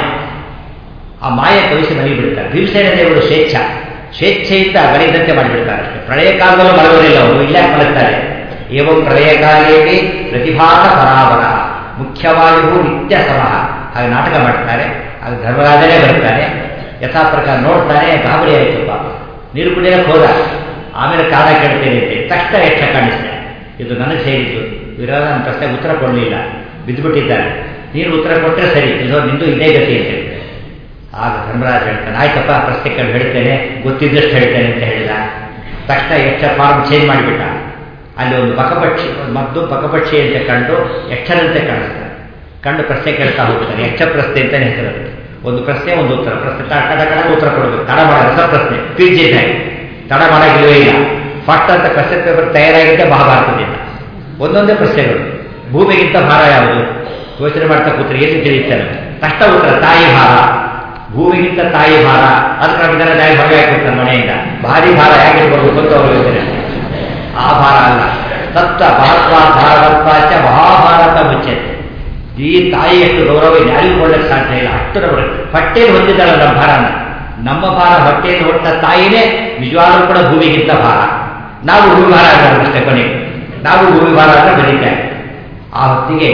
ಆ ಮಾಯ ಕವಿಸಿ ಮಲಗಿಬಿಡ್ತಾರೆ ಭೀಮಸೇನ ದೇವರು ಸ್ವೇಚ್ಛ ಸ್ವೇಚ್ಛೆಯಿಂದ ಬರೆಯದಂತೆ ಮಾಡಿಬಿಡ್ತಾರೆ ಅಷ್ಟೇ ಪ್ರಳಯ ಕಾಲದಲ್ಲೂ ಮಲಗೋದಿಲ್ಲ ಅವರು ಇಲ್ಲೇ ಮಲಗ್ತಾರೆ ಏವಂ ಪ್ರಳಯ ಕಾಲೇಪಿ ಪ್ರತಿಭಾತ ಪರಾವರ ಮುಖ್ಯವಾಯು ನಿತ್ಯ ಸಮಹ ಹಾಗೆ ನಾಟಕ ಮಾಡ್ತಾರೆ ಆಗ ಧರ್ಮರಾಜನೇ ಬರ್ತಾನೆ ಯಥಾ ಪ್ರಕಾರ ನೋಡ್ತಾನೆ ಗಾಬರಿ ಆಯಿತು ಪಾಪ ನೀರು ಕುಡಿಯಕ್ಕೆ ಹೋದ ಆಮೇಲೆ ಕಾರಣ ಕೇಳ್ತೇನೆ ಅಂತ ತಕ್ಷಣ ಯಕ್ಷ ಕಾಣಿಸ್ತಾನೆ ಇದು ನನಗೆ ಸೇರಿದ್ದು ವಿರೋಧ ನನ್ನ ಪ್ರಶ್ನೆಗೆ ಉತ್ತರ ಕೊಡಲಿಲ್ಲ ಬಿದ್ದುಬಿಟ್ಟಿದ್ದಾನೆ ನೀನು ಉತ್ತರ ಕೊಟ್ಟರೆ ಸರಿ ಇಲ್ಲೋ ನಿಂದು ಇದೇ ಗತಿ ಅಂತ ಹೇಳ್ತಾರೆ ಆಗ ಧರ್ಮರಾಜ ಹೇಳ್ತಾನೆ ಆಯ್ತಪ್ಪ ಪ್ರಶ್ನೆ ಕೇಳಿ ಹೇಳ್ತೇನೆ ಗೊತ್ತಿದ್ದಷ್ಟು ಹೇಳ್ತೇನೆ ಅಂತ ಹೇಳಿದ ತಕ್ಷಣ ಯಕ್ಷ ಫಾರ್ಮ್ ಚೇಂಜ್ ಮಾಡಿಬಿಟ್ಟ ಅಲ್ಲಿ ಒಂದು ಬಕಪಕ್ಷಿ ಒಂದು ಮದ್ದು ಬಕಪಕ್ಷಿ ಅಂತ ಕಂಡು ಯಕ್ಷರಂತೆ ಕಾಣಿಸ್ತಾನೆ ಕಂಡು ಪ್ರಶ್ನೆ ಕೇಳ್ತಾ ಹೋಗ್ತಾನೆ ಯಕ್ಷ ಪ್ರಶ್ನೆ ಅಂತಾನೆ ಹೆಸರು ಒಂದು ಪ್ರಶ್ನೆ ಒಂದು ಉತ್ತರ ಪ್ರಶ್ನೆ ಕಡ ಕಡ ಉತ್ತರ ಕೊಡಬೇಕು ತಡ ಮಾಡ ಹೊಸ ಪ್ರಶ್ನೆ ಕ್ವಿಜ್ ಇದ್ದಾಗ ತಡ ಮಾಡೋಕ್ಕಿಲ್ವೇ ಇಲ್ಲ ಫಸ್ಟ್ ಅಂತ ಪ್ರಶ್ನೆ ಪೇಪರ್ ತಯಾರಾಗಿದ್ದೆ ಮಹಾಭಾರತದಿಂದ ಒಂದೊಂದೇ ಪ್ರಶ್ನೆಗಳು ಭೂಮಿಗಿಂತ ಭಾರ ಯಾವುದು ಯೋಚನೆ ಮಾಡ್ತಾ ಕೂತ್ರೆ ಏನು ತಿಳಿಯುತ್ತಾರೆ ತಕ್ಷಣ ಉತ್ತರ ತಾಯಿ ಭಾರ ಭೂಮಿಗಿಂತ ತಾಯಿ ಭಾರ ಅದಕ್ಕೆ ನಮ್ಮ ಜನ ತಾಯಿ ಹೊರಗೆ ಹಾಕಿರ್ತಾರೆ ಮನೆಯಿಂದ ಭಾರಿ ಭಾರ ಯಾಕೆ ಬರ್ಬೇಕು ಅಂತ ಅವರು ಯೋಚನೆ ಆ ಭಾರ ಅಲ್ಲ ತತ್ವ ಭಾರತ ಭಾರತವಾಚ ಮಹಾಭಾರತ ಮುಚ್ಚತೆ ಈ ತಾಯಿ ಎಷ್ಟು ಗೌರವ ಯಾರಿಗೂ ಕೊಡಲಿಕ್ಕೆ ಸಾಧ್ಯ ಇಲ್ಲ ಅಷ್ಟರ ಹೊಟ್ಟೆಯಲ್ಲಿ ಹೊಂದಿದ್ದಾಳೆ ನಮ್ಮ ಭಾರನ ನಮ್ಮ ಭಾರ ಹೊಟ್ಟೆಯಲ್ಲಿ ಹೊಟ್ಟ ತಾಯಿನೇ ನಿಜವಾಗ್ಲೂ ಕೂಡ ಭೂಮಿಗಿಂತ ಭಾರ ನಾವು ಭೂಮಿ ಭಾರ ಅಷ್ಟೇ ಕೊನೆಗೆ ನಾವು ಭೂಮಿ ಭಾರ ಅಂತ ಬರೀತಾರೆ ಆ ಹೊತ್ತಿಗೆ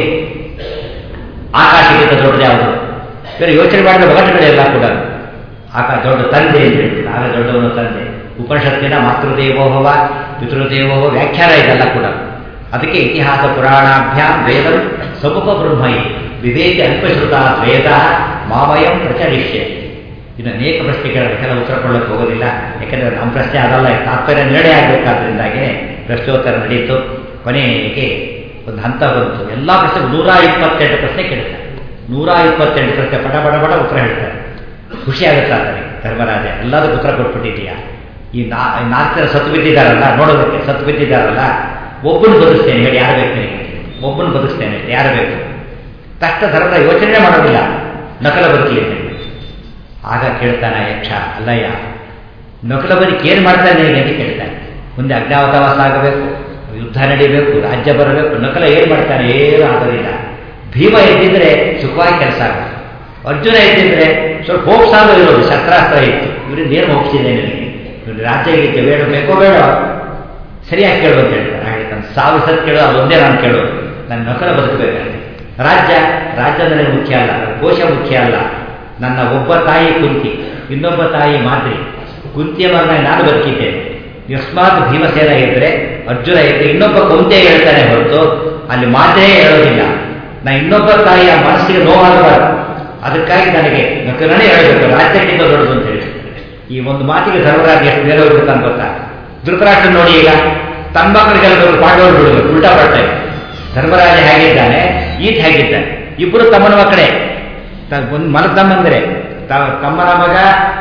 ಆಕಾಶಕ್ಕಿಂತ ದೊಡ್ಡದು ಯಾವುದು ಬೇರೆ ಯೋಚನೆ ಮಾಡಿದ ಮಗಟಗಳೆಲ್ಲ ಕೂಡ ಆಕಾಶ ದೊಡ್ಡ ತಂದೆ ಅಂತ ಹೇಳ್ತೀನಿ ಆಗ ದೊಡ್ಡವನು ತಂದೆ ಉಪನಿಷತ್ತಿನ ಮಾತೃದೇವೋಭವ ಪಿತೃದೇವೋಭವ ವ್ಯಾಖ್ಯಾನ ಇದೆಲ್ಲ ಕೂಡ ಅದಕ್ಕೆ ಇತಿಹಾಸ ಪುರಾಣಾಭ್ಯಾಂ ವೇದ ಸಮುಪ ಬ್ರಹ್ಮೈ ವಿವೇಕ ಅಲ್ಪಶ್ರುತ ವೇದ ಮಾಮಯಂ ಪ್ರಚಲಿಷ್ಯ ಇನ್ನು ಅನೇಕ ಪ್ರಶ್ನೆಗಳ ಉತ್ತರ ಕೊಡಲಿಕ್ಕೆ ಹೋಗೋದಿಲ್ಲ ಯಾಕಂದರೆ ನಮ್ಮ ಪ್ರಶ್ನೆ ಅದಲ್ಲ ತಾತ್ಪರ್ಯ ನಿರ್ಣಯ ಆಗಬೇಕಾದ್ರಿಂದಾಗೆ ಪ್ರಶ್ನೋತ್ತರ ನಡೀತು ಕೊನೆಗೆ ಒಂದು ಹಂತ ಬಂತು ಎಲ್ಲ ಪ್ರಶ್ನೆಗೆ ನೂರ ಇಪ್ಪತ್ತೆಂಟು ಪ್ರಶ್ನೆ ಕೇಳ್ತಾರೆ ನೂರ ಇಪ್ಪತ್ತೆಂಟು ಪ್ರಶ್ನೆ ಪಟ ಪಟ ಪಟ ಉತ್ತರ ಹೇಳ್ತಾರೆ ಖುಷಿ ಆಗುತ್ತೆ ಆತನಿಗೆ ಧರ್ಮರಾಜ ಎಲ್ಲದಕ್ಕೂ ಉತ್ತರ ಕೊಟ್ಬಿಟ್ಟಿದೀಯ ಈ ನಾ ನಾಲ್ಕು ಜನ ಸತ್ತು ಬಿದ್ದಿದ್ದಾರಲ್ಲ ನೋಡೋದಕ್ಕೆ ಸತ್ತು ಬಿದ್ದಿದ್ದಾರಲ್ಲ ಒಬ್ಬನು ಬದುಕ್ತೇನೆ ಹೇಳಿ ಯಾರು ಬೇಕು ನಿನಗೆ ಒಬ್ಬನು ಬದುಕ್ತೇನೆ ಯಾರು ಬೇಕು ತಕ್ಷಣ ಧರ್ಮದ ಯೋಚನೆ ಮಾಡೋದಿಲ್ಲ ನಕಲ ಬದುಕಿ ಅಂತ ಆಗ ಕೇಳ್ತಾನೆ ಯಕ್ಷ ಅಲ್ಲಯ್ಯ ನಕಲ ಬದುಕಿ ಏನು ಮಾಡ್ತಾನೆ ನಿನಗೆ ಅಂತ ಕೇಳ್ತಾನೆ ಮುಂದೆ ಅಜ್ಞಾವತಾವಾಸ ಆಗಬೇಕು ಯುದ್ಧ ನಡೀಬೇಕು ರಾಜ್ಯ ಬರಬೇಕು ನಕಲ ಏನು ಮಾಡ್ತಾನೆ ಏನೂ ಆಗೋದಿಲ್ಲ ಭೀಮ ಎದ್ದಿದ್ರೆ ಸುಖವಾಗಿ ಕೆಲಸ ಆಗುತ್ತೆ ಅರ್ಜುನ ಎದ್ದಿದ್ರೆ ಸ್ವಲ್ಪ ಹೋಪ್ಸಾಗ ಇರೋದು ಶಸ್ತ್ರಾಸ್ತ್ರ ಇತ್ತು ಇವರಿಂದ ಏನು ಹೋಪ್ಸಿದೆ ನನಗೆ ಇವ್ರು ರಾಜ್ಯ ಗೀತೆ ಬೇಡ ಬೇಕೋ ಬೇಡ ಸರಿಯಾಗಿ ಕೇಳು ಅಂತ ಹೇಳ್ತಾರೆ ಹಾಗೆ ನಾನು ಸಾವಿರ ಸತ್ ಕೇಳೋ ಅದೊಂದೇ ನಾನು ಕೇಳೋದು ನನ್ನ ನಕಲ ಬದುಕಬೇಕಾದ್ರೆ ರಾಜ್ಯ ರಾಜ್ಯ ನನಗೆ ಮುಖ್ಯ ಅಲ್ಲ ಕೋಶ ಮುಖ್ಯ ಅಲ್ಲ ನನ್ನ ಒಬ್ಬ ತಾಯಿ ಕುಂತಿ ಇನ್ನೊಬ್ಬ ತಾಯಿ ಮಾದ್ರಿ ಕುಂತಿಯ ಮರಣ ನಾನು ಬದುಕಿದ್ದೇನೆ ಯಸ್ಮಾತ್ ಭೀಮಸೇನ ಇದ್ದರೆ ಅರ್ಜುನ ಇದ್ದರೆ ಇನ್ನೊಬ್ಬ ಕುಂತೆ ಹೇಳ್ತಾನೆ ಹೊರತು ಅಲ್ಲಿ ಮಾತೇ ಹೇಳೋದಿಲ್ಲ ನಾ ಇನ್ನೊಬ್ಬ ತಾಯಿಯ ಮನಸ್ಸಿಗೆ ನೋವಾಗಬಾರ್ದು ಅದಕ್ಕಾಗಿ ನನಗೆ ನಕಲನೇ ಹೇಳಬೇಕು ರಾಜ್ಯಕ್ಕಿಂತ ದೊಡ್ಡದು ಅಂತ ಹೇಳಿ ಈ ಒಂದು ಮಾತಿಗೆ ಧರ್ಮರಾಜ ಎಷ್ಟು ಮೇಲೆ ಹೋಗ್ಬೇಕಂತ ಗೊತ್ತಾ ಧೃತರಾಷ್ಟ್ರ ನೋಡಿ ಈಗ ತನ್ನ ಮಕ್ಕಳಿಗೆಲ್ಲ ಪಾಂಡವರು ಬಿಡಬೇಕು ಉಲ್ಟಾ ಬರ್ತಾ ಧರ್ಮರಾಜ ಹೇಗಿದ್ದಾನೆ ಈತ ಹೇಗಿದ್ದಾನೆ ಇಬ್ಬರು ತಮ್ಮನ ಮಕ್ಕಳೇ ತ- ಒಂದು ಮನ ತಮ್ಮಂದ್ರೆ ತ- ತಮ್ಮನ ಮಗ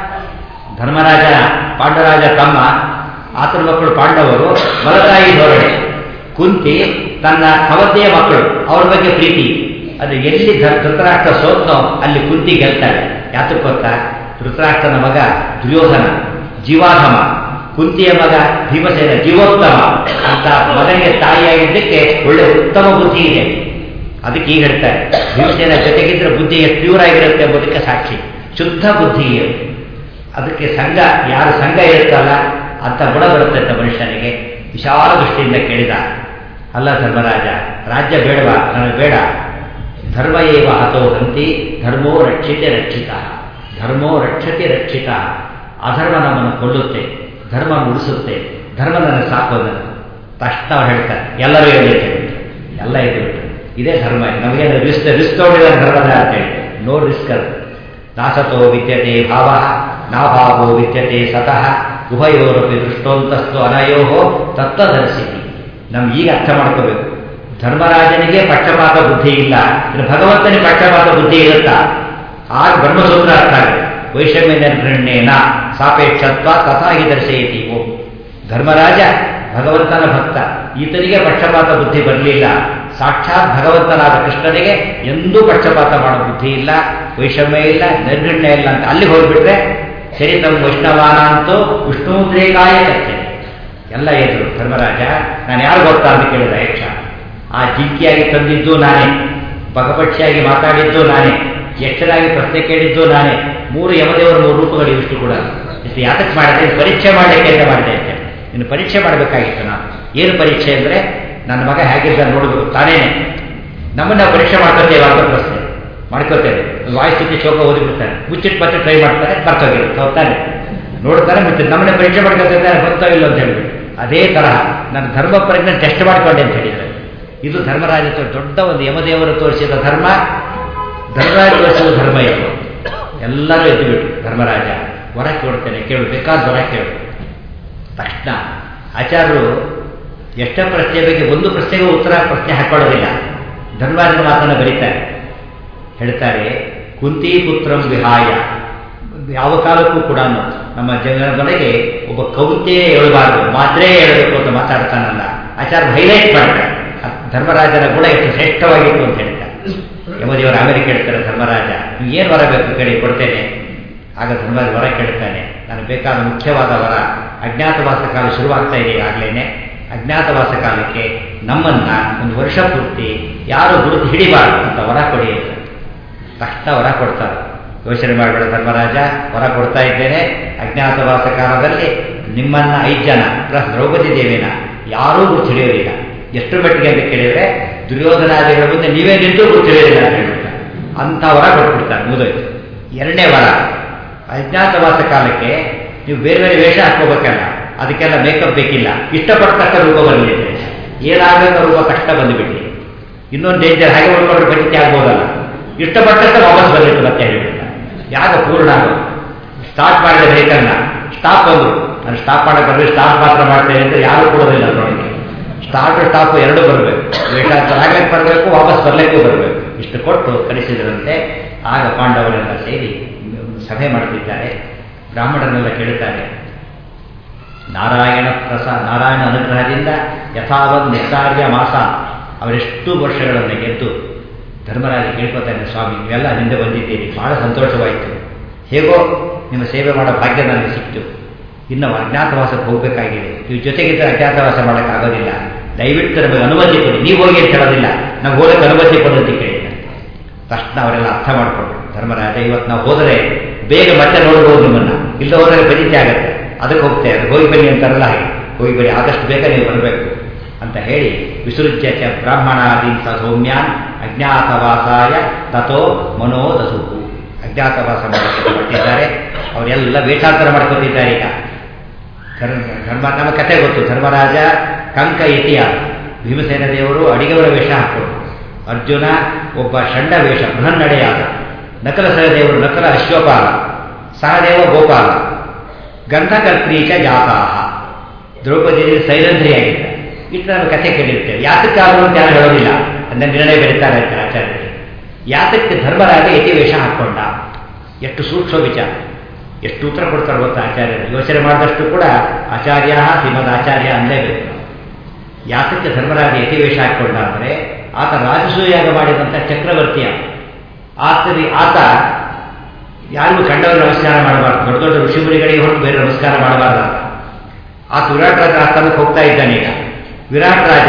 ಧರ್ಮರಾಜ ಪಾಂಡರಾಜ ತಮ್ಮ ಆತನ ಮಕ್ಕಳು ಪಾಂಡವರು ಮಲತಾಯಿ ಧೋರಣೆ ಕುಂತಿ ತನ್ನ ಸವತಿಯ ಮಕ್ಕಳು ಅವ್ರ ಬಗ್ಗೆ ಪ್ರೀತಿ ಅದು ಎಲ್ಲಿ ಧ- ಧೃತರಾಷ್ಟ್ರ ಸೋತ್ನೋ ಅಲ್ಲಿ ಕುಂತಿ ಗೆಲ್ತಾಳೆ ಯಾತಕ್ಕೆ ಗೊತ್ತಾ ಧೃತರಾಷ್ಟ್ರನ ಮಗ ದುರ್ಯೋಧನ ಜೀವಾಧಮ ಕುಂತಿಯ ಮಗ ಭೀಮಸೇನ ಜೀವೋತ್ತಮ ಅಂತ ಮಗನಿಗೆ ತಾಯಿಯಾಗಿದ್ದಕ್ಕೆ ಒಳ್ಳೆ ಉತ್ತಮ ಬುದ್ಧಿ ಇದೆ ಅದಕ್ಕೆ ಈಗ ಹೇಳ್ತಾರೆ ಭೀಮಸೇನ ಜೊತೆಗಿದ್ರೆ ಬುದ್ಧಿ ಎಷ್ಟು ತೀವ್ರ ಆಗಿರುತ್ತೆ ಎಂಬುದಕ್ಕೆ ಸಾಕ್ಷಿ ಶುದ್ಧ ಬುದ್ಧಿ ಇದೆ ಅದಕ್ಕೆ ಸಂಘ ಯಾರು ಸಂಘ ಇರುತ್ತಲ್ಲ ಅಂತ ಗುಣ ಬರುತ್ತೆ ಅಂತ ಮನುಷ್ಯನಿಗೆ ವಿಶಾಲ ದೃಷ್ಟಿಯಿಂದ ಕೇಳಿದ ಅಲ್ಲ ಧರ್ಮರಾಜ ರಾಜ್ಯ ಬೇಡವಾ ನನಗೆ ಬೇಡ ಧರ್ಮ ಏವ ಹತೋ ಹಂತಿ ಧರ್ಮೋ ರಕ್ಷಿತೆ ರಕ್ಷಿತ ಧರ್ಮೋ ರಕ್ಷತೆ ರಕ್ಷಿತ ಅಧರ್ಮ ನಮ್ಮನ್ನು ಕೊಲ್ಲುತ್ತೆ ಧರ್ಮ ಉಳಿಸುತ್ತೆ ಧರ್ಮ ನನಗೆ ಸಾಕು ಅದನ್ನು ತಕ್ಷಣ ಅವ್ರು ಹೇಳ್ತಾರೆ ಎಲ್ಲರೂ ಎಲ್ಲಿದೆ ಎಲ್ಲ ಇದೆ ಬಿಟ್ಟು ಇದೇ ಧರ್ಮ ನಮಗೇನು ರಿಸ್ಕ್ ರಿಸ್ಕ್ ತಗೊಂಡಿಲ್ಲ ಧರ್ಮದ ಅಂತೇಳಿ ನೋ ರಿಸ್ಕ್ ಅದು ನಾಸತೋ ವಿದ್ಯತೆ ಭಾವ ನಾಭಾವೋ ವಿದ್ಯತೆ ಸತಃ ಉಭಯೋರಪಿ ದೃಷ್ಟೋಂತಸ್ತು ಅನಯೋಹೋ ತತ್ವದರ್ಶಿತಿ ನಮ್ಗೆ ಈಗ ಅರ್ಥ ಮಾಡ್ಕೋಬೇಕು ಧರ್ಮರಾಜನಿಗೆ ಪಕ್ಷಪಾತ ಬುದ್ಧಿ ಇಲ್ಲ ಇನ್ನು ಭಗವಂತನಿಗೆ ಪಕ್ಷಪಾತ ಬುದ್ಧಿ ಇರುತ್ತಾ ಆಗ ಬ್ರಹ್ಮಸೂತ್ರ ಅರ್ಥ ಆಗುತ್ತೆ ವೈಷಮ್ಯ ನಿರ್ಗಣ್ಯೇನ ಸಾಪೇಕ್ಷತ್ವ ತಥಾಗಿ ದರ್ಶಯತಿ ಓ ಧರ್ಮರಾಜ ಭಗವಂತನ ಭಕ್ತ ಈತನಿಗೆ ಪಕ್ಷಪಾತ ಬುದ್ಧಿ ಬರಲಿಲ್ಲ ಸಾಕ್ಷಾತ್ ಭಗವಂತನಾದ ಕೃಷ್ಣನಿಗೆ ಎಂದೂ ಪಕ್ಷಪಾತ ಮಾಡೋ ಬುದ್ಧಿ ಇಲ್ಲ ವೈಷಮ್ಯ ಇಲ್ಲ ನಿರ್ಗಣ್ಯ ಇಲ್ಲ ಅಂತ ಅಲ್ಲಿ ಹೋಗ್ಬಿಟ್ರೆ ಸರಿ ತಮ್ಮ ವೈಷ್ಣವಾನ ಅಂತೂ ವಿಷ್ಣುದ್ರೇಕಾಯ ಕಚ್ಚೆ ಎಲ್ಲ ಎದುರು ಧರ್ಮರಾಜ ನಾನು ಯಾರು ಗೊತ್ತಾ ಅಂತ ಕೇಳಿದ ಯಕ್ಷ ಆ ಜಿಂಕಿಯಾಗಿ ತಂದಿದ್ದು ನಾನೇ ಬಗಪಕ್ಷಿಯಾಗಿ ಮಾತಾಡಿದ್ದು ನಾನೇ ಯಕ್ಷರಾಗಿ ಪ್ರಶ್ನೆ ಕೇಳಿದ್ದು ನಾನೇ ಮೂರು ಯಮದೇವರ ಮೂರು ರೂಪಗಳು ಇವಿಷ್ಟು ಕೂಡ ಇಷ್ಟು ಯಾತಕ್ಕೆ ಮಾಡಿದೆ ಪರೀಕ್ಷೆ ಮಾಡಲಿಕ್ಕೆ ಅಂತ ಮಾಡಿದೆ ಅಂತ ಇನ್ನು ಪರೀಕ್ಷೆ ಮಾಡಬೇಕಾಗಿತ್ತು ನಾನು ಏನು ಪರೀಕ್ಷೆ ಅಂದರೆ ನನ್ನ ಮಗ ಹೇಗಿದ್ದ ನೋಡಬೇಕು ತಾನೇನೆ ನಮ್ಮನ್ನ ಪರೀಕ್ಷೆ ಮಾಡ್ಕೊತೇವೆ ಅಂತ ಪ್ರಶ್ನೆ ಮಾಡ್ಕೋತೇವೆ ವಾಯುಸ್ಥಿತಿ ಶೋಕ ಓದಿಬಿಡ್ತಾರೆ ಮುಚ್ಚಿಟ್ಟು ಮತ್ತೆ ಟ್ರೈ ಮಾಡ್ತಾರೆ ಬರ್ತೋಗಿರುತ್ತೆ ಹೋಗ್ತಾನೆ ನೋಡ್ತಾರೆ ಮತ್ತೆ ನಮ್ಮನ್ನ ಪರೀಕ್ಷೆ ಮಾಡ್ಕೊತಿದ್ದಾರೆ ಗೊತ್ತೋ ಇಲ್ಲ ಅಂತ ಹೇಳ್ಬಿಟ್ಟು ಅದೇ ತರಹ ನನ್ನ ಧರ್ಮ ಪ್ರಜ್ಞೆ ಟೆಸ್ಟ್ ಮಾಡಿಕೊಂಡೆ ಅಂತ ಹೇಳಿದ್ದಾರೆ ಇದು ಧರ್ಮರಾಜ ತೋ- ದೊಡ್ಡ ಒಂದು ಯಮದೇವರು ತೋರಿಸಿದ ಧರ್ಮ ಧರ್ಮರಾಜ ತೋರಿಸಿದ ಧರ್ಮ ಇದು ಎಲ್ಲರೂ ಎದ್ದು ಬಿಟ್ಟು ಧರ್ಮರಾಜ ವರ ಕೇಳ್ತೇನೆ ಕೇಳು ಬೇಕಾದ ವರ ಕೇಳು ತಕ್ಷಣ ಆಚಾರ್ಯರು ಎಷ್ಟೇ ಪ್ರಶ್ನೆ ಬಗ್ಗೆ ಒಂದು ಪ್ರಶ್ನೆಗೂ ಉತ್ತರ ಪ್ರಶ್ನೆ ಹಾಕೊಳ್ಳೋದಿಲ್ಲ ಧರ್ಮರಾಜನ ಮಾತನ್ನು ಬರೀತಾರೆ ಹೇಳ್ತಾರೆ ಕುಂತಿ ಪುತ್ರಂ ವಿಹಾಯ ಯಾವ ಕಾಲಕ್ಕೂ ಕೂಡ ನಮ್ಮ ಜನರೊಳಗೆ ಒಬ್ಬ ಕವಿತೆ ಹೇಳಬಾರ್ದು ಮಾತ್ರೇ ಹೇಳಬೇಕು ಅಂತ ಮಾತಾಡ್ತಾನಲ್ಲ ಆಚಾರ್ಯ ಹೈಲೈಟ್ ಮಾಡ್ತಾರೆ ಅದ್ ಧರ್ಮರಾಜನ ಗುಣ ಎಷ್ಟು ಶ್ರೇಷ್ಠವಾಗಿತ್ತು ಅಂತ ಹೇಳ್ತಾರೆ ಯಮದೇವರು ಆಮೇಲೆ ಕೇಳ್ತಾರೆ ಧರ್ಮರಾಜ ನೀವು ಏನು ವರ ಬೇಕು ಕೇಳಿ ಕೊಡ್ತೇನೆ ಆಗ ಧರ್ಮರಾಜ ವರ ಕೇಳ್ತಾನೆ ನನಗೆ ಬೇಕಾದ ಮುಖ್ಯವಾದ ವರ ಅಜ್ಞಾತವಾಸ ಕಾಲ ಶುರುವಾಗ್ತಾ ಇದೆ ಈಗಾಗಲೇ ಅಜ್ಞಾತವಾಸ ಕಾಲಕ್ಕೆ ನಮ್ಮನ್ನ ಒಂದು ವರ್ಷ ಪೂರ್ತಿ ಯಾರು ಗುರುತು ಹಿಡಿಬಾರ್ದು ಅಂತ ವರ ಕೊಡಿ ಅಂತ ತಕ್ಷಣ ವರ ಕೊಡ್ತಾರೆ ಯೋಚನೆ ಮಾಡಬೇಡ ಧರ್ಮರಾಜ ವರ ಕೊಡ್ತಾ ಇದ್ದೇನೆ ಅಜ್ಞಾತವಾಸ ಕಾಲದಲ್ಲಿ ನಿಮ್ಮನ್ನ ಐದು ಜನ ಪ್ಲಸ್ ದ್ರೌಪದಿ ದೇವಿನ ಯಾರೂ ಗುರುತು ಹಿಡಿಯೋದಿಲ್ಲ ಎಷ್ಟು ಮಟ್ಟಿಗೆ ಅಂತ ಕೇಳಿದ್ರೆ ದುರ್ಯೋಧನಾದಿಗಳ ಮುಂದೆ ನೀವೇ ನಿಂತು ಗುರುತು ಹಿಡಿಯೋದಿಲ್ಲ ಅಂತ ಹೇಳ್ಬಿಡ್ತಾರೆ ಅಂತ ವರ ಕೊಟ್ಬಿಡ್ತಾರೆ ಮುಗಿದೋಯ್ತು ಎರಡನೇ ವರ ಅಜ್ಞಾತವಾಸ ಕಾಲಕ್ಕೆ ನೀವು ಬೇರೆ ಬೇರೆ ವೇಷ ಹಾಕೋಬೇಕಲ್ಲ ಅದಕ್ಕೆಲ್ಲ ಮೇಕಪ್ ಬೇಕಿಲ್ಲ ಇಷ್ಟಪಡ್ತಕ್ಕ ರೂಪ ಬಂದಿದೆ ಏನಾಗಬೇಕ ರೂಪ ಕಷ್ಟ ಬಂದುಬಿಟ್ಟು ಇನ್ನೊಂದು ಡೇಂಜರ್ ಹಾಗೆ ಉಳ್ಕೊಂಡ್ರೆ ಬದುಕಿ ಆಗ್ಬೋದಲ್ಲ ಇಷ್ಟಪಟ್ಟಂತೆ ವಾಪಸ್ ಬಂದಿತ್ತು ಮತ್ತೆ ಹೇಳಿಬಿಟ್ಟ ಯಾಗ ಪೂರ್ಣ ಆಗೋದು ಸ್ಟಾರ್ಟ್ ಮಾಡಿದ ವೆಹಿಕಲ್ನ ಸ್ಟಾಪ್ ಬಂದರು ನಾನು ಸ್ಟಾಪ್ ಮಾಡಕ್ಕೆ ಬರಲಿ ಸ್ಟಾಪ್ ಮಾತ್ರ ಮಾಡ್ತೇನೆ ಅಂತ ಯಾರು ಕೊಡೋದಿಲ್ಲ ಅದರೊಳಗೆ ಸ್ಟಾರ್ಟ್ ಸ್ಟಾಪ್ ಎರಡು ಬರಬೇಕು ವೇಷಾಂತರ ಆಗ್ಲಿಕ್ಕೆ ಬರಬೇಕು ವಾಪಸ್ ಬರ್ಲಿಕ್ಕೂ ಬರಬೇಕು ಇಷ್ಟು ಕೊಟ್ಟು ಕಲಿಸಿದ್ರಂತೆ ಆಗ ಪಾಂಡವರೆಲ್ಲ ಸೇರಿ ಸಭೆ ಮಾಡುತ್ತಿದ್ದಾರೆ ಬ್ರಾಹ್ಮಣರನ್ನೆಲ್ಲ ಕೇಳುತ್ತಾರೆ ನಾರಾಯಣ ಪ್ರಸಾ ನಾರಾಯಣ ಅನುಗ್ರಹದಿಂದ ಯಥಾವತ್ ನಿರ್ಧಾರ್ಯ ಮಾಸ ಅವರೆಷ್ಟು ವರ್ಷಗಳನ್ನು ಗೆದ್ದು ಧರ್ಮರಾಜ ಕೇಳ್ಕೊತಾನೆ ಸ್ವಾಮಿ ನೀವೆಲ್ಲ ಹಿಂದೆ ಬಂದಿದ್ದೀರಿ ಬಹಳ ಸಂತೋಷವಾಯಿತು ಹೇಗೋ ನಿಮ್ಮ ಸೇವೆ ಮಾಡೋ ಭಾಗ್ಯ ನನಗೆ ಸಿಕ್ತು ಇನ್ನು ಅಜ್ಞಾತವಾಸಕ್ಕೆ ಹೋಗಬೇಕಾಗಿದೆ ನೀವು ಜೊತೆಗಿದ್ದರೆ ಅಜ್ಞಾತವಾಸ ಮಾಡೋಕ್ಕಾಗೋದಿಲ್ಲ ದಯವಿಟ್ಟು ನಮಗೆ ಅನುಮತಿ ಕೊಡಿ ನೀವು ಹೋಗಿ ಅಂತ ಹೇಳೋದಿಲ್ಲ ನಾವು ಹೋಗಕ್ಕೆ ಅನುಮತಿ ಕೊಡು ಅಂತ ಕೇಳಿದ ತಕ್ಷಣ ಅವರೆಲ್ಲ ಅರ್ಥ ಮಾಡಿಕೊಂಡ್ರು ಧರ್ಮರಾಜ ಇವತ್ತು ನಾವು ಹೋದರೆ ಬೇಗ ಮತ್ತೆ ನೋಡ್ಬೋದು ನಿಮ್ಮನ್ನ ಇಲ್ಲ ಹೋದರೆ ಬದಿತೆ ಆಗುತ್ತೆ ಅದಕ್ಕೆ ಹೋಗ್ತೇವೆ ಅದಕ್ಕೆ ಹೋಗಿ ಬನ್ನಿ ಅಂತಾರಲ್ಲ ಹಾಗೆ ಹೋಗಿ ಬನ್ನಿ ಆದಷ್ಟು ಬೇಗ ನೀವು ಬರಬೇಕು ಅಂತ ಹೇಳಿ ವಿಸೃಜ್ಯ ಚ ಬ್ರಾಹ್ಮಣಾದೀಂತ ಸೌಮ್ಯಾನ್ ಅಜ್ಞಾತವಾಸಾಯ ತಥೋ ಮನೋದಸುಕು ಅಜ್ಞಾತವಾಸ ಮಾಡಕ್ಕೆ ಹೊರಟಿದ್ದಾರೆ ಅವರೆಲ್ಲ ವೇಷಾಂತರ ಮಾಡ್ಕೊತಿದ್ದಾರೆ ಈಗ ಧರ್ಮ ಧರ್ಮ ನಮ್ಮ ಕಥೆ ಗೊತ್ತು ಧರ್ಮರಾಜ ಕಂಕ ಇತಿಹಾಸ ಭೀಮಸೇನ ದೇವರು ಅಡಿಗೆವರ ವೇಷ ಹಾಕೊಂಡು ಅರ್ಜುನ ಒಬ್ಬ ಷಂಡ ವೇಷ ಬೃಹನ್ನಡೆಯಾದ ನಕಲ ಸಹದೇವರು ನಕಲ ಅಶ್ವಪಾಲ ಸಹದೇವ ಗೋಪಾಲ ಗಂಧಕರ್ತ್ರೀಚ ಜಾತಾಹ ದ್ರೌಪದಿ ಸೈರಂಧ್ರಿಯಾಗಿದ್ದ ಇಟ್ಟು ನಾವು ಕಥೆ ಕೇಳಿರ್ತೇವೆ ಯಾತಕ್ಕಾದರೂ ಅಂತ ಯಾರು ಹೇಳೋದಿಲ್ಲ ಅದನ್ನ ನಿರ್ಣಯ ಬರೀತಾರೆ ಅಂತ ಆಚಾರ್ಯರಿಗೆ ಯಾತಕ್ಕೆ ಧರ್ಮರಾಜ ಯತಿವೇಷ ಹಾಕ್ಕೊಂಡ ಎಷ್ಟು ಸೂಕ್ಷ್ಮ ವಿಚಾರ ಎಷ್ಟು ಉತ್ತರ ಕೊಡ್ತಾರೆ ಗೊತ್ತಾ ಆಚಾರ್ಯರು ಯೋಚನೆ ಮಾಡಿದಷ್ಟು ಕೂಡ ಆಚಾರ್ಯ ಶ್ರೀಮದ್ ಆಚಾರ್ಯ ಅಂದೇಬೇಕು ಯಾತಕ್ಕೆ ಧರ್ಮರಾಜ ಯತಿವೇಷ ಹಾಕ್ಕೊಂಡ ಅಂದರೆ ಆತ ರಾಜಸೂಯಾಗ ಮಾಡಿದಂಥ ಚಕ್ರವರ್ತಿಯ ಆತರಿ ಆತ ಯಾರಿಗೂ ಕಂಡವರು ನಮಸ್ಕಾರ ಮಾಡಬಾರ್ದು ದೊಡ್ಡ ದೊಡ್ಡ ಋಷಿಮುನಿಗಳಿಗೆ ಹೊರತು ಬೇರೆ ನಮಸ್ಕಾರ ಮಾಡಬಾರ್ದು ಅಂತ ಆತ ವಿರಾಟ್ ರಾಜ ಆಸ್ಥಾನಕ್ಕೆ ಹೋಗ್ತಾ ಇದ್ದಾನೆ ಈಗ ವಿರಾಟ್ ರಾಜ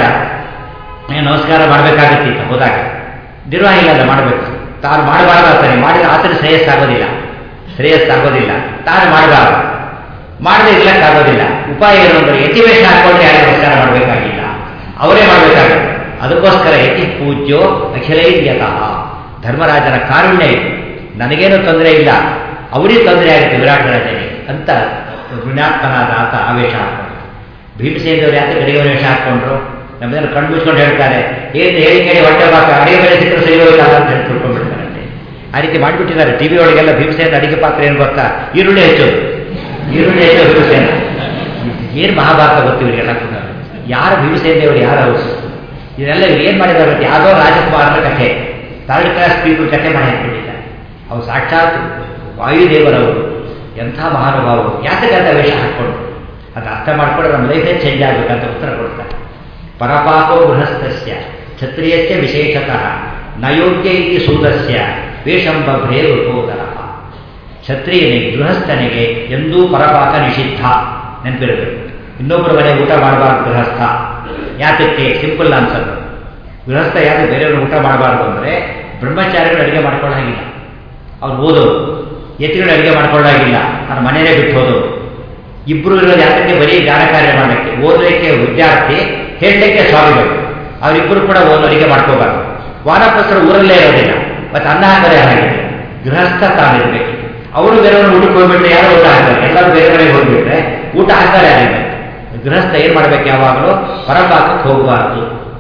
ಏ, ನಮಸ್ಕಾರ ಮಾಡಬೇಕಾಗತ್ತೆ ಈಗ ಹೋದಾಗ ನಿರ್ವಾಹ ಇಲ್ಲ ಮಾಡಬೇಕು ತಾನು ಮಾಡಬಾರ್ದು ಆತನೇ ಮಾಡಿದ್ರೆ ಆತನ ಶ್ರೇಯಸ್ಸಾಗೋದಿಲ್ಲ ಶ್ರೇಯಸ್ಸಾಗೋದಿಲ್ಲ ತಾನು ಮಾಡಬಾರ್ದು ಮಾಡದೆ ಇರ್ಲಕ್ಕಾಗೋದಿಲ್ಲ ಉಪಾಯ ಏನು ಅಂದರೆ ಯತಿವೇಷ ಹಾಕೊಂಡ್ರೆ ಯಾರು ನಮಸ್ಕಾರ ಮಾಡಬೇಕಾಗಿಲ್ಲ ಅವರೇ ಮಾಡಬೇಕಾಗುತ್ತೆ ಅದಕ್ಕೋಸ್ಕರ ಯತಿ ಪೂಜ್ಯೋ ಅಖಿಲೈರ್ಯತಃ ಧರ್ಮರಾಜನ ಕಾರುಣ್ಯ ಇದು ನನಗೇನು ತೊಂದರೆ ಇಲ್ಲ ಅವರಿಗೆ ತೊಂದರೆ ಆಗುತ್ತೆ ವಿರಾಟ್ ರಾಜನಿಗೆ ಅಂತ ಋಣಾತ್ಮನಾದ ಆತ ಆವೇಶ ಹಾಕೊಂಡ್ರು ಭೀಮಸೇನದವ್ರು ಯಾಕೆ ಗಡಿಗೆ ವೇಷ ಹಾಕೊಂಡ್ರು ನಮ್ಮೆಲ್ಲ ಕಣ್ಣು ಮುಚ್ಕೊಂಡು ಹೇಳ್ತಾರೆ ಏನು ಹೇಳಿ ಕೇಳಿ ಹೊಟ್ಟೆ ಬಾಕ ಅಡಿಗೆ ಮೇಲೆ ಸಿಕ್ಕರು ಸರಿಯೋಲ್ಲ ಅಂತ ಹೇಳಿ ತಿಳ್ಕೊಂಡ್ಬಿಡ್ತಾರಂತೆ ಆ ರೀತಿ ಮಾಡಿಬಿಟ್ಟಿದ್ದಾರೆ ಟಿವಿ ಒಳಗೆಲ್ಲ ಭೀಮಸೇನ ಅಡಿಗೆ ಪಾತ್ರ ಏನು ಗೊತ್ತಾ ಈರುಳ್ಳಿ ಹೆಚ್ಚೋದು ಈರುಳ್ಳಿ ಹೆಚ್ಚೋದು ಭೀಮಸೇನ ಏನು ಮಹಾಭಾರತ ಗೊತ್ತು ಇವರಿಗೆಲ್ಲ ಕೂಡ ಯಾರು ಭೀಮಸೇನೆಯವರು ಯಾರು ಅವರು ಇದೆಲ್ಲ ಇವ್ರು ಏನು ಮಾಡಿದ್ದಾರೆ ಗೊತ್ತಾ? ಯಾವುದೋ ರಾಜಕುಮಾರನ ಕಥೆ ಥರ್ಡ್ ಕ್ಲಾಸ್ ಪೀಪಲ್ ಕಥೆ ಮಾಡಿ ಹಾಕ್ಬಿಟ್ಟಿದ್ದಾರೆ ಅವ್ರು ಸಾಕ್ಷಾತ್ ವಾಯುದೇವರವರು ಎಂಥ ಮಹಾನುಭಾವರು ಯಾತಕ್ಕಂತ ವೇಷ ಹಾಕ್ಕೊಂಡು ಅದು ಅರ್ಥ ಮಾಡ್ಕೊಂಡು ನಮ್ಮ ಲೈಫೇ ಚೇಂಜ್ ಆಗಬೇಕಂತ ಉತ್ತರ ಕೊಡ್ತಾರೆ ಪರಪಾಪೋ ಗೃಹಸ್ಥಸ್ಯ ಕ್ಷತ್ರಿಯಸ್ಯ ವಿಶೇಷತಃ ನಯೋಗ್ಯ ಇತಿ ಸೂದಸ್ಯ ವೇಷಂಬಭ್ರೇ ಋತೋದರ ಕ್ಷತ್ರಿಯನಿಗೆ ಗೃಹಸ್ಥನಿಗೆ ಎಂದೂ ಪರಪಾಕ ನಿಷಿದ್ಧ ನೆನಪಿರಬೇಕು ಇನ್ನೊಬ್ಬರ ಮನೆ ಊಟ ಮಾಡಬಾರ್ದು ಗೃಹಸ್ಥ ಯಾತಕ್ಕೆ ಸಿಂಪಲ್ ಆನ್ಸರ್ ಗೃಹಸ್ಥ ಯಾರು ಬೇರೆಯವರು ಊಟ ಮಾಡಬಾರ್ದು ಅಂದರೆ ಬ್ರಹ್ಮಚಾರಿಗಳು ಅಡುಗೆ ಮಾಡ್ಕೊಳ್ಳಾಗಿಲ್ಲ ಅವ್ರು ಓದೋರು ಯತಿಗಳು ಅಡುಗೆ ಮಾಡ್ಕೊಳ್ಳಾಗಿಲ್ಲ ಅವ್ರ ಮನೆಯೇ ಬಿಟ್ಟು ಹೋದವರು ಇಬ್ಬರು ಇರೋದು ಯಾತಕ್ಕೆ ಬರೀ ಜ್ಞಾನ ಕಾರ್ಯ ಮಾಡಲಿಕ್ಕೆ ಓದಲಿಕ್ಕೆ ವಿದ್ಯಾರ್ಥಿ ಹೇಳಲಿಕ್ಕೆ ಸ್ವಾಮಿಗಳು ಅವರಿಬ್ಬರು ಕೂಡ ಓದು ಅಡುಗೆ ಮಾಡ್ಕೋಬಾರ್ದು ವಾನಪ್ರಸ್ಥರು ಊರಲ್ಲೇ ಇರೋದಿಲ್ಲ ಮತ್ತೆ ಅನ್ನ ಹಾಕೋದೇ ಹಾಗೆ ಗೃಹಸ್ಥ ತಾನಿರ್ಬೇಕು ಅವರು ಬೇರೆಯವರು ಊಟಕ್ಕೆ ಹೋಗ್ಬಿಟ್ರೆ ಯಾರು ಊಟ ಹಾಕ್ತಾರೆ ಎಲ್ಲರೂ ಬೇರೆ ಕಡೆಗೆ ಹೋಗ್ಬಿಟ್ರೆ ಊಟ ಹಾಕ್ತಾರೆ ಯಾರಿಗೆ ಗೃಹಸ್ಥ ಏನು ಮಾಡ್ಬೇಕು ಯಾವಾಗಲೂ ಪರಪಾಕಕ್ಕೆ ಹೋಗಬಾರ್ದು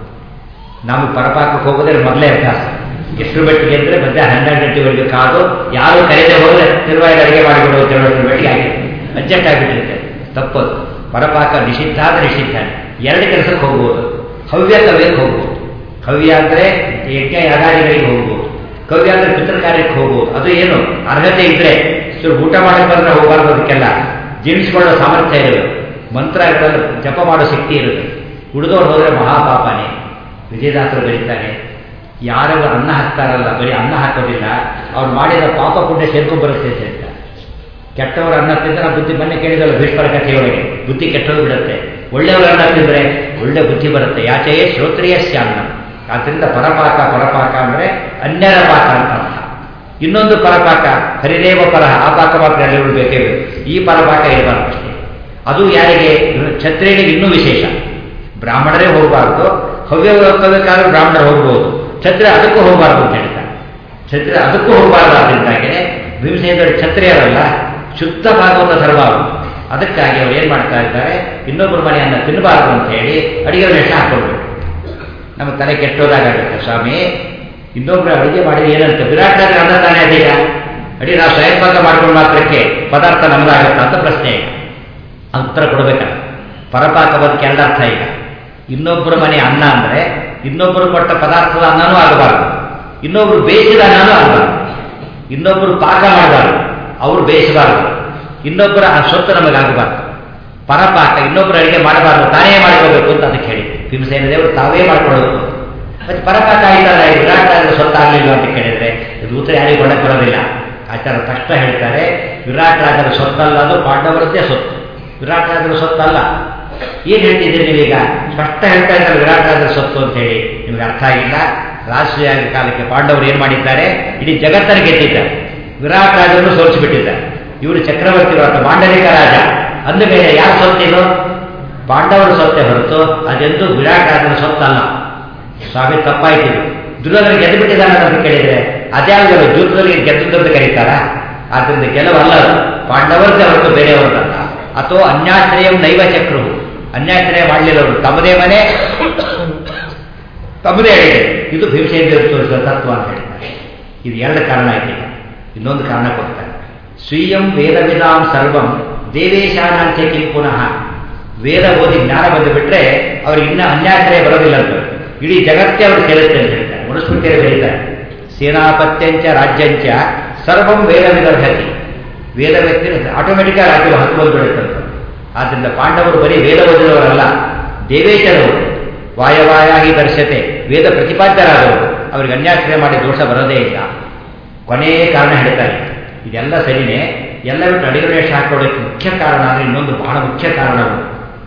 ನಾವು ಪರಪಾಕಕ್ಕೆ ಹೋಗೋದೇ ಮೊದಲೇ ಅಭ್ಯಾಸ ಎಷ್ಟು ಬೆಟ್ಟಿಗೆ ಅಂದರೆ ಮಧ್ಯಾಹ್ನ ಹನ್ನೆರಡು ಗಂಟೆವರೆಗೆ ಕಾದು ಯಾರು ಕರೆದೇ ಹೋದ್ರೆ ತಿರುವಾಗಿ ಅಡುಗೆ ಮಾಡಿಬಿಡೋ ತಿರುವಷ್ಟು ಬೆಟ್ಟಿಗೆ ಆಗಿದೆ ಅಡ್ಜಸ್ಟ್ ಆಗಿಬಿಟ್ಟಿರುತ್ತೆ ತಪ್ಪದು ಪರಪಾಕ ನಿಷಿದ್ಧ ಆದರೆ ನಿಷಿದ್ಧಾನೆ ಎರಡು ಕೆಲಸಕ್ಕೆ ಹೋಗ್ಬೋದು ಹವ್ಯ ಕವ್ಯಕ್ಕೆ ಹೋಗ್ಬೋದು ಹವ್ಯ ಅಂದರೆ ಯಜ್ಞ ಯಾಗಾದಿಗಳಿಗೆ ಹೋಗ್ಬೋದು ಕವ್ಯ ಅಂದರೆ ಪಿತೃ ಕಾರ್ಯಕ್ಕೆ ಹೋಗ್ಬೋದು ಅದು ಏನು ಅರ್ಹತೆ ಇದ್ರೆ ಸೊ ಊಟ ಮಾಡಕ್ಕೆ ಬಂದ್ರೆ ಹೋಗಬಾರ್ದು ಅದಕ್ಕೆಲ್ಲ ಜೀವಿಸ್ಕೊಳ್ಳೋ ಸಾಮರ್ಥ್ಯ ಇರಬೇಕು ಮಂತ್ರಗಳನ್ನು ಜಪ ಮಾಡೋ ಶಕ್ತಿ ಇರುತ್ತೆ ಉಳಿದವ್ರು ಹೋದರೆ ಮಹಾಪಾಪನೇ ವಿಜಯದಾಸರು ಬರೀತಾರೆ ಯಾರು ಅನ್ನ ಹಾಕ್ತಾರಲ್ಲ ಬರೀ ಅನ್ನ ಹಾಕೋದಿಲ್ಲ ಅವ್ರು ಮಾಡಿದ ಪಾಪ ಪುಣ್ಯ ಸೇರ್ಕೊಂಡು ಬರುತ್ತೆ ಅಂತ ಹೇಳ್ತಾರೆ ಕೆಟ್ಟವರ ಅನ್ನ ತಿಂದ್ರೆ ನಾವು ಬುದ್ಧಿ ಮೊನ್ನೆ ಕೇಳಿದಲ್ಲ ಭೀಷ್ಮರ ಕಥೆಯೊಳಗೆ ಬುದ್ಧಿ ಕೆಟ್ಟೋಗಿ ಬಿಡುತ್ತೆ ಒಳ್ಳೆಯವರ ಅನ್ನ ತಿಂದರೆ ಒಳ್ಳೆ ಬುದ್ಧಿ ಬರುತ್ತೆ ಯಾಚೆಯೇ ಶ್ರೋತ್ರಿಯಸ್ಯ ಅನ್ನ ಆದ್ದರಿಂದ ಪರಪಾಕ ಪರಪಾಕ ಅಂದರೆ ಅನ್ಯರ ಪಾಕ ಅಂತ ಅರ್ಥ ಇನ್ನೊಂದು ಪರಪಾಕ ಹರಿದೇವ ಪರ ಆ ಪಾಕ ಮಾತ್ರ ಎಲ್ಲರೂ ಬೇಕೇ ಬೇಕು ಈ ಪರಪಾಕ ಇರಬಾರ್ದು ಅಷ್ಟೇ ಅದು ಯಾರಿಗೆ ಕ್ಷತ್ರಿಯರಿಗೆ ಇನ್ನೂ ವಿಶೇಷ ಬ್ರಾಹ್ಮಣರೇ ಹೋಗಬಾರ್ದು ಹವ್ಯ ಹೋಗಬೇಕಾದ್ರೆ ಬ್ರಾಹ್ಮಣರು ಹೋಗ್ಬೋದು ಕ್ಷತ್ರಿಯ ಅದಕ್ಕೂ ಹೋಗಬಾರ್ದು ಅಂತ ಹೇಳ್ತಾರೆ ಕ್ಷತ್ರಿಯ ಅದಕ್ಕೂ ಹೋಗಬಾರ್ದು ಆದ್ದರಿಂದಾಗೆ ಭೀಮಸೇನರು ಕ್ಷತ್ರಿಯರಲ್ಲ ಶುದ್ಧ ಭಾಗವತ ಧರ್ಮ ಅವರು ಅದಕ್ಕಾಗಿ ಅವ್ರು ಏನು ಮಾಡ್ತಾ ಇದ್ದಾರೆ ಇನ್ನೊಬ್ಬರ ಮನೆಯನ್ನು ತಿನ್ನಬಾರ್ದು ಅಂತ ಹೇಳಿ ಅಡಿಗೆ ವೇಷ ಹಾಕೊಳ್ಬೇಕು ನಮ್ಮ ತಲೆ ಕೆಟ್ಟೋದಾಗುತ್ತೆ ಸ್ವಾಮಿ ಇನ್ನೊಬ್ರು ಅಡುಗೆ ಮಾಡಿದ್ರೆ ಏನಂತ ವಿರಾಟ್ ನಗರ ಅನ್ನ ತಾನೇ ಅದೀಗ ಅಡಿ ನಾವು ಸ್ವಯಂಪಾಕ ಮಾಡ್ಕೊಂಡು ಮಾತ್ರಕ್ಕೆ ಪದಾರ್ಥ ನಮ್ಮದಾಗುತ್ತಾ ಅಂತ ಪ್ರಶ್ನೆ ಈಗ ಅದು ಉತ್ತರ ಕೊಡಬೇಕಲ್ಲ ಪರಪಾಕ ಬದುಕೆ ಎರಡು ಅರ್ಥ ಈಗ ಇನ್ನೊಬ್ಬರ ಮನೆ ಅನ್ನ ಅಂದರೆ ಇನ್ನೊಬ್ಬರು ಕೊಟ್ಟ ಪದಾರ್ಥದ ಅನ್ನನೂ ಆಗಬಾರ್ದು ಇನ್ನೊಬ್ರು ಬೇಯಿಸಿದ ಅನ್ನನೂ ಆಗಬಾರ್ದು ಇನ್ನೊಬ್ಬರು ಪಾಕ ಮಾಡಬಾರ್ದು ಅವರು ಬೇಯಿಸಬಾರ್ದು ಇನ್ನೊಬ್ಬರ ಆ ಸೊತ್ತು ನಮಗಾಗಬಾರ್ದು ಪರಪಾಕ ಇನ್ನೊಬ್ಬರು ಅಡಿಗೆ ಮಾಡಬಾರ್ದು ತಾನೇ ಮಾಡ್ಕೋಬೇಕು ಅಂತ ಅದಕ್ಕೆ ಹೇಳಿ ಭೀಮಸೇನ ದೇವರು ತಾವೇ ಮಾಡ್ಕೊಳ್ಳೋದು ಮತ್ತೆ ಪರಪಾಕ ಆಯ್ತಲ್ಲ ಈ ವಿರಾಟ್ ರಾಜರ ಸೊತ್ತಾಗಲಿಲ್ಲ ಅಂತ ಕೇಳಿದ್ರೆ ಇದು ಉತ್ತರ ಯಾರಿಗೂ ಕೊಡಕ್ಕೆ ಬರೋದಿಲ್ಲ ಆಚಾರ ತಕ್ಷಣ ಹೇಳ್ತಾರೆ ವಿರಾಟ್ ರಾಜರ ಸೊತ್ತಲ್ಲ ಅದು ಪಾಂಡವರದ್ದೇ ಸೊತ್ತು ವಿರಾಟ್ ರಾಜರ ಸೊತ್ತಲ್ಲ ಏನು ಹೇಳ್ತಿದ್ದೀರಿ ನೀವೀಗ ಸ್ಪಷ್ಟ ಹೇಳ್ತಾ ಇದ್ದಾರೆ ವಿರಾಟ್ ರಾಜರ ಸೊತ್ತು ಅಂತ ಹೇಳಿ ನಿಮ್ಗೆ ಅರ್ಥ ಆಗಿಲ್ಲ ರಾಷ್ಟ್ರೀಯ ಕಾಲಕ್ಕೆ ಪಾಂಡವರು ಏನು ಮಾಡಿದ್ದಾರೆ ಇಡೀ ಜಗತ್ತನ್ನು ಗೆದ್ದಿದ್ದಾರೆ ವಿರಾಟ್ ರಾಜರನ್ನು ಸೋಲಿಸಿಬಿಟ್ಟಿದ್ದಾರೆ ಇವರು ಚಕ್ರವರ್ತಿ ವ್ರತ ಮಾಂಡಲಿಕ ರಾಜ ಅಂದ ಮೇಲೆ ಯಾರು ಸೊತ್ತಿದು ಪಾಂಡವರ ಸೊತ್ತೆ ಹೊರತು ಅದೆಂದೂ ವಿರಾಟ್ ರಾಜನ ಸೊತ್ತಲ್ಲ ಸ್ವಾಮಿ ತಪ್ಪಾಯ್ತು ದುರ್ಯೋಧನ ಗೆದ್ದು ಬಿಟ್ಟಿದ್ದಾನೆ ಅಂತ ಕೇಳಿದ್ರೆ ಅದ್ಯಾವುದಲ್ಲ ಯುದ್ಧದಲ್ಲಿ ಗೆದ್ದದ್ದು ಅಂತ ಕರೀತಾರ ಆದ್ದರಿಂದ ಗೆಲುವಲ್ಲ ಅದು ಪಾಂಡವರದ್ದೇ ಹೊರತು ಬೇರೆಯವರದಲ್ಲ ಅಥವಾ ಅನ್ಯಾಶ್ರಯಂ ನೈವ ಚಕ್ರು ಅನ್ಯಾಶ್ರಯ ಮಾಡಲಿಲ್ಲ ಅವರು ತಮ್ಮದೇ ಮನೆ ತಮ್ಮದೇ ಅಡಿಗೆ ಇದು ಭೀಮಸೇಂದ್ರ ತೋರಿಸಿದ ತತ್ವ ಅಂತ ಹೇಳ್ತಾರೆ ಇದು ಎರಡು ಕಾರಣ ಆಯ್ತು ಈಗ ಇನ್ನೊಂದು ಕಾರಣ ಕೊಡ್ತಾರೆ ಸ್ವೀಯಂ ವೇದವಿದಾಂ ಸರ್ವಂ ದೇವೇಶಾನಾಂಚ ಕಿಂ ಪುನಃ ವೇದ ಓದಿ ಜ್ಞಾನ ಬಂದು ಬಿಟ್ರೆ ಅವ್ರಿಗೆ ಇನ್ನೂ ಅನ್ಯಾಶ್ರಯ ಬರೋದಿಲ್ಲ ಅಂತ ಇಡೀ ಜಗತ್ತೇ ಅವರು ಸೇರುತ್ತೆ ಅಂತ ಹೇಳ್ತಾರೆ ಮನುಸ್ಮೃತಿಯಲ್ಲಿ ಬರೀತಾರೆ ಸೇನಾಪತ್ಯಂಚ ರಾಜ್ಯಂಚ ಸರ್ವಂ ವೇದ ವಿದರ್ಹತಿ ವೇದ ವ್ಯಕ್ತಿ ಆಟೋಮೆಟಿಕ್ ರಾಜ್ಯ ಹತ್ತು ಬಂದು ಬಿಡುತ್ತಂತ ಆದ್ದರಿಂದ ಪಾಂಡವರು ಬರೀ ವೇದ ಓದಿದವರಲ್ಲ ದೇವೇಶರವರು ವಾಯವಾಯಾಗಿ ದರ್ಶತೆ ವೇದ ಪ್ರತಿಪಾದ್ಯರಾದವರು ಅವರಿಗೆ ಅನ್ಯಾಶ್ರಯ ಮಾಡಿ ದೋಷ ಬರೋದೇ ಇಲ್ಲ ಕೊನೆಯ ಕಾರಣ ಹೇಳ್ತಾರೆ ಇದೆಲ್ಲ ಸರಿನೇ ಎಲ್ಲ ಬಿಟ್ಟು ಅಡಿಗೆ ವೇಷ ಹಾಕೊಳ್ಳೋಕ್ಕೆ ಮುಖ್ಯ ಕಾರಣ ಅಂದರೆ ಇನ್ನೊಂದು ಬಹಳ ಮುಖ್ಯ ಕಾರಣ ಉಂಟು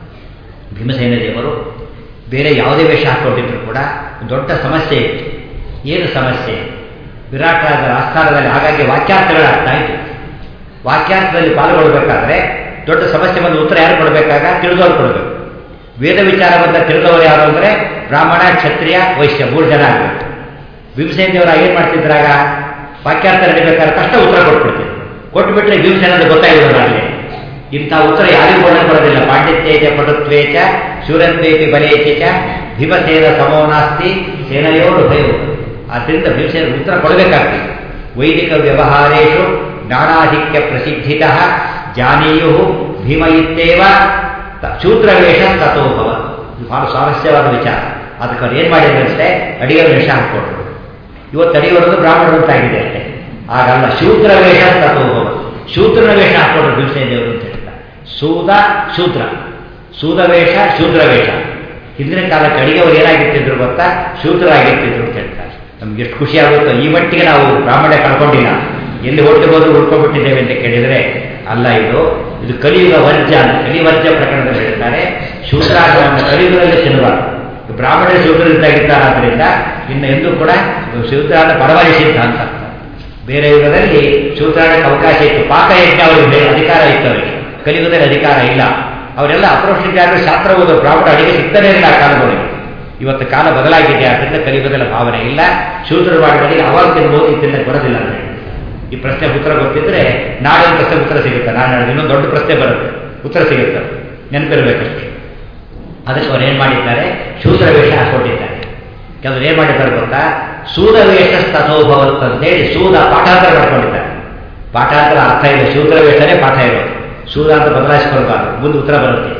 ಭೀಮಸೇನ ದೇವರು ಬೇರೆ ಯಾವುದೇ ವೇಷ ಹಾಕೊಂಡಿದ್ರು ಕೂಡ ಒಂದು ದೊಡ್ಡ ಸಮಸ್ಯೆ ಇತ್ತು ಏನು ಸಮಸ್ಯೆ ವಿರಾಟ್ ರಾಜರ ಆಸ್ಥಾನದಲ್ಲಿ ಹಾಗಾಗಿ ವಾಕ್ಯಾರ್ಥಗಳಾಗ್ತಾ ಇತ್ತು ವಾಕ್ಯಾರ್ಥದಲ್ಲಿ ಪಾಲ್ಗೊಳ್ಬೇಕಾದ್ರೆ ದೊಡ್ಡ ಸಮಸ್ಯೆ ಬಂದು ಉತ್ತರ ಯಾರು ಕೊಡಬೇಕಾಗ ತಿಳಿದವರು ಕೊಡಬೇಕು ವೇದ ವಿಚಾರ ಬಂದ ತಿಳಿದವರು ಯಾರು ಅಂದರೆ ಬ್ರಾಹ್ಮಣ ಕ್ಷತ್ರಿಯ ವೈಶ್ಯ ಮೂರು ಜನ ಆಗಬೇಕು ಭೀಮಸೇನ ದೇವರ ಏನು ಮಾಡ್ತಿದ್ರಾಗ ವಾಕ್ಯಾರ್ಥ ನಡಿಬೇಕಾದ್ರೆ ಕಷ್ಟ ಉತ್ತರ ಕೊಟ್ಬಿಡ್ತಿದ್ರು ಕೊಟ್ಬಿಟ್ರೆ ಭೀಮಸೇನದ ಗೊತ್ತಾಗಿರೋದಾಗಲಿ ಇಂಥ ಉತ್ತರ ಯಾರಿಗೂ ಒಳ್ಳೆ ಬರೋದಿಲ್ಲ ಪಾಂಡಿತ್ಯೇಚ ಪಟುತ್ವೇಚ ಶೂರತ್ವೇಪಿ ಬಲೇಚ ಭೀಮಸೇನ ಸಮೋನಾಸ್ತಿ ಸೇನೆಯೋಡು ಭಯವು ಆದ್ದರಿಂದ ಭೀಮಸೇನ ಉತ್ತರ ಕೊಡಬೇಕಾಗ್ತದೆ ವೈದಿಕ ವ್ಯವಹಾರೇಶು ಜ್ಞಾನಾಧಿಕ್ಯ ಪ್ರಸಿದ್ಧಿತ ಜಾನೀಯು ಭೀಮ ಇತ್ತೇವ ಶೂದ್ರವೇಷ ತಥೋಭವ ಇದು ಬಹಳ ಸ್ವಾರಸ್ಯವಾದ ವಿಚಾರ ಅದಕ್ಕೆ ಅವ್ರು ಏನು ಮಾಡಿದ್ರಂತೆ ಅಡಿಗೆ ವೇಷ ಹಾಕ್ಕೊಟ್ರು ಇವತ್ತು ಅಡಿಗೆ ಬ್ರಾಹ್ಮಣರು ಅಂತಾಗಿದೆ ಅಷ್ಟೇ ಆಗಲ್ಲ ಶೂದ್ರ ವೇಷ ತಥೋಭವ ಶೂದ್ರನ ವೇಷ ಹಾಕ್ಕೊಂಡ್ರು ಭೀಮಸೇನ ದೇವರು ಅಂತ ಹೇಳ್ತಾರೆ ಸೂದ ಶೂದ್ರ ಸೂದ ವೇಷ ಶೂದ್ರ ವೇಷ ಹಿಂದಿನ ಕಾಲಕ್ಕೆ ಅಡಿಗೆವರು ಏನಾಗಿರ್ತಿದ್ರು ಗೊತ್ತಾ ಶೂದ್ರರಾಗಿರ್ತಿದ್ರು ಅಂತ ಹೇಳ್ತಾರೆ ನಮ್ಗೆ ಎಷ್ಟು ಖುಷಿ ಆಗುತ್ತೋ ಈ ಮಟ್ಟಿಗೆ ನಾವು ಬ್ರಾಹ್ಮಣ ಕಳ್ಕೊಂಡಿಲ್ಲ ಎಲ್ಲಿ ಹೊರಟು ಹೋದ್ರು ಉಳ್ಕೊಂಡ್ಬಿಟ್ಟಿದ್ದೇವೆ ಅಂತ ಕೇಳಿದರೆ ಅಲ್ಲ ಇದು ಇದು ಕಲಿಯುಗ ವರ್ಜ ಅಂತ ಕಲಿವರ್ಜ ಪ್ರಕರಣದಲ್ಲಿ ಹೇಳ್ತಾರೆ ಶೂದ್ರಾಗವನ್ನು ಕಲಿಯುಗದಲ್ಲಿ ತಿನ್ನಬಾರ್ದು ಬ್ರಾಹ್ಮಣ ಶೂದ್ರರಿದ್ದಾಗಿದ್ದಾರಾದ್ರಿಂದ ಇನ್ನು ಎಂದೂ ಕೂಡ ಶೂದ್ರಾನ ಪರವಾಗಿ ಸಿದ್ಧಾಂತ ಬೇರೆ ಯುಗದಲ್ಲಿ ಶೂದ್ರಾಣಕ್ಕೆ ಅವಕಾಶ ಇತ್ತು ಪಾಕಯಜ್ಞ ಅವರಿಗೆ ಅಧಿಕಾರ ಇತ್ತು ಅವರಿಗೆ ಕಲಿಯುಗದಲ್ಲಿ ಅಧಿಕಾರ ಇಲ್ಲ ಅವರೆಲ್ಲ ಅಪ್ರೋಷಿಕಾರರು ಶಾಸ್ತ್ರ ಓದೋ ಬ್ರಾಹ್ಮಣ ಅಡಿಗೆ ಸಿಗ್ತಾನೆ ಇಲ್ಲ ಆ ಕಾಲದವರಿಗೆ ಇವತ್ತು ಕಾಲ ಬದಲಾಗಿದೆ ಆದ್ದರಿಂದ ಕಲಿಯುಗದಲ್ಲಿ ಭಾವನೆ ಇಲ್ಲ ಶೂದ್ರರು ಮಾಡಿದಲ್ಲಿ ಅವಾಗ ತಿನ್ಬೋದು ಇದನ್ನ ಬರೋದಿಲ್ಲ ಅಂತ ಹೇಳಿ ಈ ಪ್ರಶ್ನೆ ಉತ್ತರ ಗೊತ್ತಿದ್ರೆ ನಾಳೆ ಒಂದು ಪ್ರಶ್ನೆ ಉತ್ತರ ಸಿಗುತ್ತೆ ನಾಳೆ ನಾಳೆ ಇನ್ನೊಂದು ದೊಡ್ಡ ಪ್ರಶ್ನೆ ಬರುತ್ತೆ ಉತ್ತರ ಸಿಗುತ್ತೆ ನೆನಪಿರಬೇಕಷ್ಟೇ ಅದಕ್ಕೆ ಅವ್ರು ಏನು ಮಾಡಿದ್ದಾರೆ ಶೂದ್ರ ವೇಷ ಹಾಕೊಂಡಿದ್ದಾರೆ ಕೆಲವರು ಏನು ಮಾಡಿದ್ದಾರೆ ಗೊತ್ತಾ ಸೂದ ವೇಷ ತಥೋಭವತ್ ಅಂತೇಳಿ ಸೂದ ಪಾಠಾಂತರ ಮಾಡ್ಕೊಂಡಿದ್ದಾರೆ ಪಾಠಾಂತರ ಅರ್ಥ ಇದೆ ಶೂದ್ರ ವೇಷನೇ ಪಾಠ ಇರೋದು ಸೂದ ಅಂತ ಬದಲಾಯಿಸಿಕೊಳ್ಬಾರ್ದು ಮುಂದೆ ಉತ್ತರ ಬರುತ್ತೆ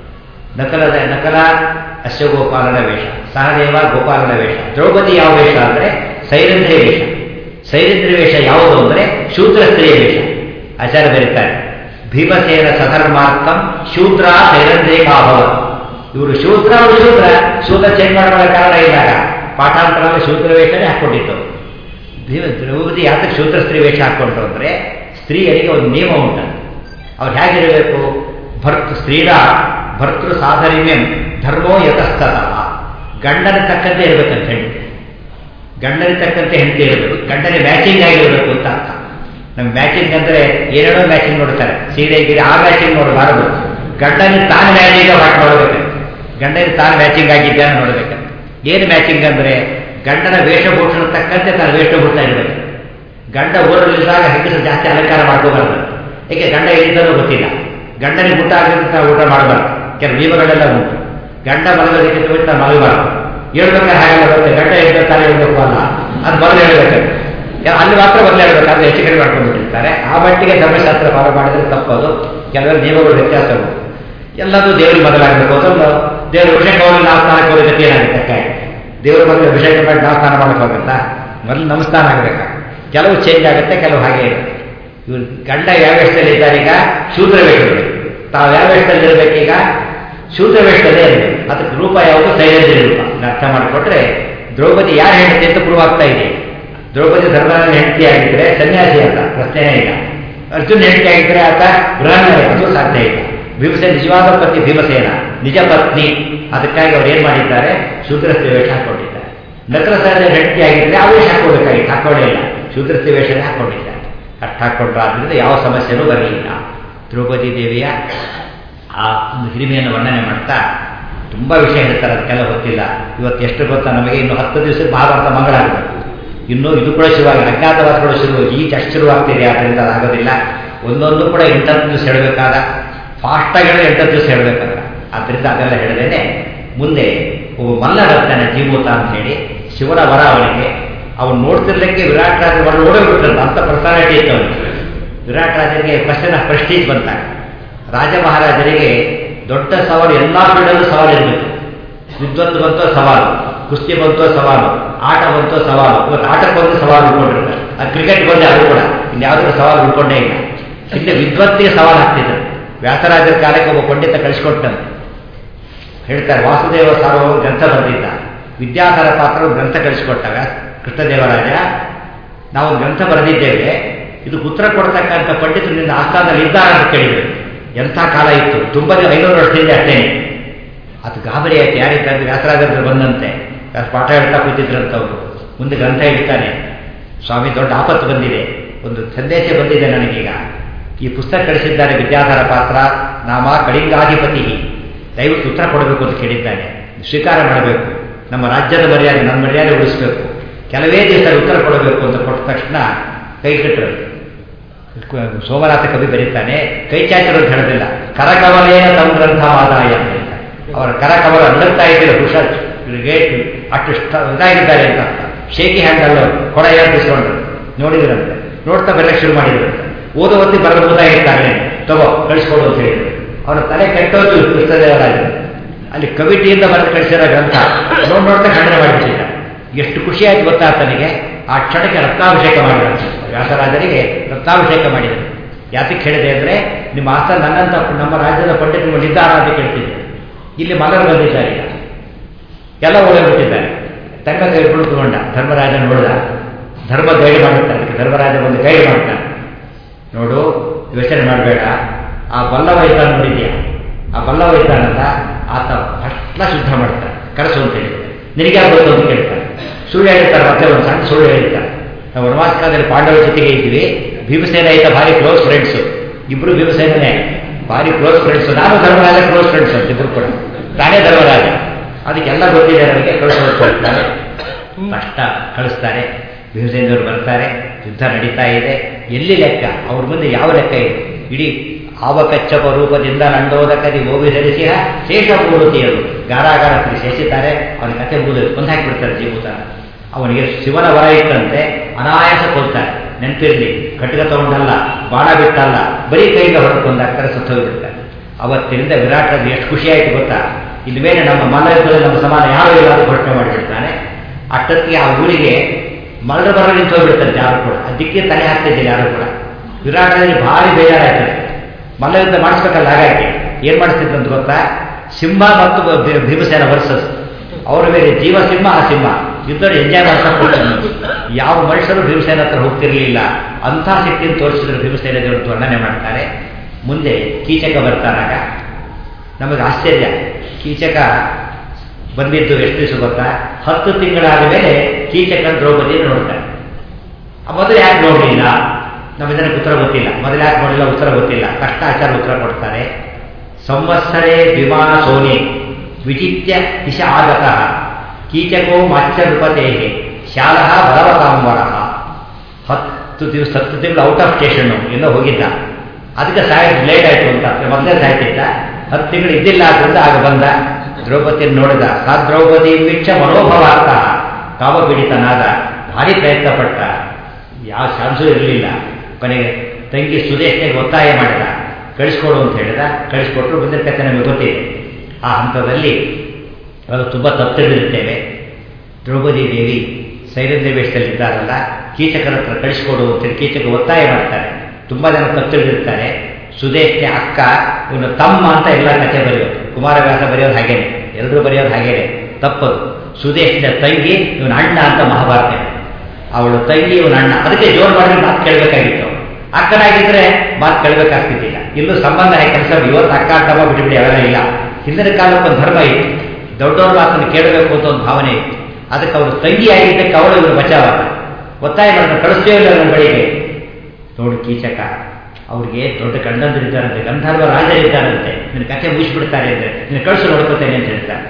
ನಕಲದ ನಕಲ ಅಶ್ವಗೋಪಾಲನ ವೇಷ ಸಹದೇವ ಗೋಪಾಲನ ವೇಷ ದ್ರೌಪದಿ ಯಾವ ವೇಷ ಅಂದರೆ ಸೈರಂಧ್ರಿ ವೇಷ ಸೈರಂಧ್ರಿ ವೇಷ ಯಾವುದು ಅಂದರೆ ಶೂದ್ರ ಸ್ತ್ರೀಯ ವೇಷ ಆಚಾರ್ಯ ಬರೀತಾರೆ ಭೀಮಸೇನ ಸಧರ್ಮಾರ್ಥಂ ಶೂದ್ರ ಸೈರಂಧ್ರೇಕಾಭವ ಇವರು ಶೂದ್ರ ಅವರು ಶೂದ್ರ ಶೂದ್ರ ಚೇಂಜ್ ಮಾಡಬಾರ ಕಾರಣ ಇದ್ದಾಗ ಪಾಠಾಂತರ ಶೂದ್ರ ವೇಷನೇ ಹಾಕ್ಕೊಂಡಿತ್ತು ಭೀಮ ದ್ರೌಪದಿ ಯಾತಕ್ಕೆ ಶೂದ್ರ ಸ್ತ್ರೀ ವೇಷ ಹಾಕ್ಕೊಂಡ್ರು ಅಂದರೆ ಸ್ತ್ರೀಯರಿಗೆ ಒಂದು ನಿಯಮ ಉಂಟು ಅವ್ರು ಹೇಗಿರಬೇಕು ಭರ್ತ್ ಸ್ತ್ರೀಡ ಭರ್ತೃ ಸಾಧರಿಮ್ಯಂ ಧರ್ಮೋ ಯತಸ್ತಃ ಗಂಡನ ತಕ್ಕಂತೆ ಇರಬೇಕಂತ ಹೇಳಿ ಗಂಡನ ತಕ್ಕಂತೆ ಹೆಂಡತಿ ಇರಬೇಕು ಗಂಡನ ಮ್ಯಾಚಿಂಗ್ ಆಗಿರಬೇಕು ಅಂತ ಅರ್ಥ ನಮ್ಗೆ ಮ್ಯಾಚಿಂಗ್ ಅಂದರೆ ಏನೇನೋ ಮ್ಯಾಚಿಂಗ್ ನೋಡ್ತಾರೆ ಸೀರೆ ಗೀರೆ ಆ ಮ್ಯಾಚಿಂಗ್ ನೋಡಬಾರದು ಗಂಡನ ತಾನು ಮ್ಯಾಚಿಂಗ್ ಮಾಡಿ ನೋಡಬೇಕು ಗಂಡನ ತಾನು ಮ್ಯಾಚಿಂಗ್ ಆಗಿದ್ದಾನೆ ನೋಡಬೇಕು ಏನು ಮ್ಯಾಚಿಂಗ್ ಅಂದರೆ ಗಂಡನ ವೇಷಭೂಷಣ ತಕ್ಕಂತೆ ತಾನು ವೇಷಭೂಷಣ ಇರಬೇಕು ಗಂಡ ಊರಲ್ಲಿದ್ದಾಗ ಹೆಂಗಸರು ಜಾಸ್ತಿ ಅಲಂಕಾರ ಮಾಡ್ಕೋಬಾರ್ದು ಏಕೆ ಗಂಡ ಎಲ್ಲಿದ್ದಾನೋ ಗೊತ್ತಿಲ್ಲ ಗಂಡನಿಗೆ ಊಟ ಆಗಿರುತ್ತೆ ನಾವು ಊಟ ಮಾಡಬಾರ್ದು ಕೆಲವು ನಿಯಮಗಳೆಲ್ಲ ಉಂಟು ಗಂಡ ಮಲಗೋದಕ್ಕೆ ಬಿಟ್ಟು ನಾವು ಮಲಗಬಾರ್ದು ಹೇಳ್ಬೇಕಾದ್ರೆ ಹಾಗೆ ಬರುತ್ತೆ ಗಂಡ ಹೇಳ್ಬೇಕು ತಾನೇ ಹೇಳ್ಬೇಕು ಅಲ್ಲ ಅದು ಮೊದಲು ಹೇಳ್ಬೇಕು ಅಲ್ಲಿ ಮಾತ್ರ ಮೊದಲು ಹೇಳ್ಬೇಕು ಅದು ಹೆಚ್ಚು ಕಡಿಮೆ ಮಾಡ್ಕೊಂಡ್ಬಿಟ್ಟಿರ್ತಾರೆ ಆ ಮಟ್ಟಿಗೆ ಧರ್ಮಶಾಸ್ತ್ರ ಫಾಲೋ ಮಾಡಿದ್ರೆ ತಪ್ಪದು ಕೆಲವರು ನಿಯಮಗಳು ವ್ಯತ್ಯಾಸಗಳು ಎಲ್ಲದೂ ದೇವರಿಗೆ ಬದಲಾಗಬೇಕು ಅದೊಂದು ದೇವರ ಅಭಿಷೇಕವನ್ನು ನಾವು ಸ್ನಾನಕ್ಕೆ ಹೋಗೋದಕ್ಕೆ ಏನಾಗುತ್ತೆ ಕಾಯಿ ದೇವರ ಮೊದಲು ಅಭಿಷೇಕ ಮಾಡಿ ನಾವು ಸ್ನಾನ ಮಾಡಕ್ಕೆ ಹೋಗುತ್ತಾ ಮೊದಲು ನಮ್ಮ ಸ್ನಾನ ಆಗಬೇಕಾ ಕೆಲವು ಚೇಂಜ್ ಆಗುತ್ತೆ ಕೆಲವು ಹಾಗೆ ಇರುತ್ತೆ ಇವ್ರು ಗಂಡ ಯಾವ ವೇಷದಲ್ಲಿ ಇದ್ದಾರೆ ಈಗ ಶೂದ್ರ ವೇಷದಲ್ಲಿ ತಾವು ಯಾವ ವೇಷದಲ್ಲಿ ಇರಬೇಕೀಗ ಶೂದ್ರ ವೇಷದಲ್ಲೇ ಇರಬೇಕು ಅದಕ್ಕೆ ರೂಪ ಯಾವುದು ಸೈಲೇಂದ್ರ ರೂಪ ಅರ್ಥ ಮಾಡಿಕೊಟ್ರೆ ದ್ರೌಪದಿ ಯಾರು ಹೆಂಡತಿ ಅಂತ ಪ್ರೂವ್ ಆಗ್ತಾ ಇದೆ ದ್ರೌಪದಿ ಧರ್ಮರಾಜನ ಹೆಂಡತಿ ಆಗಿದ್ರೆ ಸನ್ಯಾಸಿ ಅಂತ ಪ್ರಶ್ನೆನೇ ಇಲ್ಲ ಅರ್ಜುನ್ ಹೆಂಡತಿ ಆಗಿದ್ರೆ ಆತ ಗೃಹನೇ ಅದು ಸಾಧ್ಯ ಇಲ್ಲ ಭೀಮಸೇನ ನಿಜವಾದ ಪತ್ನಿ ಭೀಮಸೇನ ನಿಜ ಪತ್ನಿ ಅದಕ್ಕಾಗಿ ಅವ್ರು ಏನು ಮಾಡಿದ್ದಾರೆ ಶೂದ್ರಸ್ತ್ರೀ ವೇಷ ಹಾಕೊಂಡಿದ್ದಾರೆ ನಕಲ ಸಹಜ ಹೆಂಡತಿ ಆಗಿದ್ರೆ ಆ ವೇಷ ಹಾಕೋಬೇಕಾಗಿತ್ತು ಹಾಕೊಂಡೇ ಇಲ್ಲ ಶೂದ್ರಸ್ತ್ರೀ ವೇಷನೇ ಹಾಕೊಂಡಿದ್ದಾರೆ ಅಷ್ಟು ಹಾಕ್ಕೊಂಡ್ರು ಆದ್ದರಿಂದ ಯಾವ ಸಮಸ್ಯೆನೂ ಬರಲಿಲ್ಲ ದ್ರೌಪದಿ ದೇವಿಯ ಆ ಒಂದು ಹಿರಿಮೆಯನ್ನು ವರ್ಣನೆ ಮಾಡ್ತಾ ತುಂಬ ವಿಷಯ ಹೇಳ್ತಾರೆ ಅದಕ್ಕೆಲ್ಲ ಗೊತ್ತಿಲ್ಲ ಇವತ್ತು ಎಷ್ಟು ಗೊತ್ತಾ ನಮಗೆ ಇನ್ನು ಹತ್ತು ದಿವಸಕ್ಕೆ ಮಹಾಭಾರತ ಮಂಗಳ ಆಗಬೇಕು ಇನ್ನೂ ಇದು ಕೂಡ ಶುರುವಾಗಿ ಅಜ್ಞಾತವಾಸಗಳು ಶುರು ಈಗ ಅಷ್ಟು ಶುರುವಾಗ್ತಿದೆ ಆದ್ದರಿಂದ ಅದಾಗೋದಿಲ್ಲ ಒಂದೊಂದು ಕೂಡ ಎಂಟತ್ತು ದಿವಸ ಹೇಳಬೇಕಾದ ಫಾಸ್ಟಾಗಿ ಹೇಳಿದ್ರೆ ಎಂಟತ್ತು ದಿವಸ ಹೇಳಬೇಕಾದ ಆದ್ದರಿಂದ ಅದೆಲ್ಲ ಹೇಳಿದೇನೆ ಮುಂದೆ ಒಬ್ಬ ಮಲ್ಲ ಬರ್ತಾನೆ ಜೀವೂತ ಅಂತ ಹೇಳಿ ಶಿವನ ವರ ಅವನಿಗೆ ಅವನು ನೋಡ್ತಿರ್ಲಿಕ್ಕೆ ವಿರಾಟ್ ರಾಜ ಒಳ್ಳೆ ಓಡೋಗ್ಬಿಟ್ರಂತ ಅಂತ ಪರ್ಸನಾಲಿಟಿ ಇತ್ತು ಅವನಿಗೆ ವಿರಾಟ್ ರಾಜನಿಗೆ ಕ್ವಶನ್ ಆಫ್ ಪ್ರೆಸ್ಟೀಜ್ ಬಂತಾಗ ರಾಜ ಮಹಾರಾಜರಿಗೆ ದೊಡ್ಡ ಸವಾಲು ಎಲ್ಲ ಫೀಲ್ಡಲ್ಲೂ ಸವಾಲು ಇರಬೇಕು ವಿದ್ವತ್ ಬಂತೋ ಸವಾಲು ಕುಸ್ತಿ ಬಂತೋ ಸವಾಲು ಆಟ ಬಂತೋ ಸವಾಲು ಇವತ್ತು ಆಟಕ್ಕೆ ಬಂದು ಸವಾಲು ಉಳ್ಕೊಂಡಿರ್ತಾರೆ ಆ ಕ್ರಿಕೆಟ್ ಬಂದೆ ಅದು ಕೂಡ ಇನ್ಯಾವುದೂ ಸವಾಲು ಉಳ್ಕೊಂಡೇ ಇಲ್ಲ ಹಿಂದೆ ವಿದ್ವತ್ತಿಗೆ ಸವಾಲು ಹಾಕ್ತಿದ್ರು ವ್ಯಾಸರಾಜರ ಕಾಲಕ್ಕೆ ಒಬ್ಬ ಪಂಡಿತ ಕಳಿಸ್ಕೊಟ್ಟಂತೆ ಹೇಳ್ತಾರೆ ವಾಸುದೇವ ಸಾರ್ವಭೌಮ ಗ್ರಂಥ ಬರೆದಿದ್ದ ವಿದ್ಯಾಧರ ಪಾತ್ರ ಗ್ರಂಥ ಕಳಿಸಿಕೊಟ್ಟ ವ್ಯಾಸ ಕೃಷ್ಣದೇವರಾಜ ನಾವು ಒಂದು ಗ್ರಂಥ ಬರೆದಿದ್ದೇವೆ ಇದು ಉತ್ತರ ಕೊಡ್ತಕ್ಕಂಥ ಪಂಡಿತರು ನಿನ್ನ ಆಸ್ಥಾನದಲ್ಲಿ ಇದ್ದಾರೆ ಅಂತ ಕೇಳಿದ್ರು ಎಂಥ ಕಾಲ ಇತ್ತು ತುಂಬ ಐನೂರು ವರ್ಷದಿಂದ ಅಷ್ಟೇನೆ ಅದು ಗಾಬರಿ ಆಯ್ತು ಯಾರಿದ್ದಾರೆ ವ್ಯಾಸರಾಜರು ಬಂದಂತೆ ವ್ಯಾಸ ಪಾಠ ಹೇಳ್ತಾ ಕೂತಿದ್ರಂತವ್ರು ಮುಂದೆ ಗ್ರಂಥ ಹೇಳ್ತಾನೆ ಸ್ವಾಮಿ ದೊಡ್ಡ ಆಪತ್ತು ಬಂದಿದೆ ಒಂದು ಸಂದೇಶ ಬಂದಿದೆ ನನಗೀಗ ಈ ಪುಸ್ತಕ ಕಳಿಸಿದ್ದಾರೆ ವಿದ್ಯಾಧರ ಪಾತ್ರ ನಾಮ ಕಳಿಂಗಾಧಿಪತಿ ದಯವಿಟ್ಟು ಉತ್ತರ ಕೊಡಬೇಕು ಅಂತ ಕೇಳಿದ್ದಾನೆ ಸ್ವೀಕಾರ ಮಾಡಬೇಕು ನಮ್ಮ ರಾಜ್ಯದ ಮರ್ಯಾದೆ ನಮ್ಮ ಮರ್ಯಾದೆ ಉಳಿಸಬೇಕು ಕೆಲವೇ ದಿವಸ ಉತ್ತರ ಕೊಡಬೇಕು ಅಂತ ಕೊಟ್ಟ ತಕ್ಷಣ ಕೈ ಕಟ್ಟರು ಸೋಮನಾಥ ಕವಿ ಬರೀತಾನೆ ಕೈ ಚಾಚರು ಅಂತ ಹೇಳೋದಿಲ್ಲ ಕರಕವಲೇನ ತಮ್ಮ ಗ್ರಂಥ ಆದಾಯ ಅಂತ ಹೇಳ್ತಾರೆ ಅವರ ಕರಕವಲ ನಡುತ್ತಾ ಇದ್ದರೆ ಹುಷಾರ್ ಗೇಟ್ ಅಷ್ಟು ಇದಾಗಿದ್ದಾರೆ ಅಂತ ಶೇಕಿ ಹ್ಯಾಂಡ್ ಅಲ್ಲ ಕೊಡ ಏರ್ಪಿಸ್ಕೊಂಡ್ರು ನೋಡಿದ್ರಂತೆ ನೋಡ್ತಾ ಬರಕ್ಕೆ ಶುರು ಮಾಡಿದ್ರಂತೆ ಓದೋ ಹೊತ್ತಿ ಬರಬಹುದಾಗಿರ್ತಾನೆ ತಗೋ ಕಳಿಸ್ಕೊಡು ಅಂತ ಹೇಳಿದ್ರು ಅವರ ತಲೆ ಕೆಟ್ಟೋದು ಕೃಷ್ಣದೇವರಾಜ ಅಲ್ಲಿ ಕವಿಟಿಯಿಂದ ಬರೆದು ಕಳಿಸಿರೋ ಗ್ರಂಥ ನೋಡ್ ನೋಡ್ತಾ ಖಂಡನೆ ಮಾಡಿಬಿಟ್ಟಿದ್ದ ಎಷ್ಟು ಖುಷಿ ಆಯ್ತು ಗೊತ್ತಾ ತನಗೆ ಆ ಕ್ಷಣಕ್ಕೆ ರತ್ನಾಭಿಷೇಕ ಮಾಡಿದ್ರು ವ್ಯಾಸರಾಜರಿಗೆ ರತ್ನಾಭಿಷೇಕ ಮಾಡಿದರು ಯಾತಕ್ಕೆ ಹೇಳಿದೆ ಅಂದರೆ ನಿಮ್ಮ ಆಸ್ಥಾನ ನನ್ನಂತ ನಮ್ಮ ರಾಜ್ಯದ ಪಂಡಿತರು ಇದ್ದಾರಾ ಅಂತ ಕೇಳ್ತಿದ್ದೆ ಇಲ್ಲಿ ಮಲರು ಬಂದಿದ್ದಾರೆ ಈಗ ಎಲ್ಲ ಓಡೋಗ್ಬಿಟ್ಟಿದ್ದಾರೆ ತಂಗ ಕೈ ಕುಳಿತುಕೊಂಡ ಧರ್ಮರಾಜ ನೋಡಿದ ಧರ್ಮ ಗೈಡ್ ಮಾಡುತ್ತಾರೆ ಅದಕ್ಕೆ ಧರ್ಮರಾಜ ಬಂದು ಗೈಡ್ ಮಾಡ್ತಾನೆ ನೋಡು ಯೋಚನೆ ಮಾಡಬೇಡ ಆ ಬಲ್ಲವ ಇದ್ದಾನ ನೋಡಿದ್ಯಾ ಆ ಬಲ್ಲವ ಇದ್ದಾನಲ್ಲ ಆತ ಅಷ್ಟಲ ಶುದ್ಧ ಮಾಡ್ತಾನೆ ಕರೆಸು ಅಂತ ಹೇಳಿ ನಿನಗೆ ಗೊತ್ತು ಅಂತ ಕೇಳ್ತಾನೆ ಸುಳ್ಳು ಹೇಳ್ತಾರೆ ಮತ್ತೆ ಒಂದು ಸಣ್ಣ ಸುಳ್ಳು ಹೇಳ್ತಾರೆ ನಾವು ವನವಾಸಕಾಲದಲ್ಲಿ ಪಾಂಡವ ಜೊತೆಗೆ ಇದ್ವಿ ಭೀಮಸೇನ ಆಯ್ತ ಭಾರಿ ಕ್ಲೋಸ್ ಫ್ರೆಂಡ್ಸು ಇಬ್ರು ಭೀಮಸೇನೇ ಭಾರಿ ಕ್ಲೋಸ್ ಫ್ರೆಂಡ್ಸು ನಾನು ಧರ್ಮರಾಜ ಕ್ಲೋಸ್ ಫ್ರೆಂಡ್ಸ್ ಅಂತ ಇಬ್ರು ಕೂಡ ತಾನೇ ಧರ್ಮರಾಜ ಅದಕ್ಕೆಲ್ಲ ಗೊತ್ತಿದೆ ನನಗೆ ಕಳಿಸೋದು ಹೇಳ್ತಾರೆ ಕಷ್ಟ ಕಳಿಸ್ತಾರೆ ಭೀಮಸೇನವರು ಬರ್ತಾರೆ ಯುದ್ಧ ನಡೀತಾ ಇದೆ ಎಲ್ಲಿ ಲೆಕ್ಕ ಅವ್ರ ಮುಂದೆ ಯಾವ ಲೆಕ್ಕ ಇದೆ ಇಡೀ ಆವಕಚ್ಚಪ ರೂಪದಿಂದ ನಂಡೋದಕದಿ ಓವಿ ಧರಿಸಿರ ಶೇಷ ಮೂರುತಿಯರು ಗಾರಾಗಾರ ಶೇಷಿದ್ದಾರೆ ಅವನ ಕತೆ ಮುಗಿದು ಕೊಂದು ಹಾಕಿಬಿಡ್ತಾರೆ ಜೀವತ ಅವನಿಗೆ ಶಿವನ ವರ ಇತ್ತಂತೆ ಅನಾಯಾಸ ಕೊಲ್ತಾರೆ ನೆನಪಿರಲಿ ಕಟ್ಟಿಗೆ ತಗೊಂಡಲ್ಲ ಬಾಣ ಬಿಟ್ಟಲ್ಲ ಬರೀ ಕೈಯಿಂದ ಹೊರಡ್ಕೊಂಡಾಗ್ತಾರೆ ಸತ್ತೋಗ್ಬಿಡ್ತಾರೆ ಅವತ್ತಿನಿಂದ ವಿರಾಟಲ್ಲಿ ಎಷ್ಟು ಖುಷಿ ಆಯಿತು ಗೊತ್ತಾ ಇಲ್ಲಿ ಮೇಲೆ ನಮ್ಮ ಮಲ್ಲಯುದ್ಧದಲ್ಲಿ ನಮ್ಮ ಸಮಾನ ಯಾರು ಇಲ್ಲ ಅಂತ ಘೋಷಣೆ ಮಾಡಿಬಿಡ್ತಾನೆ ಅಷ್ಟೊತ್ತಿಗೆ ಆ ಊರಿಗೆ ಮರಳ ಬರ ನಿಂತು ಹೋಗ್ಬಿಡ್ತಾರೆ ಯಾರು ಕೂಡ ಅದಕ್ಕೆ ತಲೆ ಹಾಕ್ತಿದ್ದಿಲ್ಲ ಯಾರು ಕೂಡ ವಿರಾಟದಲ್ಲಿ ಭಾರಿ ಬೇಜಾರಾಯ್ತದೆ ಮಲ್ಲಯುದ್ಧ ಮಾಡಿಸ್ಬೇಕಲ್ಲ ಹಾಗಾಗಿ ಏನ್ ಮಾಡಿಸ್ತಿದ್ರು ಅಂತ ಗೊತ್ತಾ ಸಿಂಹ ಮತ್ತು ಭೀಮಸೇನ ವರ್ಸಸ್ ಅವರ ಮೇಲೆ ಜೀವ ಸಿಂಹ ಆ ಸಿಂಹ ಯುದ್ಧದಲ್ಲಿ ಎಂಜಾಯ್ ಮಾಡ್ತಾ ಯಾವ ಮನುಷ್ಯರು ಭೀಮಸೇನ ಹತ್ರ ಹೋಗ್ತಿರ್ಲಿಲ್ಲ ಅಂಥ ಶಕ್ತಿಯನ್ನು ತೋರಿಸಿದ್ರು ಭೀಮಸೇನ ದೇವರು ವರ್ಣನೆ ಮಾಡ್ತಾರೆ ಮುಂದೆ ಕೀಚಕ ಬರ್ತಾರಾಗ ನಮಗೆ ಆಶ್ಚರ್ಯ ಕೀಚಕ ಬಂದಿದ್ದು ಎಷ್ಟು ದಿವಸ ಗೊತ್ತಾ ಹತ್ತು ತಿಂಗಳಾದ ಮೇಲೆ ಕೀಚಕ ದ್ರೌಪದಿಯನ್ನು ನೋಡ್ತಾರೆ ಮೊದಲು ಯಾಕೆ ನೋಡಲಿಲ್ಲ ನಮ್ಮ ಜನಕ್ಕೆ ಉತ್ತರ ಗೊತ್ತಿಲ್ಲ ಮೊದಲು ಯಾಕೆ ನೋಡಿಲ್ಲ ಉತ್ತರ ಗೊತ್ತಿಲ್ಲ ಕಷ್ಟಾಚಾರ ಉತ್ತರ ಕೊಡ್ತಾರೆ ಸಂವತ್ಸರೇ ವಿಮಾನ ಸೋನೆ ವಿಚಿತ್ಯ ದಿಶ ಆಗತಃ ಕೀಚಕೋ ಮಾಚ್ಯ ನೃಪತೆ ಶಾಲಾ ಬಲವತಾಂಬರ ಹತ್ತು ದಿವಸ ಹತ್ತು ತಿಂಗಳು ಔಟ್ ಆಫ್ ಸ್ಟೇಷನ್ನು ಎಲ್ಲೋ ಹೋಗಿದ್ದ ಅದಕ್ಕೆ ಸಾಯ ಲೇಟ್ ಆಯಿತು ಅಂತ ಮೊದಲೇ ಸಾಯ್ತಿದ್ದ ಹತ್ತು ತಿಂಗಳು ಇದ್ದಿಲ್ಲ ಆದ್ದರಿಂದ ಆಗ ಬಂದ ದ್ರೌಪದಿಯನ್ನು ನೋಡಿದ ಸಾ ದ್ರೌಪದಿ ವೀಕ್ಷ ಮನೋಭವಾರ್ಥ ಕಾಮಪೀಡಿತನಾದ ಭಾರಿ ಪ್ರಯತ್ನ ಪಟ್ಟ ಯಾವ ಚಾನ್ಸು ಇರಲಿಲ್ಲ ಕೊನೆಗೆ ತಂಗಿ ಸುದೇಶ್ನಿಗೆ ಒತ್ತಾಯ ಮಾಡಿದ ಕಳಿಸ್ಕೊಡು ಅಂತ ಹೇಳಿದ ಕಳಿಸ್ಕೊಟ್ರು ಮುಂದಿನ ಕಥೆ ನಮಗೆ ಗೊತ್ತಿದೆ ಆ ಹಂತದಲ್ಲಿ ಅದು ತುಂಬ ತಪ್ಪು ತಿಳಿದಿರ್ತೇವೆ ದ್ರೌಪದಿ ದೇವಿ ಸೈರಂಧ್ಯ ವೇಷದಲ್ಲಿದ್ದಾರಲ್ಲ ಕೀಚಕರ ಹತ್ರ ಕಳಿಸ್ಕೊಡು ಅಂತೇಳಿ ಕೀಚಕ ಒತ್ತಾಯ ಮಾಡ್ತಾರೆ ತುಂಬ ಜನ ತಪ್ಪು ತಿಳಿದಿರ್ತಾರೆ ಸುದೇಶ್ಗೆ ಅಕ್ಕ ಇವನು ತಮ್ಮ ಅಂತ ಎಲ್ಲ ಕಥೆ ಬರೆಯೋದು ಕುಮಾರವ್ಯಾಸ ಬರೆಯೋದು ಹಾಗೇನೆ ಎಲ್ಲರೂ ಬರೆಯೋದು ಹಾಗೇನೆ ತಪ್ಪದು ಸುದೇಶ್ನ ತಂಗಿ ಇವನ ಅಣ್ಣ ಅಂತ ಮಹಾಭಾರತ ಅವಳು ತಂಗಿ ಇವನ ಅಣ್ಣ ಅದಕ್ಕೆ ಜೋರು ಮಾಡಿದ್ರೆ ಮಾತು ಕೇಳಬೇಕಾಗಿತ್ತು ಅಕ್ಕನಾಗಿದ್ರೆ ಮಾತು ಕೇಳಬೇಕಾಗ್ತಿದ್ದಿಲ್ಲ ಇಲ್ಲೂ ಸಂಬಂಧ ಕೆಲಸ ಇವತ್ತು ಅಕ್ಕ ತಮ್ಮ ಬಿಟ್ಟುಬಿಡಿ ಅವೆಲ್ಲ ಇಲ್ಲ ಹಿಂದಿನ ಕಾಲಕ್ಕೆ ಒಂದು ಧರ್ಮ ಇತ್ತು ದೊಡ್ಡವ್ರ ಮಾತನ್ನು ಕೇಳಬೇಕು ಅಂತ ಒಂದು ಭಾವನೆ ಇತ್ತು ಅದಕ್ಕೆ ಅವರು ತಂಗಿ ಆಗಿದ್ದಕ್ಕೆ ಅವಳು ಇವರು ಬಚಾವ ಒತ್ತಾಯ ಮಾಡಿದ್ರೆ ಕಳಿಸ್ತೇವೆ ಇಲ್ಲ ನನ್ನ ಬಳಿಗೆ ನೋಡು ಕೀಚಕ ಅವ್ರಿಗೆ ದೊಡ್ಡ ಗಂಡಂದರಿದ್ದಾರಂತೆ ಗಂಧರ್ವ ರಾಜರಿದ್ದಾರಂತೆ ನಿನ್ನ ಕಥೆ ಮುಗಿಸ್ಬಿಡ್ತಾರೆ ಅಂದರೆ ನಿನ್ನ ಕಳಿಸು ನೋಡ್ಕೋತೇನೆ ಅಂತ ಹೇಳ್ತಾರೆ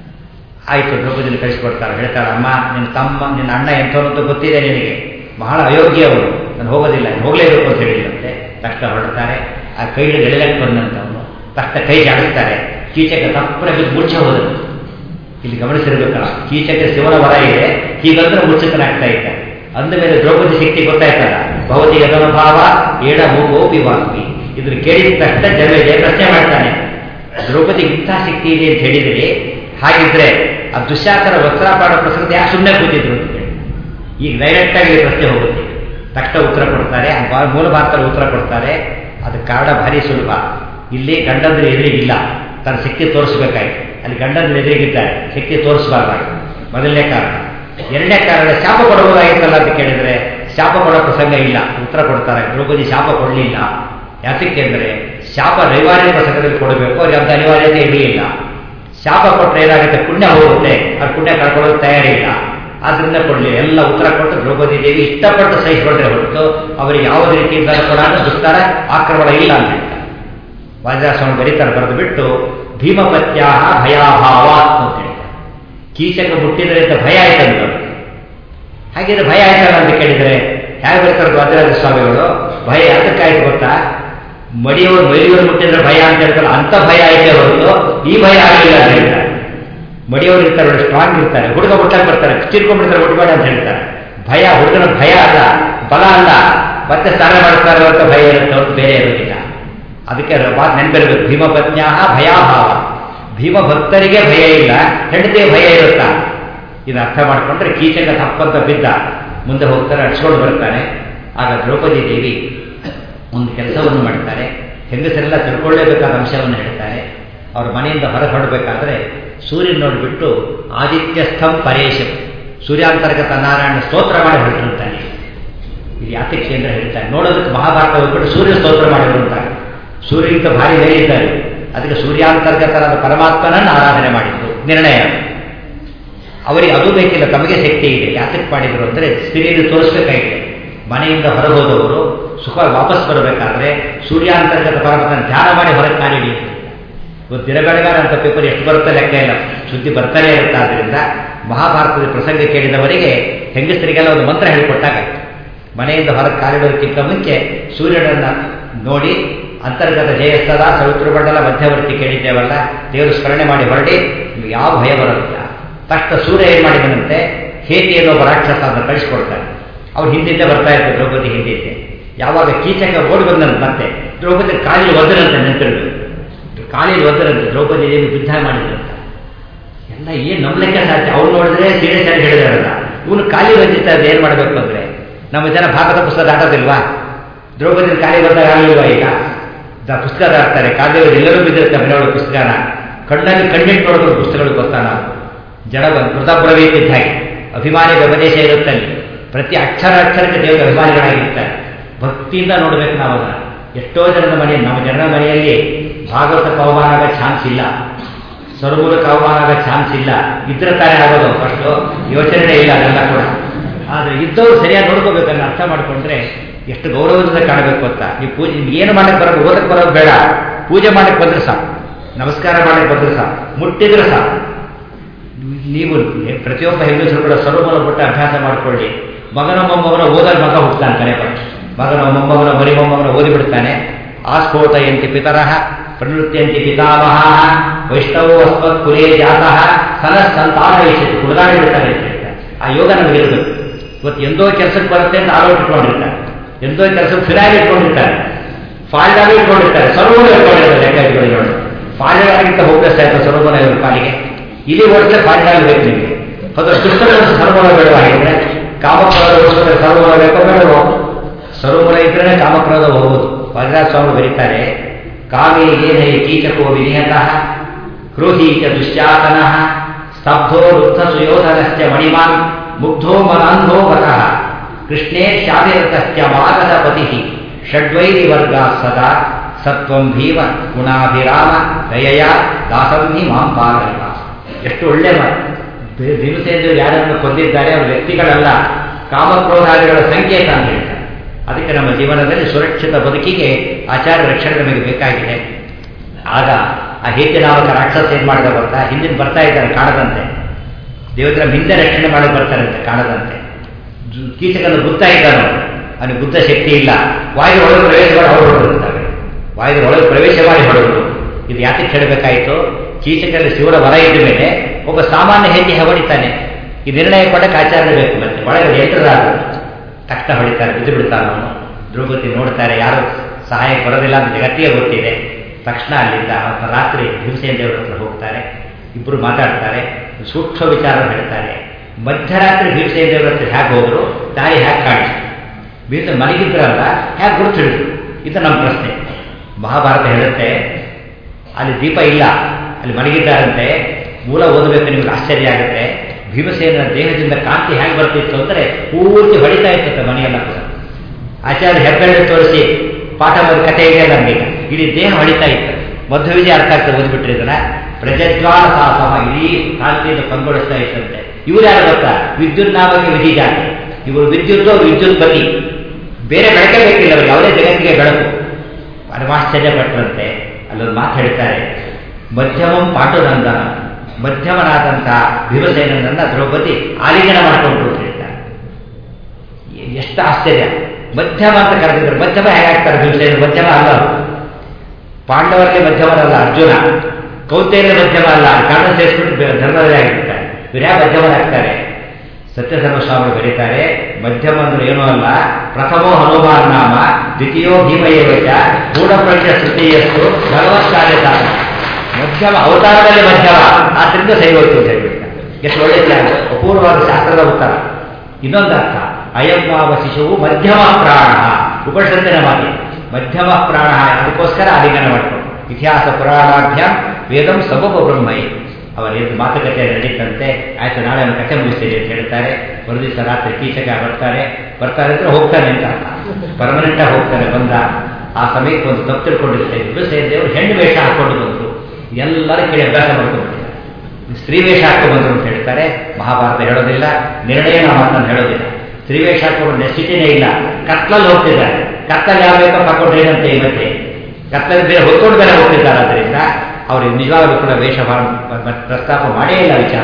ಆಯಿತು ದ್ರೌಪದಿನ ಕಳಿಸ್ಕೊಡ್ತಾರೆ ಹೇಳ್ತಾಳೆ ಅಮ್ಮ ನಿನ್ನ ತಮ್ಮ ನಿನ್ನ ಅಣ್ಣ ಎಂಥವ್ರು ಗೊತ್ತಿದೆ ನಿನಗೆ ಬಹಳ ಅಯೋಗ್ಯ ಅವರು ನಾನು ಹೋಗೋದಿಲ್ಲ ಹೋಗಲೇಬೇಕು ಅಂತ ಹೇಳಿದಂತೆ ತಕ್ಷಣ ಹೊರಡ್ತಾರೆ ಆ ಕೈ ಎಳೆಲಕ್ಕೆ ಬಂದಂಥವನು ತಕ್ಷಣ ಕೈ ಜಾಡಿಸ್ತಾರೆ ಕೀಚಕ ತಪ್ಪನೆ ಬಿದ್ದು ಮುಚ್ಚ ಹೋದರು ಇಲ್ಲಿ ಗಮನಿಸಿರ್ಬೇಕಲ್ಲ ಕೀಚಕ ಶಿವನ ವರ ಇದೆ ಹೀಗಂದ್ರೆ ಮುಚ್ಚಕನಾಗ್ತಾ ಇದ್ದಾರೆ ಅಂದ ಮೇಲೆ ದ್ರೌಪದಿ ಶಕ್ತಿ ಗೊತ್ತಾಯ್ತಲ್ಲ ಭವತಿ ಯದನುಭಾವ ಏಡ ಮೂಗೋ ವಿವಾಗ್ವಿ ಇದನ್ನು ಕೇಳಿದ ತಕ್ಷಣ ಜನ ಪ್ರಶ್ನೆ ಮಾಡ್ತಾನೆ ದ್ರೌಪದಿಗೆ ಇಂಥ ಶಕ್ತಿ ಇದೆ ಅಂತ ಹೇಳಿದ್ರಿ ಹಾಗಿದ್ರೆ ಆ ದುಶ್ಯಾಸನ ವಸ್ತ್ರಾಪಾಡ ಪ್ರಸಂಗ ಯಾಕೆ ಸುಮ್ಮನೆ ಕೂತಿದ್ರು ಅಂತ ಹೇಳಿ ಈಗ ಡೈರೆಕ್ಟ್ ಆಗಿ ಪ್ರಶ್ನೆ ಹೋಗುತ್ತೆ ತಕ್ಕ ಉತ್ತರ ಕೊಡ್ತಾರೆ ಆ ಮೂಲ ಭಾರತದಲ್ಲಿ ಉತ್ತರ ಕೊಡ್ತಾರೆ ಅದಕ್ಕೆ ಕಾರಣ ಭಾರಿ ಸುಲಭ ಇಲ್ಲಿ ಗಂಡಂದ್ರ ಎದುರಿಗಿಲ್ಲ ತನ್ನ ಶಕ್ತಿ ತೋರಿಸ್ಬೇಕಾಯ್ತು ಅಲ್ಲಿ ಗಂಡಂದ್ರ ಎದುರಿಗಿದ್ದಾರೆ ಶಕ್ತಿ ತೋರಿಸಬಾರ್ದಾಗಿ ಮೊದಲನೇ ಕಾರಣ ಎರಡನೇ ಕಾರಣ ಶಾಪ ಕೊಡಬಹುದಾಗಿತ್ತಲ್ಲ ಅಂತ ಕೇಳಿದ್ರೆ ಶಾಪ ಕೊಡೋ ಪ್ರಸಂಗ ಇಲ್ಲ ಉತ್ತರ ಕೊಡ್ತಾರೆ ದ್ರೌಪದಿ ಶಾಪ ಕೊಡಲಿಲ್ಲ ಯಾತಕ್ಕೆ ಅಂದರೆ ಶಾಪ ನೈವಾರ್ಯ ಪ್ರಸಂಗದಲ್ಲಿ ಕೊಡಬೇಕು ಅವ್ರಿಗೆ ಅಂತ ಅನಿವಾರ್ಯತೆ ಇರಲಿಲ್ಲ ಶಾಪ ಕೊಟ್ಟರೆ ಏನಾಗುತ್ತೆ ಪುಣ್ಯ ಹೋಗುತ್ತೆ ಅದು ಪುಣ್ಯ ಕಳ್ಕೊಳ್ಳೋದು ತಯಾರಿಲ್ಲ ಆದ್ರಿಂದ ಕೊಡಲಿ ಎಲ್ಲ ಉತ್ತರ ಕೊಟ್ಟು ದ್ರೌಪದಿ ದೇವಿ ಇಷ್ಟಪಟ್ಟು ಸಹಿಸಿಕೊಂಡ್ರೆ ಹೊರತು ಅವರಿಗೆ ಯಾವ ರೀತಿಯಿಂದ ಕೂಡ ದುಸ್ತರ ಆಕ್ರಮಣ ಇಲ್ಲ ಅಂತ ಹೇಳ್ತಾರೆ ವಾಜರಾಸ್ವಾಮಿ ಬರೀತಾರೆ ಬರೆದು ಬಿಟ್ಟು ಭೀಮಪತ್ಯ ಭಯಾಭಾವ ಅಂತ ಹೇಳ್ತಾರೆ ಕೀಚಕ ಮುಟ್ಟಿದ್ರೆ ಅಂತ ಭಯ ಆಯ್ತಂತ ಹಾಗಿದ್ರೆ ಭಯ ಆಯ್ತಲ್ಲ ಅಂತ ಕೇಳಿದ್ರೆ ಹೇಗೆ ಬರ್ತಾರೆ ವಾಜರಾಜ ಸ್ವಾಮಿಗಳು ಭಯ ಯಾತಕ್ಕಾಯ್ತು ಗೊತ್ತಾ ಮಡಿಯವರು ಮೈಲಿಯವರು ಮುಟ್ಟಿದ್ರೆ ಭಯ ಅಂತ ಹೇಳ್ತಾರೆ ಅಂತ ಭಯ ಆಯ್ತೇ ಹೊರತು ಈ ಭಯ ಆಗಲಿಲ್ಲ ಅಂತ ಹೇಳ್ತಾರೆ ಮಡಿಯವರು ಇರ್ತಾರೆ ಸ್ಟ್ರಾಂಗ್ ಇರ್ತಾರೆ ಹುಡುಗ ಮುಟ್ಟಕ್ಕೆ ಬರ್ತಾರೆ ಚಿರ್ಕೊಂಡ್ಬಿಡ್ತಾರೆ ಮುಟ್ಬೇಡ ಅಂತ ಹೇಳ್ತಾರೆ ಭಯ ಹುಡುಗನ ಭಯ ಅಲ್ಲ ಬಲ ಅಲ್ಲ ಮತ್ತೆ ಸ್ನಾನ ಮಾಡ್ತಾರೆ ಅಂತ ಭಯ ಇರುತ್ತೆ ಅವ್ರು ಬೇರೆ ಇರೋದಿಲ್ಲ ಅದಕ್ಕೆ ಮಾತು ನೆನಪಿರಬೇಕು ಭೀಮಪತ್ನ್ಯಾ ಭಯಾಭಾವ ಭೀಮ ಭಕ್ತರಿಗೆ ಭಯ ಇಲ್ಲ ಹೆಂಡತಿಗೆ ಭಯ ಇರುತ್ತಾ ಇದು ಅರ್ಥ ಮಾಡಿಕೊಂಡ್ರೆ ಕೀಚಕ ತಪ್ಪಂತ ಬಿದ್ದ ಮುಂದೆ ಹೋಗ್ತಾರೆ ಅಡ್ಸ್ಕೊಂಡು ಬರ್ತಾನೆ ಆಗ ದ್ರೌಪದಿ ದೇವಿ ಒಂದು ಕೆಲಸವನ್ನು ಮಾಡ್ತಾರೆ ಹೆಂಗಸರೆಲ್ಲ ತಿಳ್ಕೊಳ್ಳೇಬೇಕಾದ ಅಂಶವನ್ನು ಹೇಳ್ತಾರೆ ಅವ್ರ ಮನೆಯಿಂದ ಹೊರಗೆ ಹೊರಡಬೇಕಾದ್ರೆ ಸೂರ್ಯನ ನೋಡಿಬಿಟ್ಟು ಆದಿತ್ಯಸ್ಥಂ ಪರೇಶಂ ಸೂರ್ಯಾಂತರ್ಗತ ನಾರಾಯಣ ಸ್ತೋತ್ರ ಮಾಡಿ ಹೊರಟಿರ್ತಾನೆ ಇದು ಯಾತಕ್ಕೆ ಅಂತ ಹೇಳ್ತಾರೆ ನೋಡೋದಕ್ಕೆ ಮಹಾಭಾರತ ಹೋಗ್ಬಿಟ್ಟು ಸೂರ್ಯ ಸ್ತೋತ್ರ ಮಾಡಿದ್ರು ಅಂತ ಸೂರ್ಯಗಿಂತ ಭಾರಿ ಮೇಲಿದ್ದಾರೆ ಅದಕ್ಕೆ ಸೂರ್ಯಾಂತರ್ಗತನಾದ ಪರಮಾತ್ಮನನ್ನು ಆರಾಧನೆ ಮಾಡಿದ್ರು ನಿರ್ಣಯ ಅವರಿಗೆ ಅದು ಬೇಕಿಲ್ಲ ತಮಗೆ ಶಕ್ತಿ ಇದೆ ಯಾತಕ್ಕೆ ಮಾಡಿದ್ರು ಅಂದರೆ ಸ್ತ್ರೀಯರು ತೋರಿಸ್ಬೇಕಾಗಿದೆ ಮನೆಯಿಂದ ಹೊರಗೋದವರು ಸುಖ ವಾಪಸ್ ಬರಬೇಕಾದ್ರೆ ಸೂರ್ಯಾಂತರ್ಗತ ಪರಮಾತ್ಮನ ಧ್ಯಾನ ಮಾಡಿ ಹೊರಗೆ ಕಾಲಿಡಿ ಇವತ್ತು ದಿನಬೆಳಗಾರ ಅಂತ ಪೇಪರ್ ಎಷ್ಟು ಬರುತ್ತೆ ಲೆಕ್ಕ ಇಲ್ಲ ಸುದ್ದಿ ಬರ್ತಾನೆ ಇರುತ್ತೆ ಆದ್ದರಿಂದ ಮಹಾಭಾರತದ ಪ್ರಸಂಗ ಕೇಳಿದವರಿಗೆ ಹೆಂಗಸರಿಗೆಲ್ಲ ಒಂದು ಮಂತ್ರ ಹೇಳಿಕೊಟ್ಟಾಗ ಮನೆಯಿಂದ ಹೊರಗೆ ಕಾಲಿಡೋದಕ್ಕಿಂತ ಮುಂಚೆ ಸೂರ್ಯನನ್ನ ನೋಡಿ ಅಂತರ್ಗತ ಜಯಸ್ತದ ಸವಿತೃಮಂಡಲ ಮಧ್ಯವರ್ತಿ ಕೇಳಿದ್ದೇವಲ್ಲ ದೇವರು ಸ್ಮರಣೆ ಮಾಡಿ ಹೊರಡಿ ನಿಮ್ಗೆ ಯಾವ ಭಯ ಬರೋದಿಲ್ಲ ತಕ್ಷಣ ಸೂರ್ಯ ಏನು ಮಾಡಿದನಂತೆ ಹೇತಿ ಅನ್ನೋ ಒಬ್ಬ ರಾಕ್ಷಸ ಅಂತ ಕಳಿಸ್ಕೊಡ್ತಾನೆ ಅವ್ರು ಹಿಂದಿಂದ ಬರ್ತಾ ಇರ್ತಾರೆ ದ್ರೌಪದಿ ಹಿಂದಿದ್ದೆ ಯಾವಾಗ ಕೀಚಕ ಓಡಿ ಬಂದಂತ ಮತ್ತೆ ದ್ರೌಪದಿ ಕಾಲಿಗೆ ಒದ್ದರಂತೆ ನೆನಪಿರ್ಬೇಕು ಕಾಲಿಗೆ ಒದ್ದರಂತೆ ದ್ರೌಪದಿ ದೇವಿ ಯುದ್ಧ ಮಾಡಿದ್ರಂತ ಎಲ್ಲ ಏನು ನಂಬಲಿಕ್ಕೆ ಸಾಧ್ಯ ಅವ್ರು ನೋಡಿದ್ರೆ ಸೀರಿಯಸ್ ಆಗಿ ಹೇಳಿದಾರಲ್ಲ ಇವನು ಖಾಲಿ ಬಂದಿರ್ತಾರೆ ಏನು ಮಾಡಬೇಕು ಅಂದ್ರೆ ನಮ್ಮ ಜನ ಭಾಗವತ ಪುಸ್ತಕ ದಾಟೋದಿಲ್ವಾ ದ್ರೌಪದಿ ಖಾಲಿ ಬಂದಾಗ ಆಗಲಿಲ್ವಾ ಈಗ ದ ಪುಸ್ತಕ ದಾಟ್ತಾರೆ ಕಾದೇವರು ಎಲ್ಲರೂ ಬಿದ್ದಿರ್ತಾರೆ ಮನೆಯೊಳಗೆ ಪುಸ್ತಕನ ಕಣ್ಣಲ್ಲಿ ಕಣ್ಣಿಟ್ಟು ನೋಡಿದ್ರು ಪುಸ್ತಕಗಳು ಗೊತ್ತಾನ ಜಡ ಮೃತಬ್ರವೀತ್ ಇದ್ದ ಹಾಗೆ ಅಭಿಮಾನಿ ಉಪದೇಶ ಇರುತ್ತಲ್ಲಿ ಪ್ರತಿ ಅಕ್ಷರ ಅಕ್ಷರಕ್ಕೆ ದೇವರ ಅಭಿಮಾನಿಗಳಾಗಿರ್ತಾರೆ ಭಕ್ತಿಯಿಂದ ನೋಡ್ಬೇಕು ನಾವು ಅದನ್ನ ಎಷ್ಟೋ ಜನದ ಮನೆ ನಮ್ಮ ಜನರ ಮನೆಯಲ್ಲಿ ಭಾಗವತ ಅವಮಾನ ಆಗೋ ಚಾನ್ಸ್ ಇಲ್ಲ ಸ್ವರ್ಮೂಲಕ ಅವಮಾನ ಆಗೋ ಚಾನ್ಸ್ ಇಲ್ಲ ಇದ್ರೆ ತಾನೇ ಆಗೋದು ಫಸ್ಟು ಯೋಚನೆ ಇಲ್ಲ ಅದೆಲ್ಲ ಕೂಡ ಆದರೆ ಇದ್ದವರು ಸರಿಯಾಗಿ ನೋಡ್ಕೋಬೇಕನ್ನ ಅರ್ಥ ಮಾಡಿಕೊಂಡ್ರೆ ಎಷ್ಟು ಗೌರವದಿಂದ ಕಾಣಬೇಕು ಅಂತ ನೀವು ಪೂಜೆ ನಿಮ್ಗೆ ಏನು ಮಾಡಕ್ಕೆ ಬರೋದು ಓದಕ್ಕೆ ಬರೋದು ಬೇಡ ಪೂಜೆ ಮಾಡಕ್ಕೆ ಬಂದ್ರೆ ಸಾಕು ನಮಸ್ಕಾರ ಮಾಡಕ್ಕೆ ಬಂದ್ರೆ ಸಾಕು ಮುಟ್ಟಿದ್ರೆ ಸಾಕು ನೀವು ಪ್ರತಿಯೊಬ್ಬ ಹೆಂಗಸರು ಕೂಡ ಸರ್ವಮೂಲ ಬಿಟ್ಟು ಅಭ್ಯಾಸ ಮಾಡಿಕೊಳ್ಳಿ ಮಗನ ಮೊಮ್ಮಗನ ಓದಲ್ ಮಗ ಹುಟ್ಟುತ್ತಾನೆ ಕನೆ ಪಟ್ಟು ಮಗನ ಮೊಮ್ಮಗನ ಮರಿ ಮೊಮ್ಮಗನ ಓದಿಬಿಡ್ತಾನೆ ಆಸ್ಫೋಟಯಂತಿ ಪಿತರಃ ಪ್ರನೃತ್ಯಂತಿ ಪಿತಾಮಹ ವೈಷ್ಣವೋ ಅಸ್ಮತ್ ಕುಲೇ ಜಾತಃ ಸನ ಸಂತಾನ ವಹಿಸಿದ್ದು ಕುಡಿದಾಡಿ ಬಿಡ್ತಾನೆ ಅಂತ ಹೇಳ್ತಾರೆ ಆ ಯೋಗ ನಮಗೆ ಇರಬೇಕು ಇವತ್ತು ಎಂದೋ ಕೆಲಸಕ್ಕೆ ಬರುತ್ತೆ ಅಂತ ಆರೋಗ್ಯ ಇಟ್ಕೊಂಡಿರ್ತಾರೆ ಎಂದೋ ಕೆಲಸಕ್ಕೆ ಫಿರಾಗಿ ಇಟ್ಕೊಂಡಿರ್ತಾರೆ ಫಾಲ್ಡಾಗಿ ಇಟ್ಕೊಂಡಿರ್ತಾರೆ ಸರ್ವಮೂಲ ಇಟ್ಕೊಂಡಿರ್ತಾರೆ ಲೆಕ್ಕ ಇಟ್ಕೊಂಡು ನೋಡಿ ಫಾಲ್ಡಾಗಿಂತ ಹೋಗ್ತಾ ಇರ್ತಾರೆ ಸರ್ವಮೂಲ ಇವ್ರ ಪಾಲಿಗೆ ಇಲ್ಲಿ ಓಡಿಸಿದ್ರೆ ಫಾಲ್ಡಾಗಿ ಬೇಕು ನಿಮಗೆ ಅದು ದುಷ್ಟಗಳು ಸರ್ವಮೂಲ ಬೇಡವಾಗಿದ್ರೆ ಕಾಮಕ್ರೋಧ ಓಡಿಸಿದ್ರೆ ಸರ್ವಮೂಲ ಬೇಕೋ ಬೇಡವೋ ಸರ್ವಮೂಲ ಇದ್ರೆ ಕಾಮಕ್ರೋಧ ಹೋಗುವುದು ವಜ್ರಾಜ ಸ್ವಾಮಿ ಬರೀತಾರೆ ಕಾಮೇ ಏನೇ ಕೀಚಕೋ ವಿನಿಯತಃ ಕ್ರೋಹೀಚ ದುಶ್ಯಾಸನಃ ಸ್ತಬ್ಧೋ ವೃದ್ಧ ಸುಯೋಧನಶ್ಚ ಮಣಿಮಾನ್ ಮುಗ್ಧೋ ಮನಾಂಧೋ ವತಃ ಕೃಷ್ಣೇ ಶಾದಿರತಶ್ಚ ಮಾಗದ ಪತಿ ಷಡ್ವೈರಿ ವರ್ಗ ಸದಾ ಸತ್ವಂ ಭೀಮ ಗುಣಾಭಿರಾಮ ದಯಯ ದಾಸಂಹಿ ಮಾಂ ಪಾಲಕ ಎಷ್ಟು ಒಳ್ಳೆ ಮಾತು ದಿನಸೇಂದ್ರ ಯಾರನ್ನು ಕೊಂದಿದ್ದಾರೆ ಅವರ ವ್ಯಕ್ತಿಗಳಲ್ಲ ಕಾಮಕ್ರೋಧಾದಿಗಳ ಸಂಕೇತ ಅಂತ ಹೇಳ್ತಾರೆ ಅದಕ್ಕೆ ನಮ್ಮ ಜೀವನದಲ್ಲಿ ಸುರಕ್ಷಿತ ಬದುಕಿಗೆ ಆಚಾರ ರಕ್ಷಣೆ ನಮಗೆ ಬೇಕಾಗಿದೆ ಆಗ ಆ ಹೇತಿ ನಾಮಕ ರಾಕ್ಷಸ ಏನ್ ಮಾಡಿದ ಗೊತ್ತಾ ಹಿಂದಿನ ಬರ್ತಾ ಇದ್ದಾರೆ ಕಾಣದಂತೆ ದೇವತರ ಹಿಂದೆ ರಕ್ಷಣೆ ಮಾಡಕ್ಕೆ ಬರ್ತಾರಂತೆ ಕಾಣದಂತೆ ಕೀಚಕನ ಗುತ್ತಾ ಇದ್ದಾನೋ ಅವನಿಗೆ ಬುದ್ಧ ಶಕ್ತಿ ಇಲ್ಲ ವಾಯು ಒಳಗೆ ಪ್ರವೇಶ ಮಾಡಿ ಹೊರಡು ಹೊರಡಿರ್ತಾರೆ ವಾಯು ಒಳಗೆ ಪ್ರವೇಶ ಮಾಡಿ ಹೊರಡುದು ಇದು ಯಾತಕ್ಕೆ ಹೇಳಬೇಕಾಯಿತು ಕೀಚಕರಲ್ಲಿ ಶಿವರ ವರ ಇದ್ದ ಮೇಲೆ ಒಬ್ಬ ಸಾಮಾನ್ಯ ಹೆಜ್ಜೆ ಹೊಡಿತಾನೆ ಈ ನಿರ್ಣಯ ಕೊಡಕ್ಕೆ ಆಚಾರ್ಯ ಬೇಕು ಮತ್ತೆ ಒಳಗೆ ಎಂಟರಾಗ ತಕ್ಷಣ ಹೊಡಿತಾರೆ ಬಿದ್ದು ಬಿಡ್ತಾನೆ ಅವನು ದ್ರೌಪದಿ ನೋಡ್ತಾರೆ ಯಾರು ಸಹಾಯ ಬರೋದಿಲ್ಲ ಅಂತ ಜಗತ್ತಿಗೆ ಗೊತ್ತಿದೆ ತಕ್ಷಣ ಅಲ್ಲಿಂದ ಅವತ್ತ ರಾತ್ರಿ ಭೀಮಸೇನ ದೇವರ ಹತ್ರ ಹೋಗ್ತಾರೆ ಇಬ್ಬರು ಮಾತಾಡ್ತಾರೆ ಸೂಕ್ಷ್ಮ ವಿಚಾರ ಹೇಳ್ತಾರೆ ಮಧ್ಯರಾತ್ರಿ ಭೀಮಸೇನ ದೇವರ ಹತ್ರ ಹೇಗೆ ಹೋದ್ರು ದಾರಿ ಹೇಗೆ ಕಾಣಿಸ್ತು ಭೀಮಸೇನ ಮಲಗಿದ್ರಲ್ಲ ಹೇಗೆ ಗುರುತು ಹಿಡಿದ್ರು ಇದು ನಮ್ಮ ಪ್ರಶ್ನೆ ಮಹಾಭಾರತ ಹೇಳುತ್ತೆ ಅಲ್ಲಿ ದೀಪ ಇಲ್ಲ ಅಲ್ಲಿ ಮಲಗಿದ್ದಾರಂತೆ ಮೂಲ ಓದಬೇಕು ನಿಮಗೆ ಆಶ್ಚರ್ಯ ಆಗುತ್ತೆ ಭೀಮಸೇನ ದೇಹದಿಂದ ಕಾಂತಿ ಹೇಗೆ ಬರ್ತಿತ್ತು ಅಂದರೆ ಪೂರ್ತಿ ಹೊಡಿತಾ ಇರ್ತದೆ ಮನೆಯೆಲ್ಲ ಕೂಡ ಆಚಾರ್ಯ ಹೆಬ್ಬೆಳ್ಳೆ ತೋರಿಸಿ ಪಾಠ ಮಾಡಿ ಕಥೆ ಇದೆ ನಮಗೆ ಇಡೀ ದೇಹ ಹೊಡಿತಾ ಇತ್ತು ಮಧ್ಯ ವಿಜಯ ಅರ್ಥ ಆಗ್ತದೆ ಓದ್ಬಿಟ್ರೆ ಇದನ್ನ ಪ್ರಜಜ್ವಾಲ ಸಾಹಸ ಇಡೀ ಕಾಂತಿಯಿಂದ ಕಂಗೊಳಿಸ್ತಾ ಇತ್ತಂತೆ ಇವ್ರು ಯಾರು ಗೊತ್ತಾ ವಿದ್ಯುತ್ ನಾಮಕ್ಕೆ ವಿಧಿ ಜಾತಿ ಇವರು ವಿದ್ಯುತ್ ವಿದ್ಯುತ್ ಬತಿ ಬೇರೆ ಬೆಳಕೆ ಬೇಕಿಲ್ಲ ಅವ್ರಿಗೆ ಯಾವುದೇ ಜಗತ್ತಿಗೆ ಬೆಳಕು ಪರಮಾಶ್ಚರ್ಯಪಟ್ಟರಂತೆ ಅಲ್ಲೊಂದು ಮಾತು ಹೇಳ್ತಾರೆ ಮಧ್ಯಮಂ ಪಾಂಡುನಂದನ ಮಧ್ಯಮನಾದಂತಹ ಭೀಮಸೇನನನ್ನ ದ್ರೌಪದಿ ಆಲಿಂಗನ ಮಾಡಿಕೊಂಡು ಅಂತ ಹೇಳ್ತಾರೆ ಎಷ್ಟು ಆಶ್ಚರ್ಯ ಮಧ್ಯಮ ಅಂತ ಕರೆದಿದ್ದಾರೆ ಮಧ್ಯಮ ಹೇಗಾಗ್ತಾರೆ ಭೀಮಸೇನ ಮಧ್ಯಮ ಅಲ್ಲ ಅವರು ಪಾಂಡವರಲ್ಲಿ ಮಧ್ಯಮರಲ್ಲ ಅರ್ಜುನ ಕೌತೇಯ ಮಧ್ಯಮ ಅಲ್ಲ ಕಾರಣ ಸೇರಿಸ್ಬಿಟ್ಟು ಧರ್ಮದಲ್ಲಿ ಆಗಿರ್ತಾರೆ ವಿರ್ಯಾ ಮಧ್ಯಮರಾಗ್ತಾರೆ ಸತ್ಯಧರ್ಮ ಸ್ವಾಮಿ ಬರೀತಾರೆ ಮಧ್ಯಮ ಅಂದ್ರೆ ಏನೂ ಅಲ್ಲ ಪ್ರಥಮೋ ಹನುಮಾನ್ ನಾಮ ದ್ವಿತೀಯೋ ಭೀಮಯೇವಚ ಗೂಢಪ್ರಜ್ಞ ಶ್ರುತಿಯಸ್ತು ಭಗವತ್ಕಾರ್ಯ ಸಾಧ ಮಧ್ಯಮ ಅವತಾರದಲ್ಲಿ ಮಧ್ಯಮ ಆದ್ರಿಂದ ಸೈವತ್ತು ಅಂತ ಹೇಳ್ಬಿಡ್ತಾರೆ ಎಷ್ಟು ಒಳ್ಳೆಯ ಅಪೂರ್ವವಾದ ಶಾಸ್ತ್ರದ ಉತ್ತರ ಇನ್ನೊಂದು ಅರ್ಥ ಅಯಂ ಮಾವ ಶಿಶುವು ಮಧ್ಯಮ ಪ್ರಾಣ ಉಪನಿಷತ್ತಿನ ಮಾತಿ ಮಧ್ಯಮ ಪ್ರಾಣ ಅದಕ್ಕೋಸ್ಕರ ಆಲಿಂಗನ ಮಾಡಿಕೊಂಡು ಇತಿಹಾಸ ಪುರಾಣಾಭ್ಯಾಂ ವೇದಂ ಸಬಬ ಬ್ರಹ್ಮೈ ಅವರ ಎದ್ದು ಮಾತುಕತೆ ನಡೀತಂತೆ ಆಯ್ತು ನಾಳೆ ನಾನು ಕಥೆ ಮುಗಿಸ್ತೀನಿ ಅಂತ ಹೇಳ್ತಾರೆ ಒಂದು ದಿವಸ ರಾತ್ರಿ ಕೀಚಕ ಬರ್ತಾರೆ ಬರ್ತಾರೆ ಅಂದ್ರೆ ಹೋಗ್ತಾನೆ ಅಂತ ಪರ್ಮನೆಂಟ್ ಆಗಿ ಹೋಗ್ತಾನೆ ಬಂದ ಆ ಸಮಯಕ್ಕೆ ಒಂದು ತಪ್ಪು ತಿಳ್ಕೊಂಡಿರ್ತಾರೆ ಬಿಡುಸೇನ ದೇವರು ಹೆಣ್ಣು ವೇಷ ಹಾಕೊಂಡು ಬಂದರು ಎಲ್ಲರ ಕೇಳಿ ಅಭ್ಯಾಸ ಮಾಡ್ಕೊಂಡ್ಬಿಟ್ಟಿದ್ದಾರೆ ಸ್ತ್ರೀ ವೇಷ ಹಾಕೊಂಡು ಬಂದರು ಅಂತ ಹೇಳ್ತಾರೆ ಮಹಾಭಾರತ ಹೇಳೋದಿಲ್ಲ ನಿರ್ಣಯ ಮಾತನ್ನು ಹೇಳೋದಿಲ್ಲ ಸ್ತ್ರೀ ವೇಷ ಹಾಕೊಂಡು ನೆಸಿಟಿನೇ ಇಲ್ಲ ಕತ್ಲಲ್ಲಿ ಹೋಗ್ತಿದ್ದಾರೆ ಕತ್ತಲ್ಲಿ ಯಾವ ಬೇಕೋ ಹಾಕೊಂಡು ಏನಂತೆ ಇವತ್ತೆ ಕತ್ತಲ್ಲಿ ಬೇರೆ ಹೊತ್ಕೊಂಡು ಬೇರೆ ಹೋಗ್ತಿದ್ದಾರೆ ಅದರಿಂದ ಅವ್ರಿಗೆ ನಿಜವಾಗಲೂ ಕೂಡ ವೇಷ ಪ್ರಸ್ತಾಪ ಮಾಡೇ ಇಲ್ಲ ವಿಚಾರ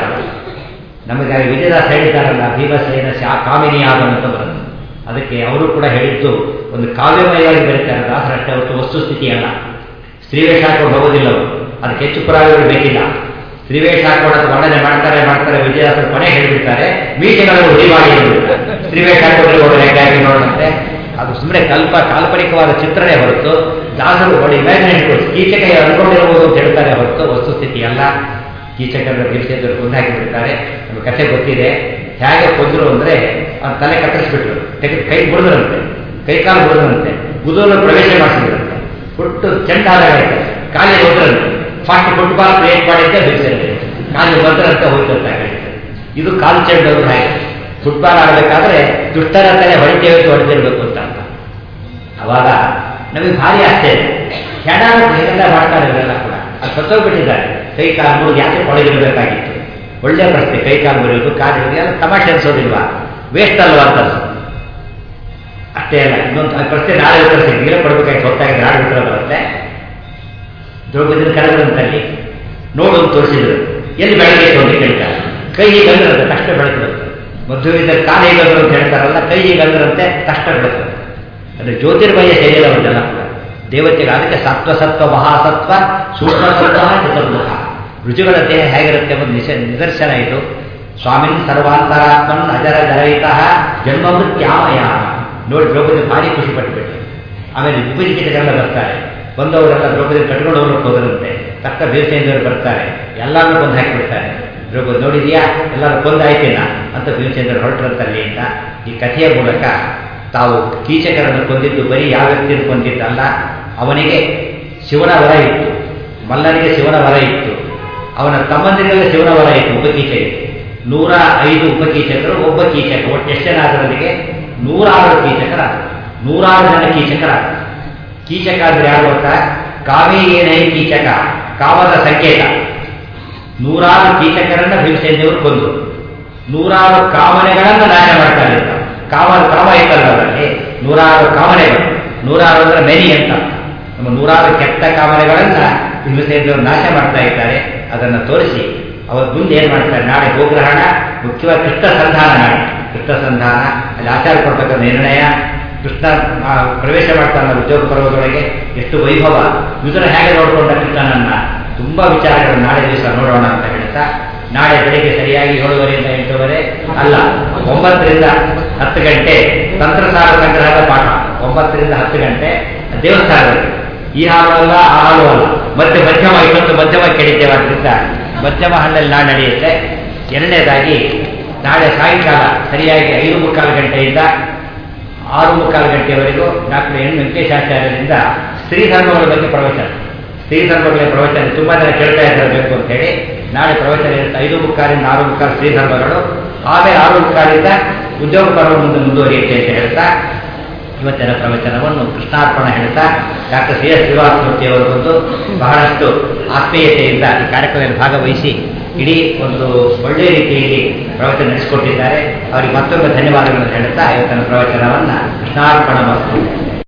ನಮಗೆ ವಿಜಯದಾಸ್ ಹೇಳಿದ್ದಾರಲ್ಲ ಭೀಮಸೇನ ಶಾ ಕಾಮಿನಿ ಆಗಮ್ ಅಂತ ಬರುತ್ತೆ ಅದಕ್ಕೆ ಅವರು ಕೂಡ ಹೇಳಿದ್ದು ಒಂದು ಕಾವ್ಯಮಯವಾಗಿ ಬರೀತಾರೆ ದಾಸರಷ್ಟೇ ಹೊತ್ತು ವಸ್ತುಸ್ಥಿತಿ ಅಲ್ಲ ಸ್ತ್ರೀವೇಷ ಹಾಕೊಂಡು ಹೋಗೋದಿಲ್ಲ ಅವರು ಅದಕ್ಕೆ ಹೆಚ್ಚು ಪುರಾವೆಗಳು ಬೇಕಿಲ್ಲ ಸ್ತ್ರೀವೇಷ ಹಾಕೊಂಡು ವರ್ಣನೆ ಮಾಡ್ತಾರೆ ಮಾಡ್ತಾರೆ ವಿಜಯದಾಸರು ಕೊನೆ ಹೇಳಿಬಿಡ್ತಾರೆ ಮೀಟಿಂಗ್ಗಳನ್ನು ಹುಡಿ ಮಾಡಿ ಹೇಳ್ಬಿಡ್ತಾರೆ ಸ್ತ್ರೀವೇಷ ಹಾಕೊಂಡ್ರೆ ನೋಡೋದು ಹೇಗಾಗಿ ನೋಡುತ್ತೆ ಅದು ಸುಮ್ಮನೆ ಕಲ್ಪ ಕಾಲ್ಪನಿಕವಾದ ಚಿತ್ರನೇ ಹೊರತು ದಾಸರು ನೋಡಿ ಇಮ್ಯಾಜಿನೇಟ್ ಕೀಚಕ ಅನ್ಕೊಂಡಿರಬಹುದು ಅಂತ ಹೇಳ್ತಾರೆ ಹೊರತು ವಸ್ತುಸ್ಥಿತಿ ಅಲ್ಲ ಕೀಚಕರ ಗಿರಿಸೆದ್ರು ಕೊಂದಾಕಿ ಬಿಡ್ತಾರೆ ನಮಗೆ ಕಥೆ ಗೊತ್ತಿದೆ ಹೇಗೆ ಕೊಂದರು ಅಂದರೆ ಅವ್ನ ತಲೆ ಕತ್ತರಿಸ್ಬಿಟ್ರು ತೆಗೆದು ಕೈ ಮುರಿದ್ರಂತೆ ಕೈ ಕಾಲು ಮುರಿದ್ರಂತೆ ಬುಧವನ್ನು ಪ್ರವೇಶ ಮಾಡಿಸಿದ್ರಂತೆ ಹುಟ್ಟು ಚೆಂಡಾದಾಗೈತೆ ಕಾಲಿಗೆ ಹೋದ್ರಂತೆ ಫಾಸ್ಟ್ ಫುಟ್ಬಾಲ್ ಕ್ರಿಯೇಟ್ ಮಾಡಿದ್ದೆ ಬಿಡಿಸಿರುತ್ತೆ ಕಾಲಿಗೆ ಬಂದ್ರಂತ ಹೋಯ್ತಂತ ಇದು ಕಾಲು ಚೆಂಡು ಅವ್ರು ಹಾಗೆ ಫುಟ್ಬಾಲ್ ಆಡಬೇಕಾದ್ರೆ ದುಷ್ಟರ ತಲೆ ಹೊಡಿತೇವೆ ಹೊಡೆದಿರ್ಬೇಕು ಅಂತ ಅವಾಗ ನಮಗೆ ಭಾರಿ ಆಶ್ಚರ್ಯ ಹೆಣ ಹೇಗೆಲ್ಲ ಮಾಡ್ತಾರೆ ಇವರೆಲ್ಲ ಕೂಡ ಅದು ಸತ್ತೋಗ್ಬಿಟ್ಟಿದ್ದಾರೆ ಕೈ ಕಾಲು ಮುರಿದು ಯಾಕೆ ಕೊಳಗಿರಬೇಕಾಗಿತ್ತು ಒಳ್ಳೆ ಪ್ರಶ್ನೆ ಕೈ ಕಾಲು ಮುರಿಯೋದು ಕಾಲು ಹಿಡಿದು ಎಲ್ಲ ತಮಾಷೆ ಅನ್ಸೋದಿಲ್ವಾ ವೇಸ್ಟ್ ಅಲ್ವಾ ಅಂತ ಅನ್ಸೋದು ಅಷ್ಟೇ ಅಲ್ಲ ಇನ್ನೊಂದು ಪ್ರಶ್ನೆ ನಾಳೆ ಉತ್ತರಿಸಿ ನೀರೇ ಕೊಡ್ಬೇಕಾಯ್ತು ಹೊತ್ತಾಗಿ ನಾಳೆ ಉತ್ತರ ಬರುತ್ತೆ ದ್ರೌಪದಿ ಕರೆದ್ರಂತಲ್ಲಿ ನೋಡು ಅಂತ ತೋರಿಸಿದ್ರು ಎಲ್ಲಿ ಬೆಳಗ್ಗೆ ಅಂತ ಕೇಳ್ತಾರೆ ಕೈ ಹೀಗಂದ್ರಂತೆ ಕಷ್ಟ ಬೆಳಕಿರುತ್ತೆ ಮದುವೆಯಿಂದ ಕಾಲು ಹೀಗಂದ್ರು ಅಂತ ಹೇಳ್ತಾರಲ್ಲ ಕೈ ಹೀಗಂದ್ರಂತೆ ಕಷ್ಟ ಬೆಳಕಿರುತ್ತೆ ಅಂದರೆ ಜ್ಯೋತಿರ್ಮಯ ಶರೀರ ಉಂಟಲ್ಲ ಕೂಡ ದೇವತೆಗೆ ಅದಕ್ಕೆ ಸತ್ವ ಸತ್ವ ಮಹಾಸತ್ವ ಸೂಕ್ಷ್ಮ ಸತ್ವ ಚತುರ್ಮುಖ ರುಚಿಗಳ ದೇಹ ಹೇಗಿರುತ್ತೆ ಒಂದು ನಿಶ ನಿದರ್ಶನ ಇದು ಸ್ವಾಮಿನ್ ಸರ್ವಾಂತರಾತ್ಮನ್ ಅಜರ ಜರಯಿತ ಜನ್ಮ ಮೃತ್ಯಾಮಯ ನೋಡಿ ದ್ರೌಪದಿ ಭಾರಿ ಖುಷಿ ಪಟ್ಟುಬಿಟ್ಟು ಆಮೇಲೆ ವಿಭಜಿಕೆಗಳೆಲ್ಲ ಬರ್ತಾರೆ ಬಂದವರೆಲ್ಲ ದ್ರೌಪದಿ ಕಟ್ಕೊಂಡು ಹೋಗ್ಲಿಕ್ಕೆ ಹೋದರಂತೆ ತಕ್ಕ ಭೀಮಸೇನರು ಬರ್ತಾರೆ ಎಲ್ಲರನ್ನೂ ಕೊಂದು ಹಾಕಿಬಿಡ್ತಾರೆ ದ್ರೌಪದಿ ನೋಡಿದ್ಯಾ ಎಲ್ಲರೂ ಕೊಂದಾಯ್ತೇನ ಅಂತ ಭೀಮಸೇನರು ಹೊರಟ್ರಂತಲ್ಲಿಂದ ಈ ಕಥೆಯ ಮೂಲಕ ತಾವು ಕೀಚಕರನ್ನು ಕೊಂದಿದ್ದು ಬರೀ ಯಾವ ವ್ಯಕ್ತಿಯನ್ನು ಕೊಂದಿದ್ದಲ್ಲ ಅವನಿಗೆ ಶಿವನ ವರ ಇತ್ತು ಮಲ್ಲನಿಗೆ ಶಿವನ ವರ ಇತ್ತು ಅವನ ತಮ್ಮಂದಿರಿಗೆ ಶಿವನ ವರ ಇತ್ತು ಉಪಕೀಚಕರಿಗೆ ನೂರ ಐದು ಉಪಕೀಚಕರು ಒಬ್ಬ ಕೀಚಕ ಒಟ್ಟು ಎಷ್ಟು ಜನ ಅದರೊಂದಿಗೆ ನೂರಾರು ಕೀಚಕರ ನೂರಾರು ಜನ ಕೀಚಕರ ಕೀಚಕ ಅಂದ್ರೆ ಯಾರು ಗೊತ್ತಾ ಕಾವೇ ಏನೈ ಕೀಚಕ ಕಾಮದ ಸಂಕೇತ ನೂರಾರು ಕೀಚಕರನ್ನ ಭೀಮಸೇನದೇವರು ಕೊಂದರು ನೂರಾರು ಕಾಮನೆಗಳನ್ನು ನಾಶ ಮಾಡ್ತಾರೆ ಕಾಮ ಕಾಮ ಇತ್ತಲ್ಲ ಅದರಲ್ಲಿ ನೂರಾರು ಕಾಮನೆಗಳು ನೂರಾರು ಅಂದ್ರೆ ಮೆನಿ ಅಂತ ನಮ್ಮ ನೂರಾರು ಕೆಟ್ಟ ಕಾಮನೆಗಳನ್ನ ಭೀಮಸೇನದೇವರು ನಾಶ ಮಾಡ್ತಾ ಇದ್ದಾರೆ ಅದನ್ನು ತೋರಿಸಿ ಅವತ್ತು ಮುಂದೆ ಏನು ಮಾಡ್ತಾರೆ ನಾಳೆ ಗೋಗ್ರಹಣ ಮುಖ್ಯವಾಗಿ ಕೃಷ್ಣ ಸಂಧಾನ ನಾಳೆ ಕೃಷ್ಣ ಸಂಧಾನ ಅಲ್ಲಿ ಆಚಾರ ಕೊಡ್ತಕ್ಕಂಥ ನಿರ್ಣಯ ಕೃಷ್ಣ ಪ್ರವೇಶ ಮಾಡ್ತಾನೆ ಉದ್ಯೋಗ ಪರ್ವದೊಳಗೆ ಎಷ್ಟು ವೈಭವ ಯುಧನ ಹೇಗೆ ನೋಡಿಕೊಂಡ ಕೃಷ್ಣನನ್ನ ತುಂಬಾ ವಿಚಾರಗಳನ್ನು ನಾಳೆ ದಿವಸ ನೋಡೋಣ ಅಂತ ಹೇಳ್ತಾ ನಾಳೆ ಬೆಳಿಗ್ಗೆ ಸರಿಯಾಗಿ ಏಳುವರೆಯಿಂದ ಎಂಟೂವರೆ ಅಲ್ಲ ಒಂಬತ್ತರಿಂದ ಹತ್ತು ಗಂಟೆ ತಂತ್ರಸಾರ ಸಂಗ್ರಹದ ಪಾಠ ಒಂಬತ್ತರಿಂದ ಹತ್ತು ಗಂಟೆ ದೇವಸ್ಥಾನದಲ್ಲಿ ಈ ಹಾಲು ಅಲ್ಲ ಆ ಹಾಲು ಅಲ್ಲ ಮತ್ತೆ ಮಧ್ಯಮ ಇವತ್ತು ಮಧ್ಯಮ ಕೇಳಿದ್ದೇವೆ ಆದ್ದರಿಂದ ಮಧ್ಯಮ ಹಣ್ಣಲ್ಲಿ ನಾಳೆ ನಡೆಯುತ್ತೆ ಎರಡನೇದಾಗಿ ನಾಳೆ ಸಾಯಂಕಾಲ ಸರಿಯಾಗಿ ಐದು ಮುಕ್ಕಾಲು ಗಂಟೆಯಿಂದ ಆರು ಮುಕ್ಕಾಲು ಗಂಟೆಯವರೆಗೂ ಡಾಕ್ಟರ್ ಎನ್ ವೆಂಕಟೇಶಾಚಾರ್ಯರಿಂದ ಸ್ತ್ರೀ ಧರ್ಮಗಳ ಬಗ್ಗೆ ಪ್ರವಚನ ಸ್ತ್ರೀ ಧರ್ಮಗಳ ಪ್ರವಚನ ತುಂಬಾ ಜನ ಕೇಳ್ತಾ ಇರಬೇಕು ಅಂತ ಹೇಳಿ ನಾಳೆ ಪ್ರವಚನ ಇರುತ್ತೆ ಐದು ಮುಕ್ಕಾಲಿಂದ ಆರು ಮುಕ್ಕಾಲು ಸ್ತ್ರೀ ಧರ್ಮಗಳು ಆಮೇಲೆ ಆರು ಮುಕ್ಕಾಲಿಂದ ಉದ್ಯೋಗ ಪರ್ವ ಮುಂದೆ ಮುಂದುವರಿಯುತ್ತೆ ಅಂತ ಹೇಳ್ತಾ ಇವತ್ತಿನ ಪ್ರವಚನವನ್ನು ಕೃಷ್ಣಾರ್ಪಣ ಹೇಳ್ತಾ ಡಾಕ್ಟರ್ ಸಿ ಎಸ್ ಶ್ರೀವಾಸಮೂರ್ತಿ ಅವರು ಬಂದು ಬಹಳಷ್ಟು ಆತ್ಮೀಯತೆಯಿಂದ ಈ ಕಾರ್ಯಕ್ರಮದಲ್ಲಿ ಭಾಗವಹಿಸಿ ಇಡೀ ಒಂದು ಒಳ್ಳೆಯ ರೀತಿಯಲ್ಲಿ ಪ್ರವಚನ ನಡೆಸಿಕೊಟ್ಟಿದ್ದಾರೆ ಅವರಿಗೆ ಮತ್ತೊಮ್ಮೆ ಧನ್ಯವಾದಗಳನ್ನು ಹೇಳ್ತಾ ಇವತ್ತಿನ ಪ್ರವಚನವನ್ನು ಕೃಷ್ಣಾರ್ಪಣ ಮತ್ತು